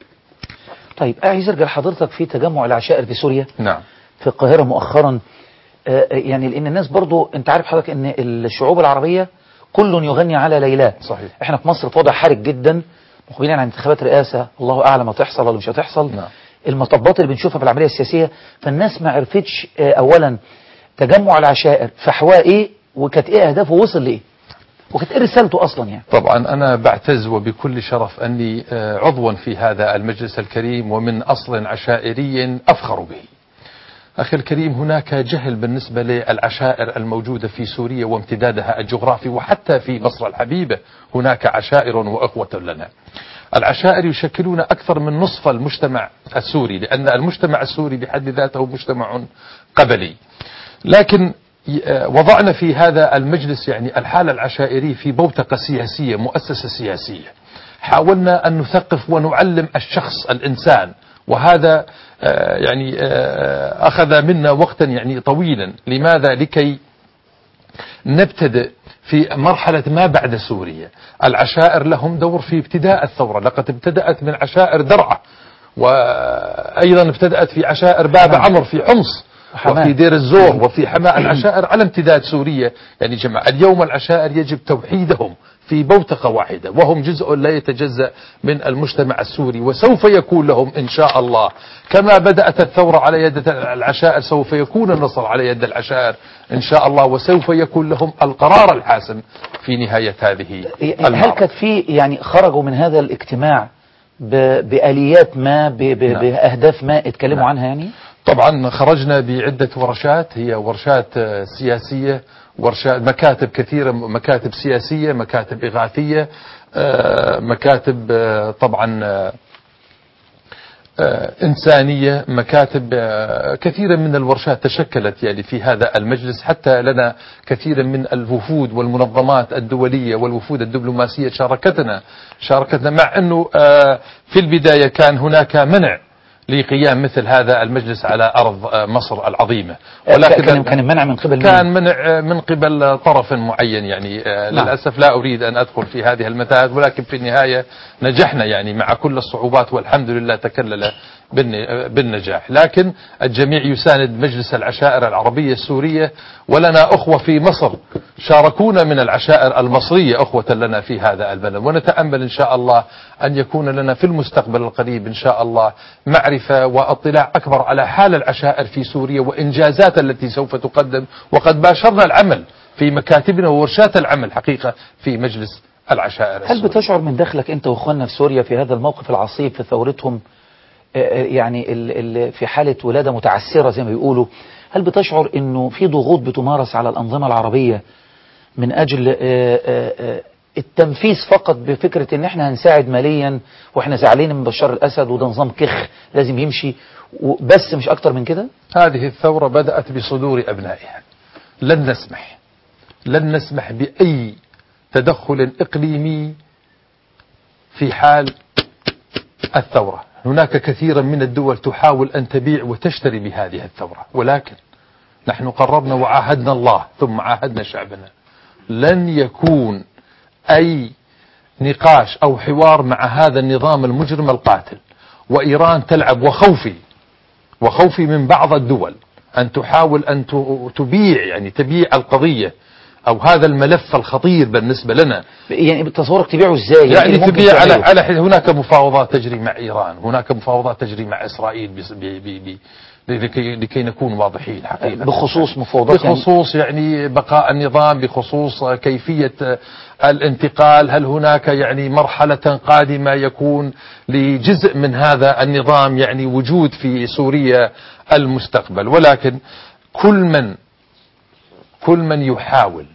طيب عايز ارجع لحضرتك في تجمع العشائر في سوريا نعم في القاهرة مؤخرا آه، آه، يعني لأن الناس برضو أنت عارف حضرتك أن الشعوب العربية كل يغني على ليلاه صحيح احنا في مصر في وضع حرج جدا مقبلين على انتخابات رئاسة الله أعلم هتحصل ولا مش هتحصل نعم. المطبات اللي بنشوفها في العملية السياسية فالناس ما عرفتش آه، أولا تجمع العشائر فحواه إيه وكانت إيه أهدافه وصل لإيه وكانت إيه رسالته أصلا يعني طبعا أنا بعتز وبكل شرف أني آه، عضوا في هذا المجلس الكريم ومن أصل عشائري أفخر به أخي الكريم هناك جهل بالنسبة للعشائر الموجودة في سوريا وامتدادها الجغرافي وحتى في مصر الحبيبة هناك عشائر وأخوة لنا العشائر يشكلون أكثر من نصف المجتمع السوري لأن المجتمع السوري بحد ذاته مجتمع قبلي لكن ي- آه، وضعنا في هذا المجلس يعني الحالة العشائرية في بوتقة سياسية مؤسسة سياسية حاولنا أن نثقف ونعلم الشخص الإنسان وهذا آه، يعني آه، أخذ منا وقتا يعني طويلا لماذا لكي نبتدئ في مرحلة ما بعد سوريا العشائر لهم دور في ابتداء الثورة لقد ابتدأت من عشائر درعا وأيضا ابتدأت في عشائر باب عمر في حمص وحماة. وفي دير الزور وفي حماة العشائر على امتداد سوريا يعني جماعة اليوم العشائر يجب توحيدهم في بوتقة واحدة وهم جزء لا يتجزأ من المجتمع السوري وسوف يكون لهم إن شاء الله كما بدأت الثورة على يد العشائر سوف يكون النصر على يد العشائر إن شاء الله وسوف يكون لهم القرار الحاسم في نهاية هذه هل المعركة كانت في يعني خرجوا من هذا الاجتماع ب- بآليات ما ب- ب- نعم. بأهداف ما اتكلموا نعم. عنها يعني طبعا خرجنا بعدة ورشات هي ورشات آه، سياسية ورشات مكاتب كثيرة مكاتب سياسية مكاتب إغاثية آه، مكاتب آه، طبعا آه، آه، إنسانية مكاتب آه، كثيرا من الورشات تشكلت يعني في هذا المجلس حتى لنا كثيرا من الوفود والمنظمات الدولية والوفود الدبلوماسية شاركتنا شاركتنا مع أنه آه، في البداية كان هناك منع لقيام مثل هذا المجلس على أرض آه، مصر العظيمة كان كان المنع من قبل كان مين؟ منع من قبل طرف معين يعني آه، نعم. للأسف لا أريد أن أدخل في هذه المتاهات ولكن في النهاية نجحنا يعني مع كل الصعوبات والحمد لله تكلل بالن- بالنجاح لكن الجميع يساند مجلس العشائر العربية السورية ولنا أخوة في مصر شاركونا من العشائر المصرية أخوة لنا في هذا البلد ونتأمل إن شاء الله أن يكون لنا في المستقبل القريب إن شاء الله معرفة واطلاع أكبر على حال العشائر في سوريا وإنجازات التي سوف تقدم وقد باشرنا العمل في مكاتبنا وورشات العمل حقيقة في مجلس العشائر هل السوري. بتشعر من داخلك انت واخواننا في سوريا في هذا الموقف العصيب في ثورتهم آه، آه، يعني ال- ال- في حالة ولادة متعسرة زي ما بيقولوا هل بتشعر انه في ضغوط بتمارس على الأنظمة العربية من أجل آه، آه، آه، التنفيذ فقط بفكرة ان احنا هنساعد ماليا واحنا زعلانين من بشار الأسد وده نظام كخ لازم يمشي و- بس مش أكتر من كده هذه الثورة بدأت بصدور أبنائها لن نسمح لن نسمح بأي تدخل إقليمي في حال الثورة هناك كثيرا من الدول تحاول أن تبيع وتشتري بهذه الثورة ولكن نحن قررنا وعاهدنا الله ثم عاهدنا شعبنا لن يكون أي نقاش أو حوار مع هذا النظام المجرم القاتل وإيران تلعب وخوفي وخوفي من بعض الدول أن تحاول أن ت- تبيع يعني تبيع القضية أو هذا الملف الخطير بالنسبة لنا يعني بتصورك تبيعه ازاي يعني إيه ممكن تبيع على تعمله؟ على حين- هناك مفاوضات تجري مع ايران، هناك مفاوضات تجري مع اسرائيل بس- ب ب ب لكي, لكي نكون واضحين حقيقة بخصوص مفاوضات يعني- بخصوص يعني بقاء النظام بخصوص كيفية الانتقال هل هناك يعني مرحلة قادمة يكون لجزء من هذا النظام يعني وجود في سوريا المستقبل ولكن كل من كل من يحاول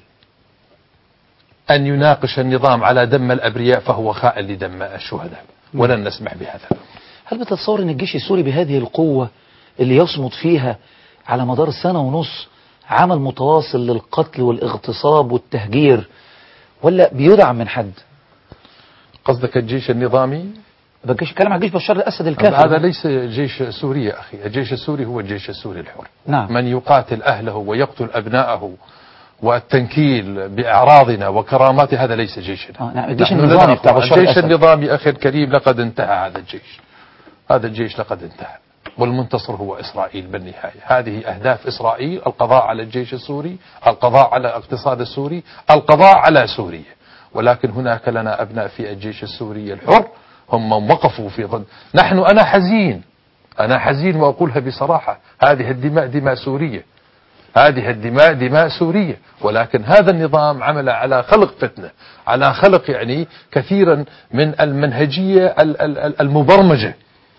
أن يناقش النظام على دم الأبرياء فهو خائن لدم الشهداء ولن نسمح بهذا هل بتتصور ان الجيش السوري بهذه القوة اللي يصمد فيها على مدار سنة ونص عمل متواصل للقتل والاغتصاب والتهجير ولا بيدعم من حد قصدك الجيش النظامي بجيش كلام عن جيش بشار الأسد الكافر هذا ليس جيش سوريا يا أخي الجيش السوري هو الجيش السوري الحر نعم من يقاتل أهله ويقتل أبناءه والتنكيل بأعراضنا وكراماتنا هذا ليس جيشنا آه نعم الجيش نحن النظامي لنا بتاع أخوان. بشار الجيش الأسد النظامي أخي الكريم لقد انتهى هذا الجيش هذا الجيش لقد انتهى والمنتصر هو إسرائيل بالنهاية هذه أهداف إسرائيل القضاء على الجيش السوري القضاء على الاقتصاد السوري القضاء على سوريا ولكن هناك لنا أبناء في الجيش السوري الحر هم من وقفوا في ضد نحن أنا حزين أنا حزين وأقولها بصراحة هذه الدماء دماء سورية هذه الدماء دماء سورية ولكن هذا النظام عمل على خلق فتنة على خلق يعني كثيرا من المنهجية ال- ال- ال- المبرمجة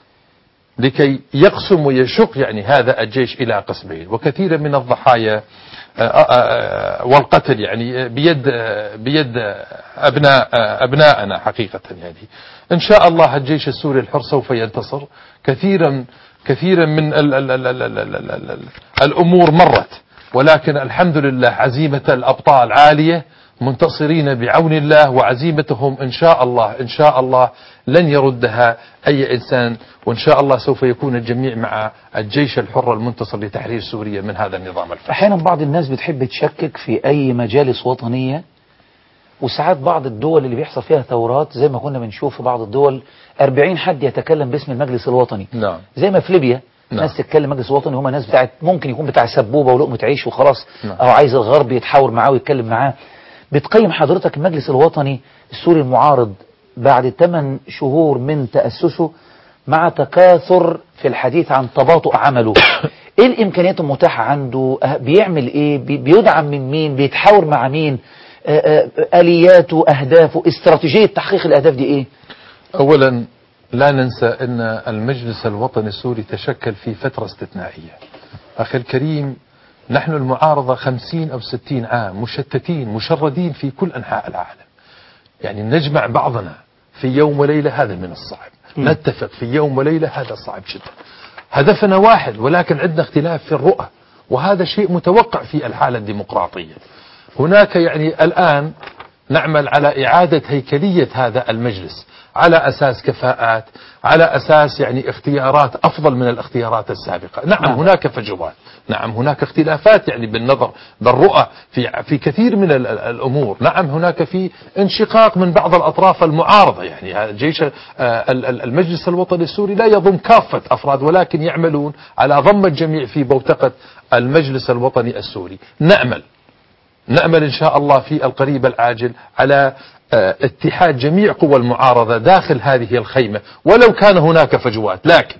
لكي يقسم ويشق يعني هذا الجيش إلى قسمين وكثيرا من الضحايا آه، آه، آه، والقتل يعني بيد آه، بيد آه، أبناء آه، أبناءنا حقيقة يعني إن شاء الله الجيش السوري الحر سوف ينتصر كثيرا كثيرا من ال ال ال ال ال ال ال ال الأمور مرت ولكن الحمد لله عزيمة الأبطال عالية منتصرين بعون الله وعزيمتهم إن شاء الله إن شاء الله لن يردها أي إنسان وإن شاء الله سوف يكون الجميع مع الجيش الحر المنتصر لتحرير سوريا من هذا النظام الفاسد أحيانا بعض الناس بتحب تشكك في أي مجالس وطنية وساعات بعض الدول اللي بيحصل فيها ثورات زي ما كنا بنشوف في بعض الدول 40 حد يتكلم باسم المجلس الوطني نعم زي ما في ليبيا نعم. ناس تتكلم مجلس وطني هم ناس بتاعت ممكن يكون بتاع سبوبة ولقمة عيش وخلاص نعم. أو عايز الغرب يتحاور معاه ويتكلم معاه بتقيم حضرتك المجلس الوطني السوري المعارض بعد 8 شهور من تأسسه مع تكاثر في الحديث عن تباطؤ عمله ايه الامكانيات المتاحة عنده أه، بيعمل ايه بي- بيدعم من مين بيتحاور مع مين آه، آه، الياته اهدافه استراتيجية تحقيق الاهداف دي ايه أولا لا ننسى أن المجلس الوطني السوري تشكل في فترة استثنائية أخي الكريم نحن المعارضة خمسين أو ستين عام مشتتين مشردين في كل أنحاء العالم يعني نجمع بعضنا في يوم وليلة هذا من الصعب نتفق في يوم وليلة هذا صعب جدا هدفنا واحد ولكن عندنا اختلاف في الرؤى وهذا شيء متوقع في الحالة الديمقراطية هناك يعني الآن نعمل على إعادة هيكلية هذا المجلس على أساس كفاءات على أساس يعني اختيارات أفضل من الاختيارات السابقة نعم, نعم. نعم. هناك فجوات نعم هناك اختلافات يعني بالنظر بالرؤى في في كثير من ال- ال- الامور، نعم هناك في انشقاق من بعض الاطراف المعارضه يعني هذا جيش آه، ال- ال- المجلس الوطني السوري لا يضم كافه افراد ولكن يعملون على ضم الجميع في بوتقه المجلس الوطني السوري، نامل نأمل إن شاء الله في القريب العاجل على آه، اتحاد جميع قوى المعارضة داخل هذه الخيمة ولو كان هناك فجوات لكن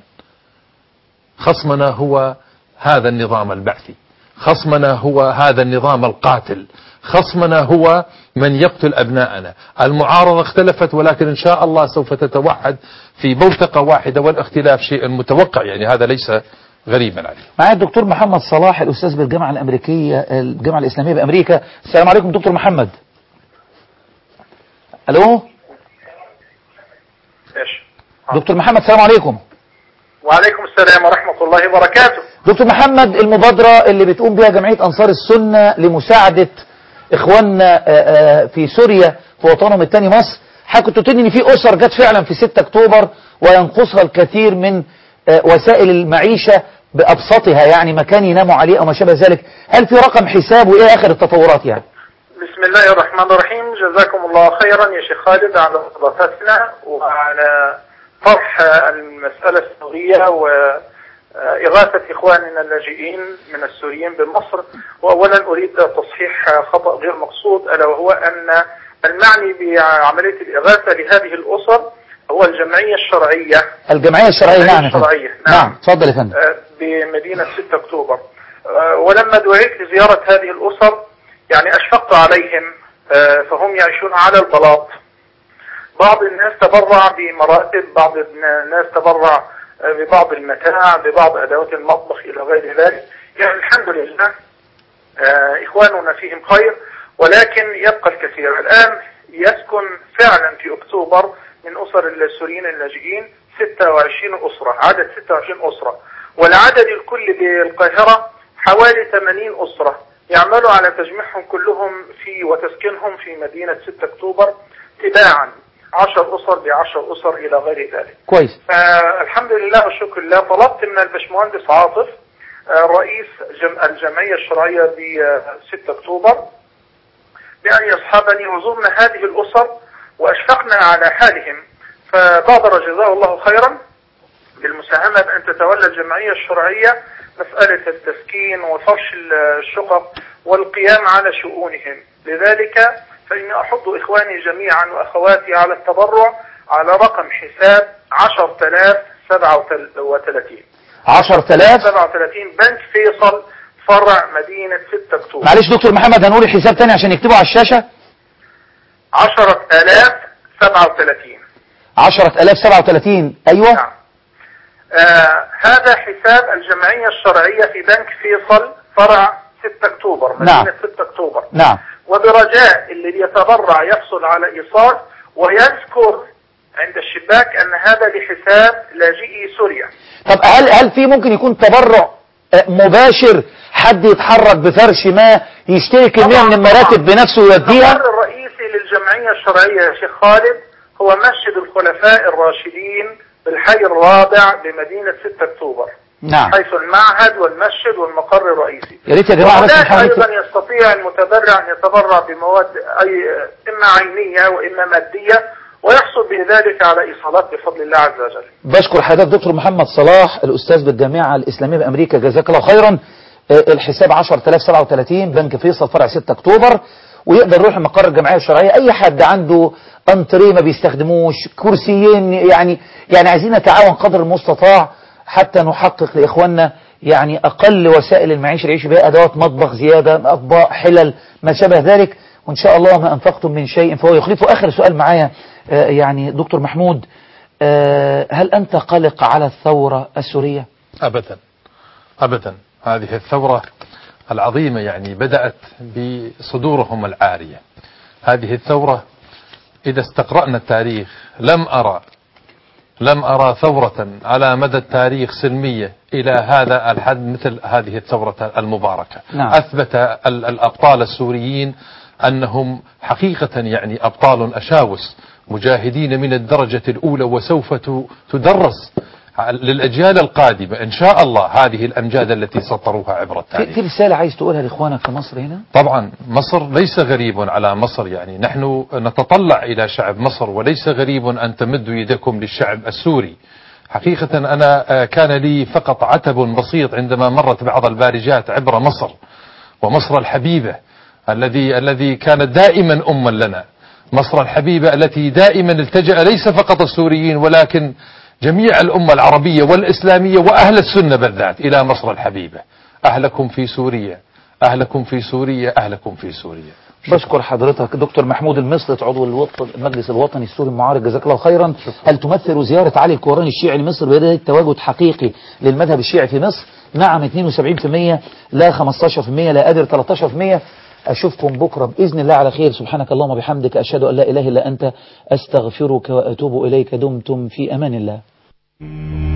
خصمنا هو هذا النظام البعثي خصمنا هو هذا النظام القاتل خصمنا هو من يقتل أبناءنا المعارضة اختلفت ولكن إن شاء الله سوف تتوحد في بوتقة واحدة والاختلاف شيء متوقع يعني هذا ليس غريبا عليه معايا الدكتور محمد صلاح الأستاذ بالجامعة الأمريكية الجامعة الإسلامية بأمريكا السلام عليكم دكتور محمد ألو ماشي دكتور محمد السلام عليكم وعليكم السلام ورحمة الله وبركاته دكتور محمد المبادرة اللي بتقوم بها جمعية أنصار السنة لمساعدة إخواننا آه، آه، في سوريا في وطنهم الثاني مصر حضرتك كنت قلت لي إن في أسر جت فعلا في 6 أكتوبر وينقصها الكثير من آه، وسائل المعيشة بأبسطها يعني مكان يناموا عليه أو ما شابه ذلك هل في رقم حساب وإيه آخر التطورات يعني بسم الله الرحمن الرحيم جزاكم الله خيرا يا شيخ خالد على استضافتنا وعلى طرح المسألة السورية و آه، إغاثة إخواننا اللاجئين من السوريين بمصر وأولا أريد تصحيح آه، خطأ غير مقصود ألا وهو أن المعني بعملية الإغاثة لهذه الأسر هو الجمعية الشرعية الجمعية الشرعية نعم يا فندم. الشرعية نعم اتفضل يا فندم آه، بمدينة 6 أكتوبر آه، ولما دعيت لزيارة هذه الأسر يعني أشفقت عليهم آه، فهم يعيشون على البلاط بعض الناس تبرع بمراتب بعض الناس تبرع آه، ببعض المتاع ببعض أدوات المطبخ إلى غير ذلك يعني الحمد لله آه، إخواننا فيهم خير ولكن يبقى الكثير الآن يسكن فعلا في أكتوبر من أسر السوريين اللاجئين 26 أسرة عدد 26 أسرة والعدد الكلي بالقاهرة حوالي 80 أسرة يعملوا على تجميعهم كلهم في وتسكينهم في مدينة 6 أكتوبر تباعا 10 أسر ب 10 أسر إلى غير ذلك كويس فالحمد لله والشكر لله طلبت من البشمهندس عاطف آه، رئيس جم... الجمعية الشرعية ب 6 أكتوبر بأن يصحبني وزرنا هذه الأسر وأشفقنا على حالهم فبادر جزاه الله خيرا بالمساهمة بأن تتولى الجمعية الشرعية مسألة التسكين وفرش الشقق والقيام على شؤونهم لذلك فإني أحض إخواني جميعا وأخواتي على التبرع على رقم حساب 10037 10000 37 بنك فيصل فرع مدينة 6 أكتوبر معلش دكتور محمد هنقول الحساب تاني عشان يكتبوا على الشاشة 10037 10037 أيوة آه هذا حساب الجمعية الشرعية في بنك فيصل فرع 6 أكتوبر مدينة نعم. 6 أكتوبر نعم وبرجاء اللي يتبرع يحصل على إيصال ويذكر عند الشباك أن هذا لحساب لاجئي سوريا طب هل هل في ممكن يكون تبرع آه، مباشر حد يتحرك بفرش ما يشتري كمية من المراتب بنفسه ويوديها المقر الرئيسي للجمعية الشرعية يا شيخ خالد هو مسجد الخلفاء الراشدين بالحي الرابع بمدينة 6 أكتوبر نعم حيث المعهد والمسجد والمقر الرئيسي يا ريت يا جماعة بس وهناك نحاول أيضا يستطيع المتبرع أن يتبرع بمواد أي إما عينية وإما مادية ويحصل بذلك على إيصالات بفضل الله عز وجل بشكر حضرتك دكتور محمد صلاح الأستاذ بالجامعة الإسلامية بأمريكا جزاك الله خيرا آه، الحساب 10037 بنك فيصل فرع 6 أكتوبر ويقدر يروح مقر الجمعية الشرعية أي حد عنده أنتريه ما بيستخدموش كرسيين يعني يعني عايزين نتعاون قدر المستطاع حتى نحقق لإخواننا يعني أقل وسائل المعيشة اللي يعيشوا بها أدوات مطبخ زيادة أطباق حلل ما شابه ذلك وإن شاء الله ما أنفقتم من شيء فهو يخلفه آخر سؤال معايا آه، يعني دكتور محمود آه، هل أنت قلق على الثورة السورية أبدا أبدا هذه الثورة العظيمة يعني بدأت بصدورهم العارية هذه الثورة إذا استقرأنا التاريخ لم أرى لم أرى ثورة على مدى التاريخ سلمية إلى هذا الحد مثل هذه الثورة المباركة نعم. أثبت ال- الأبطال السوريين أنهم حقيقة يعني أبطال أشاوس مجاهدين من الدرجة الأولى وسوف ت- تدرس للأجيال القادمة إن شاء الله هذه الأمجاد التي سطروها عبر التاريخ في, في رسالة عايز تقولها لإخوانك في مصر هنا طبعا مصر ليس غريب على مصر يعني نحن نتطلع إلى شعب مصر وليس غريب أن تمدوا يدكم للشعب السوري حقيقة أنا آه، كان لي فقط عتب بسيط عندما مرت بعض البارجات عبر مصر ومصر الحبيبة الذي الذي كانت دائما أما لنا مصر الحبيبة التي دائما التجأ ليس فقط السوريين ولكن جميع الأمة العربية والإسلامية وأهل السنة بالذات إلى مصر الحبيبة أهلكم في سوريا أهلكم في سوريا أهلكم في سوريا بشكر حضرتك دكتور محمود المسلط عضو الوط- المجلس الوطني السوري المعارض جزاك الله خيرا هل تمثل زيارة علي الكوراني الشيعي لمصر بداية تواجد حقيقي للمذهب الشيعي في مصر نعم 72% لا 15% لا قادر 13% أشوفكم بكرة بإذن الله على خير سبحانك اللهم وبحمدك أشهد أن لا إله إلا أنت أستغفرك وأتوب إليك دمتم في أمان الله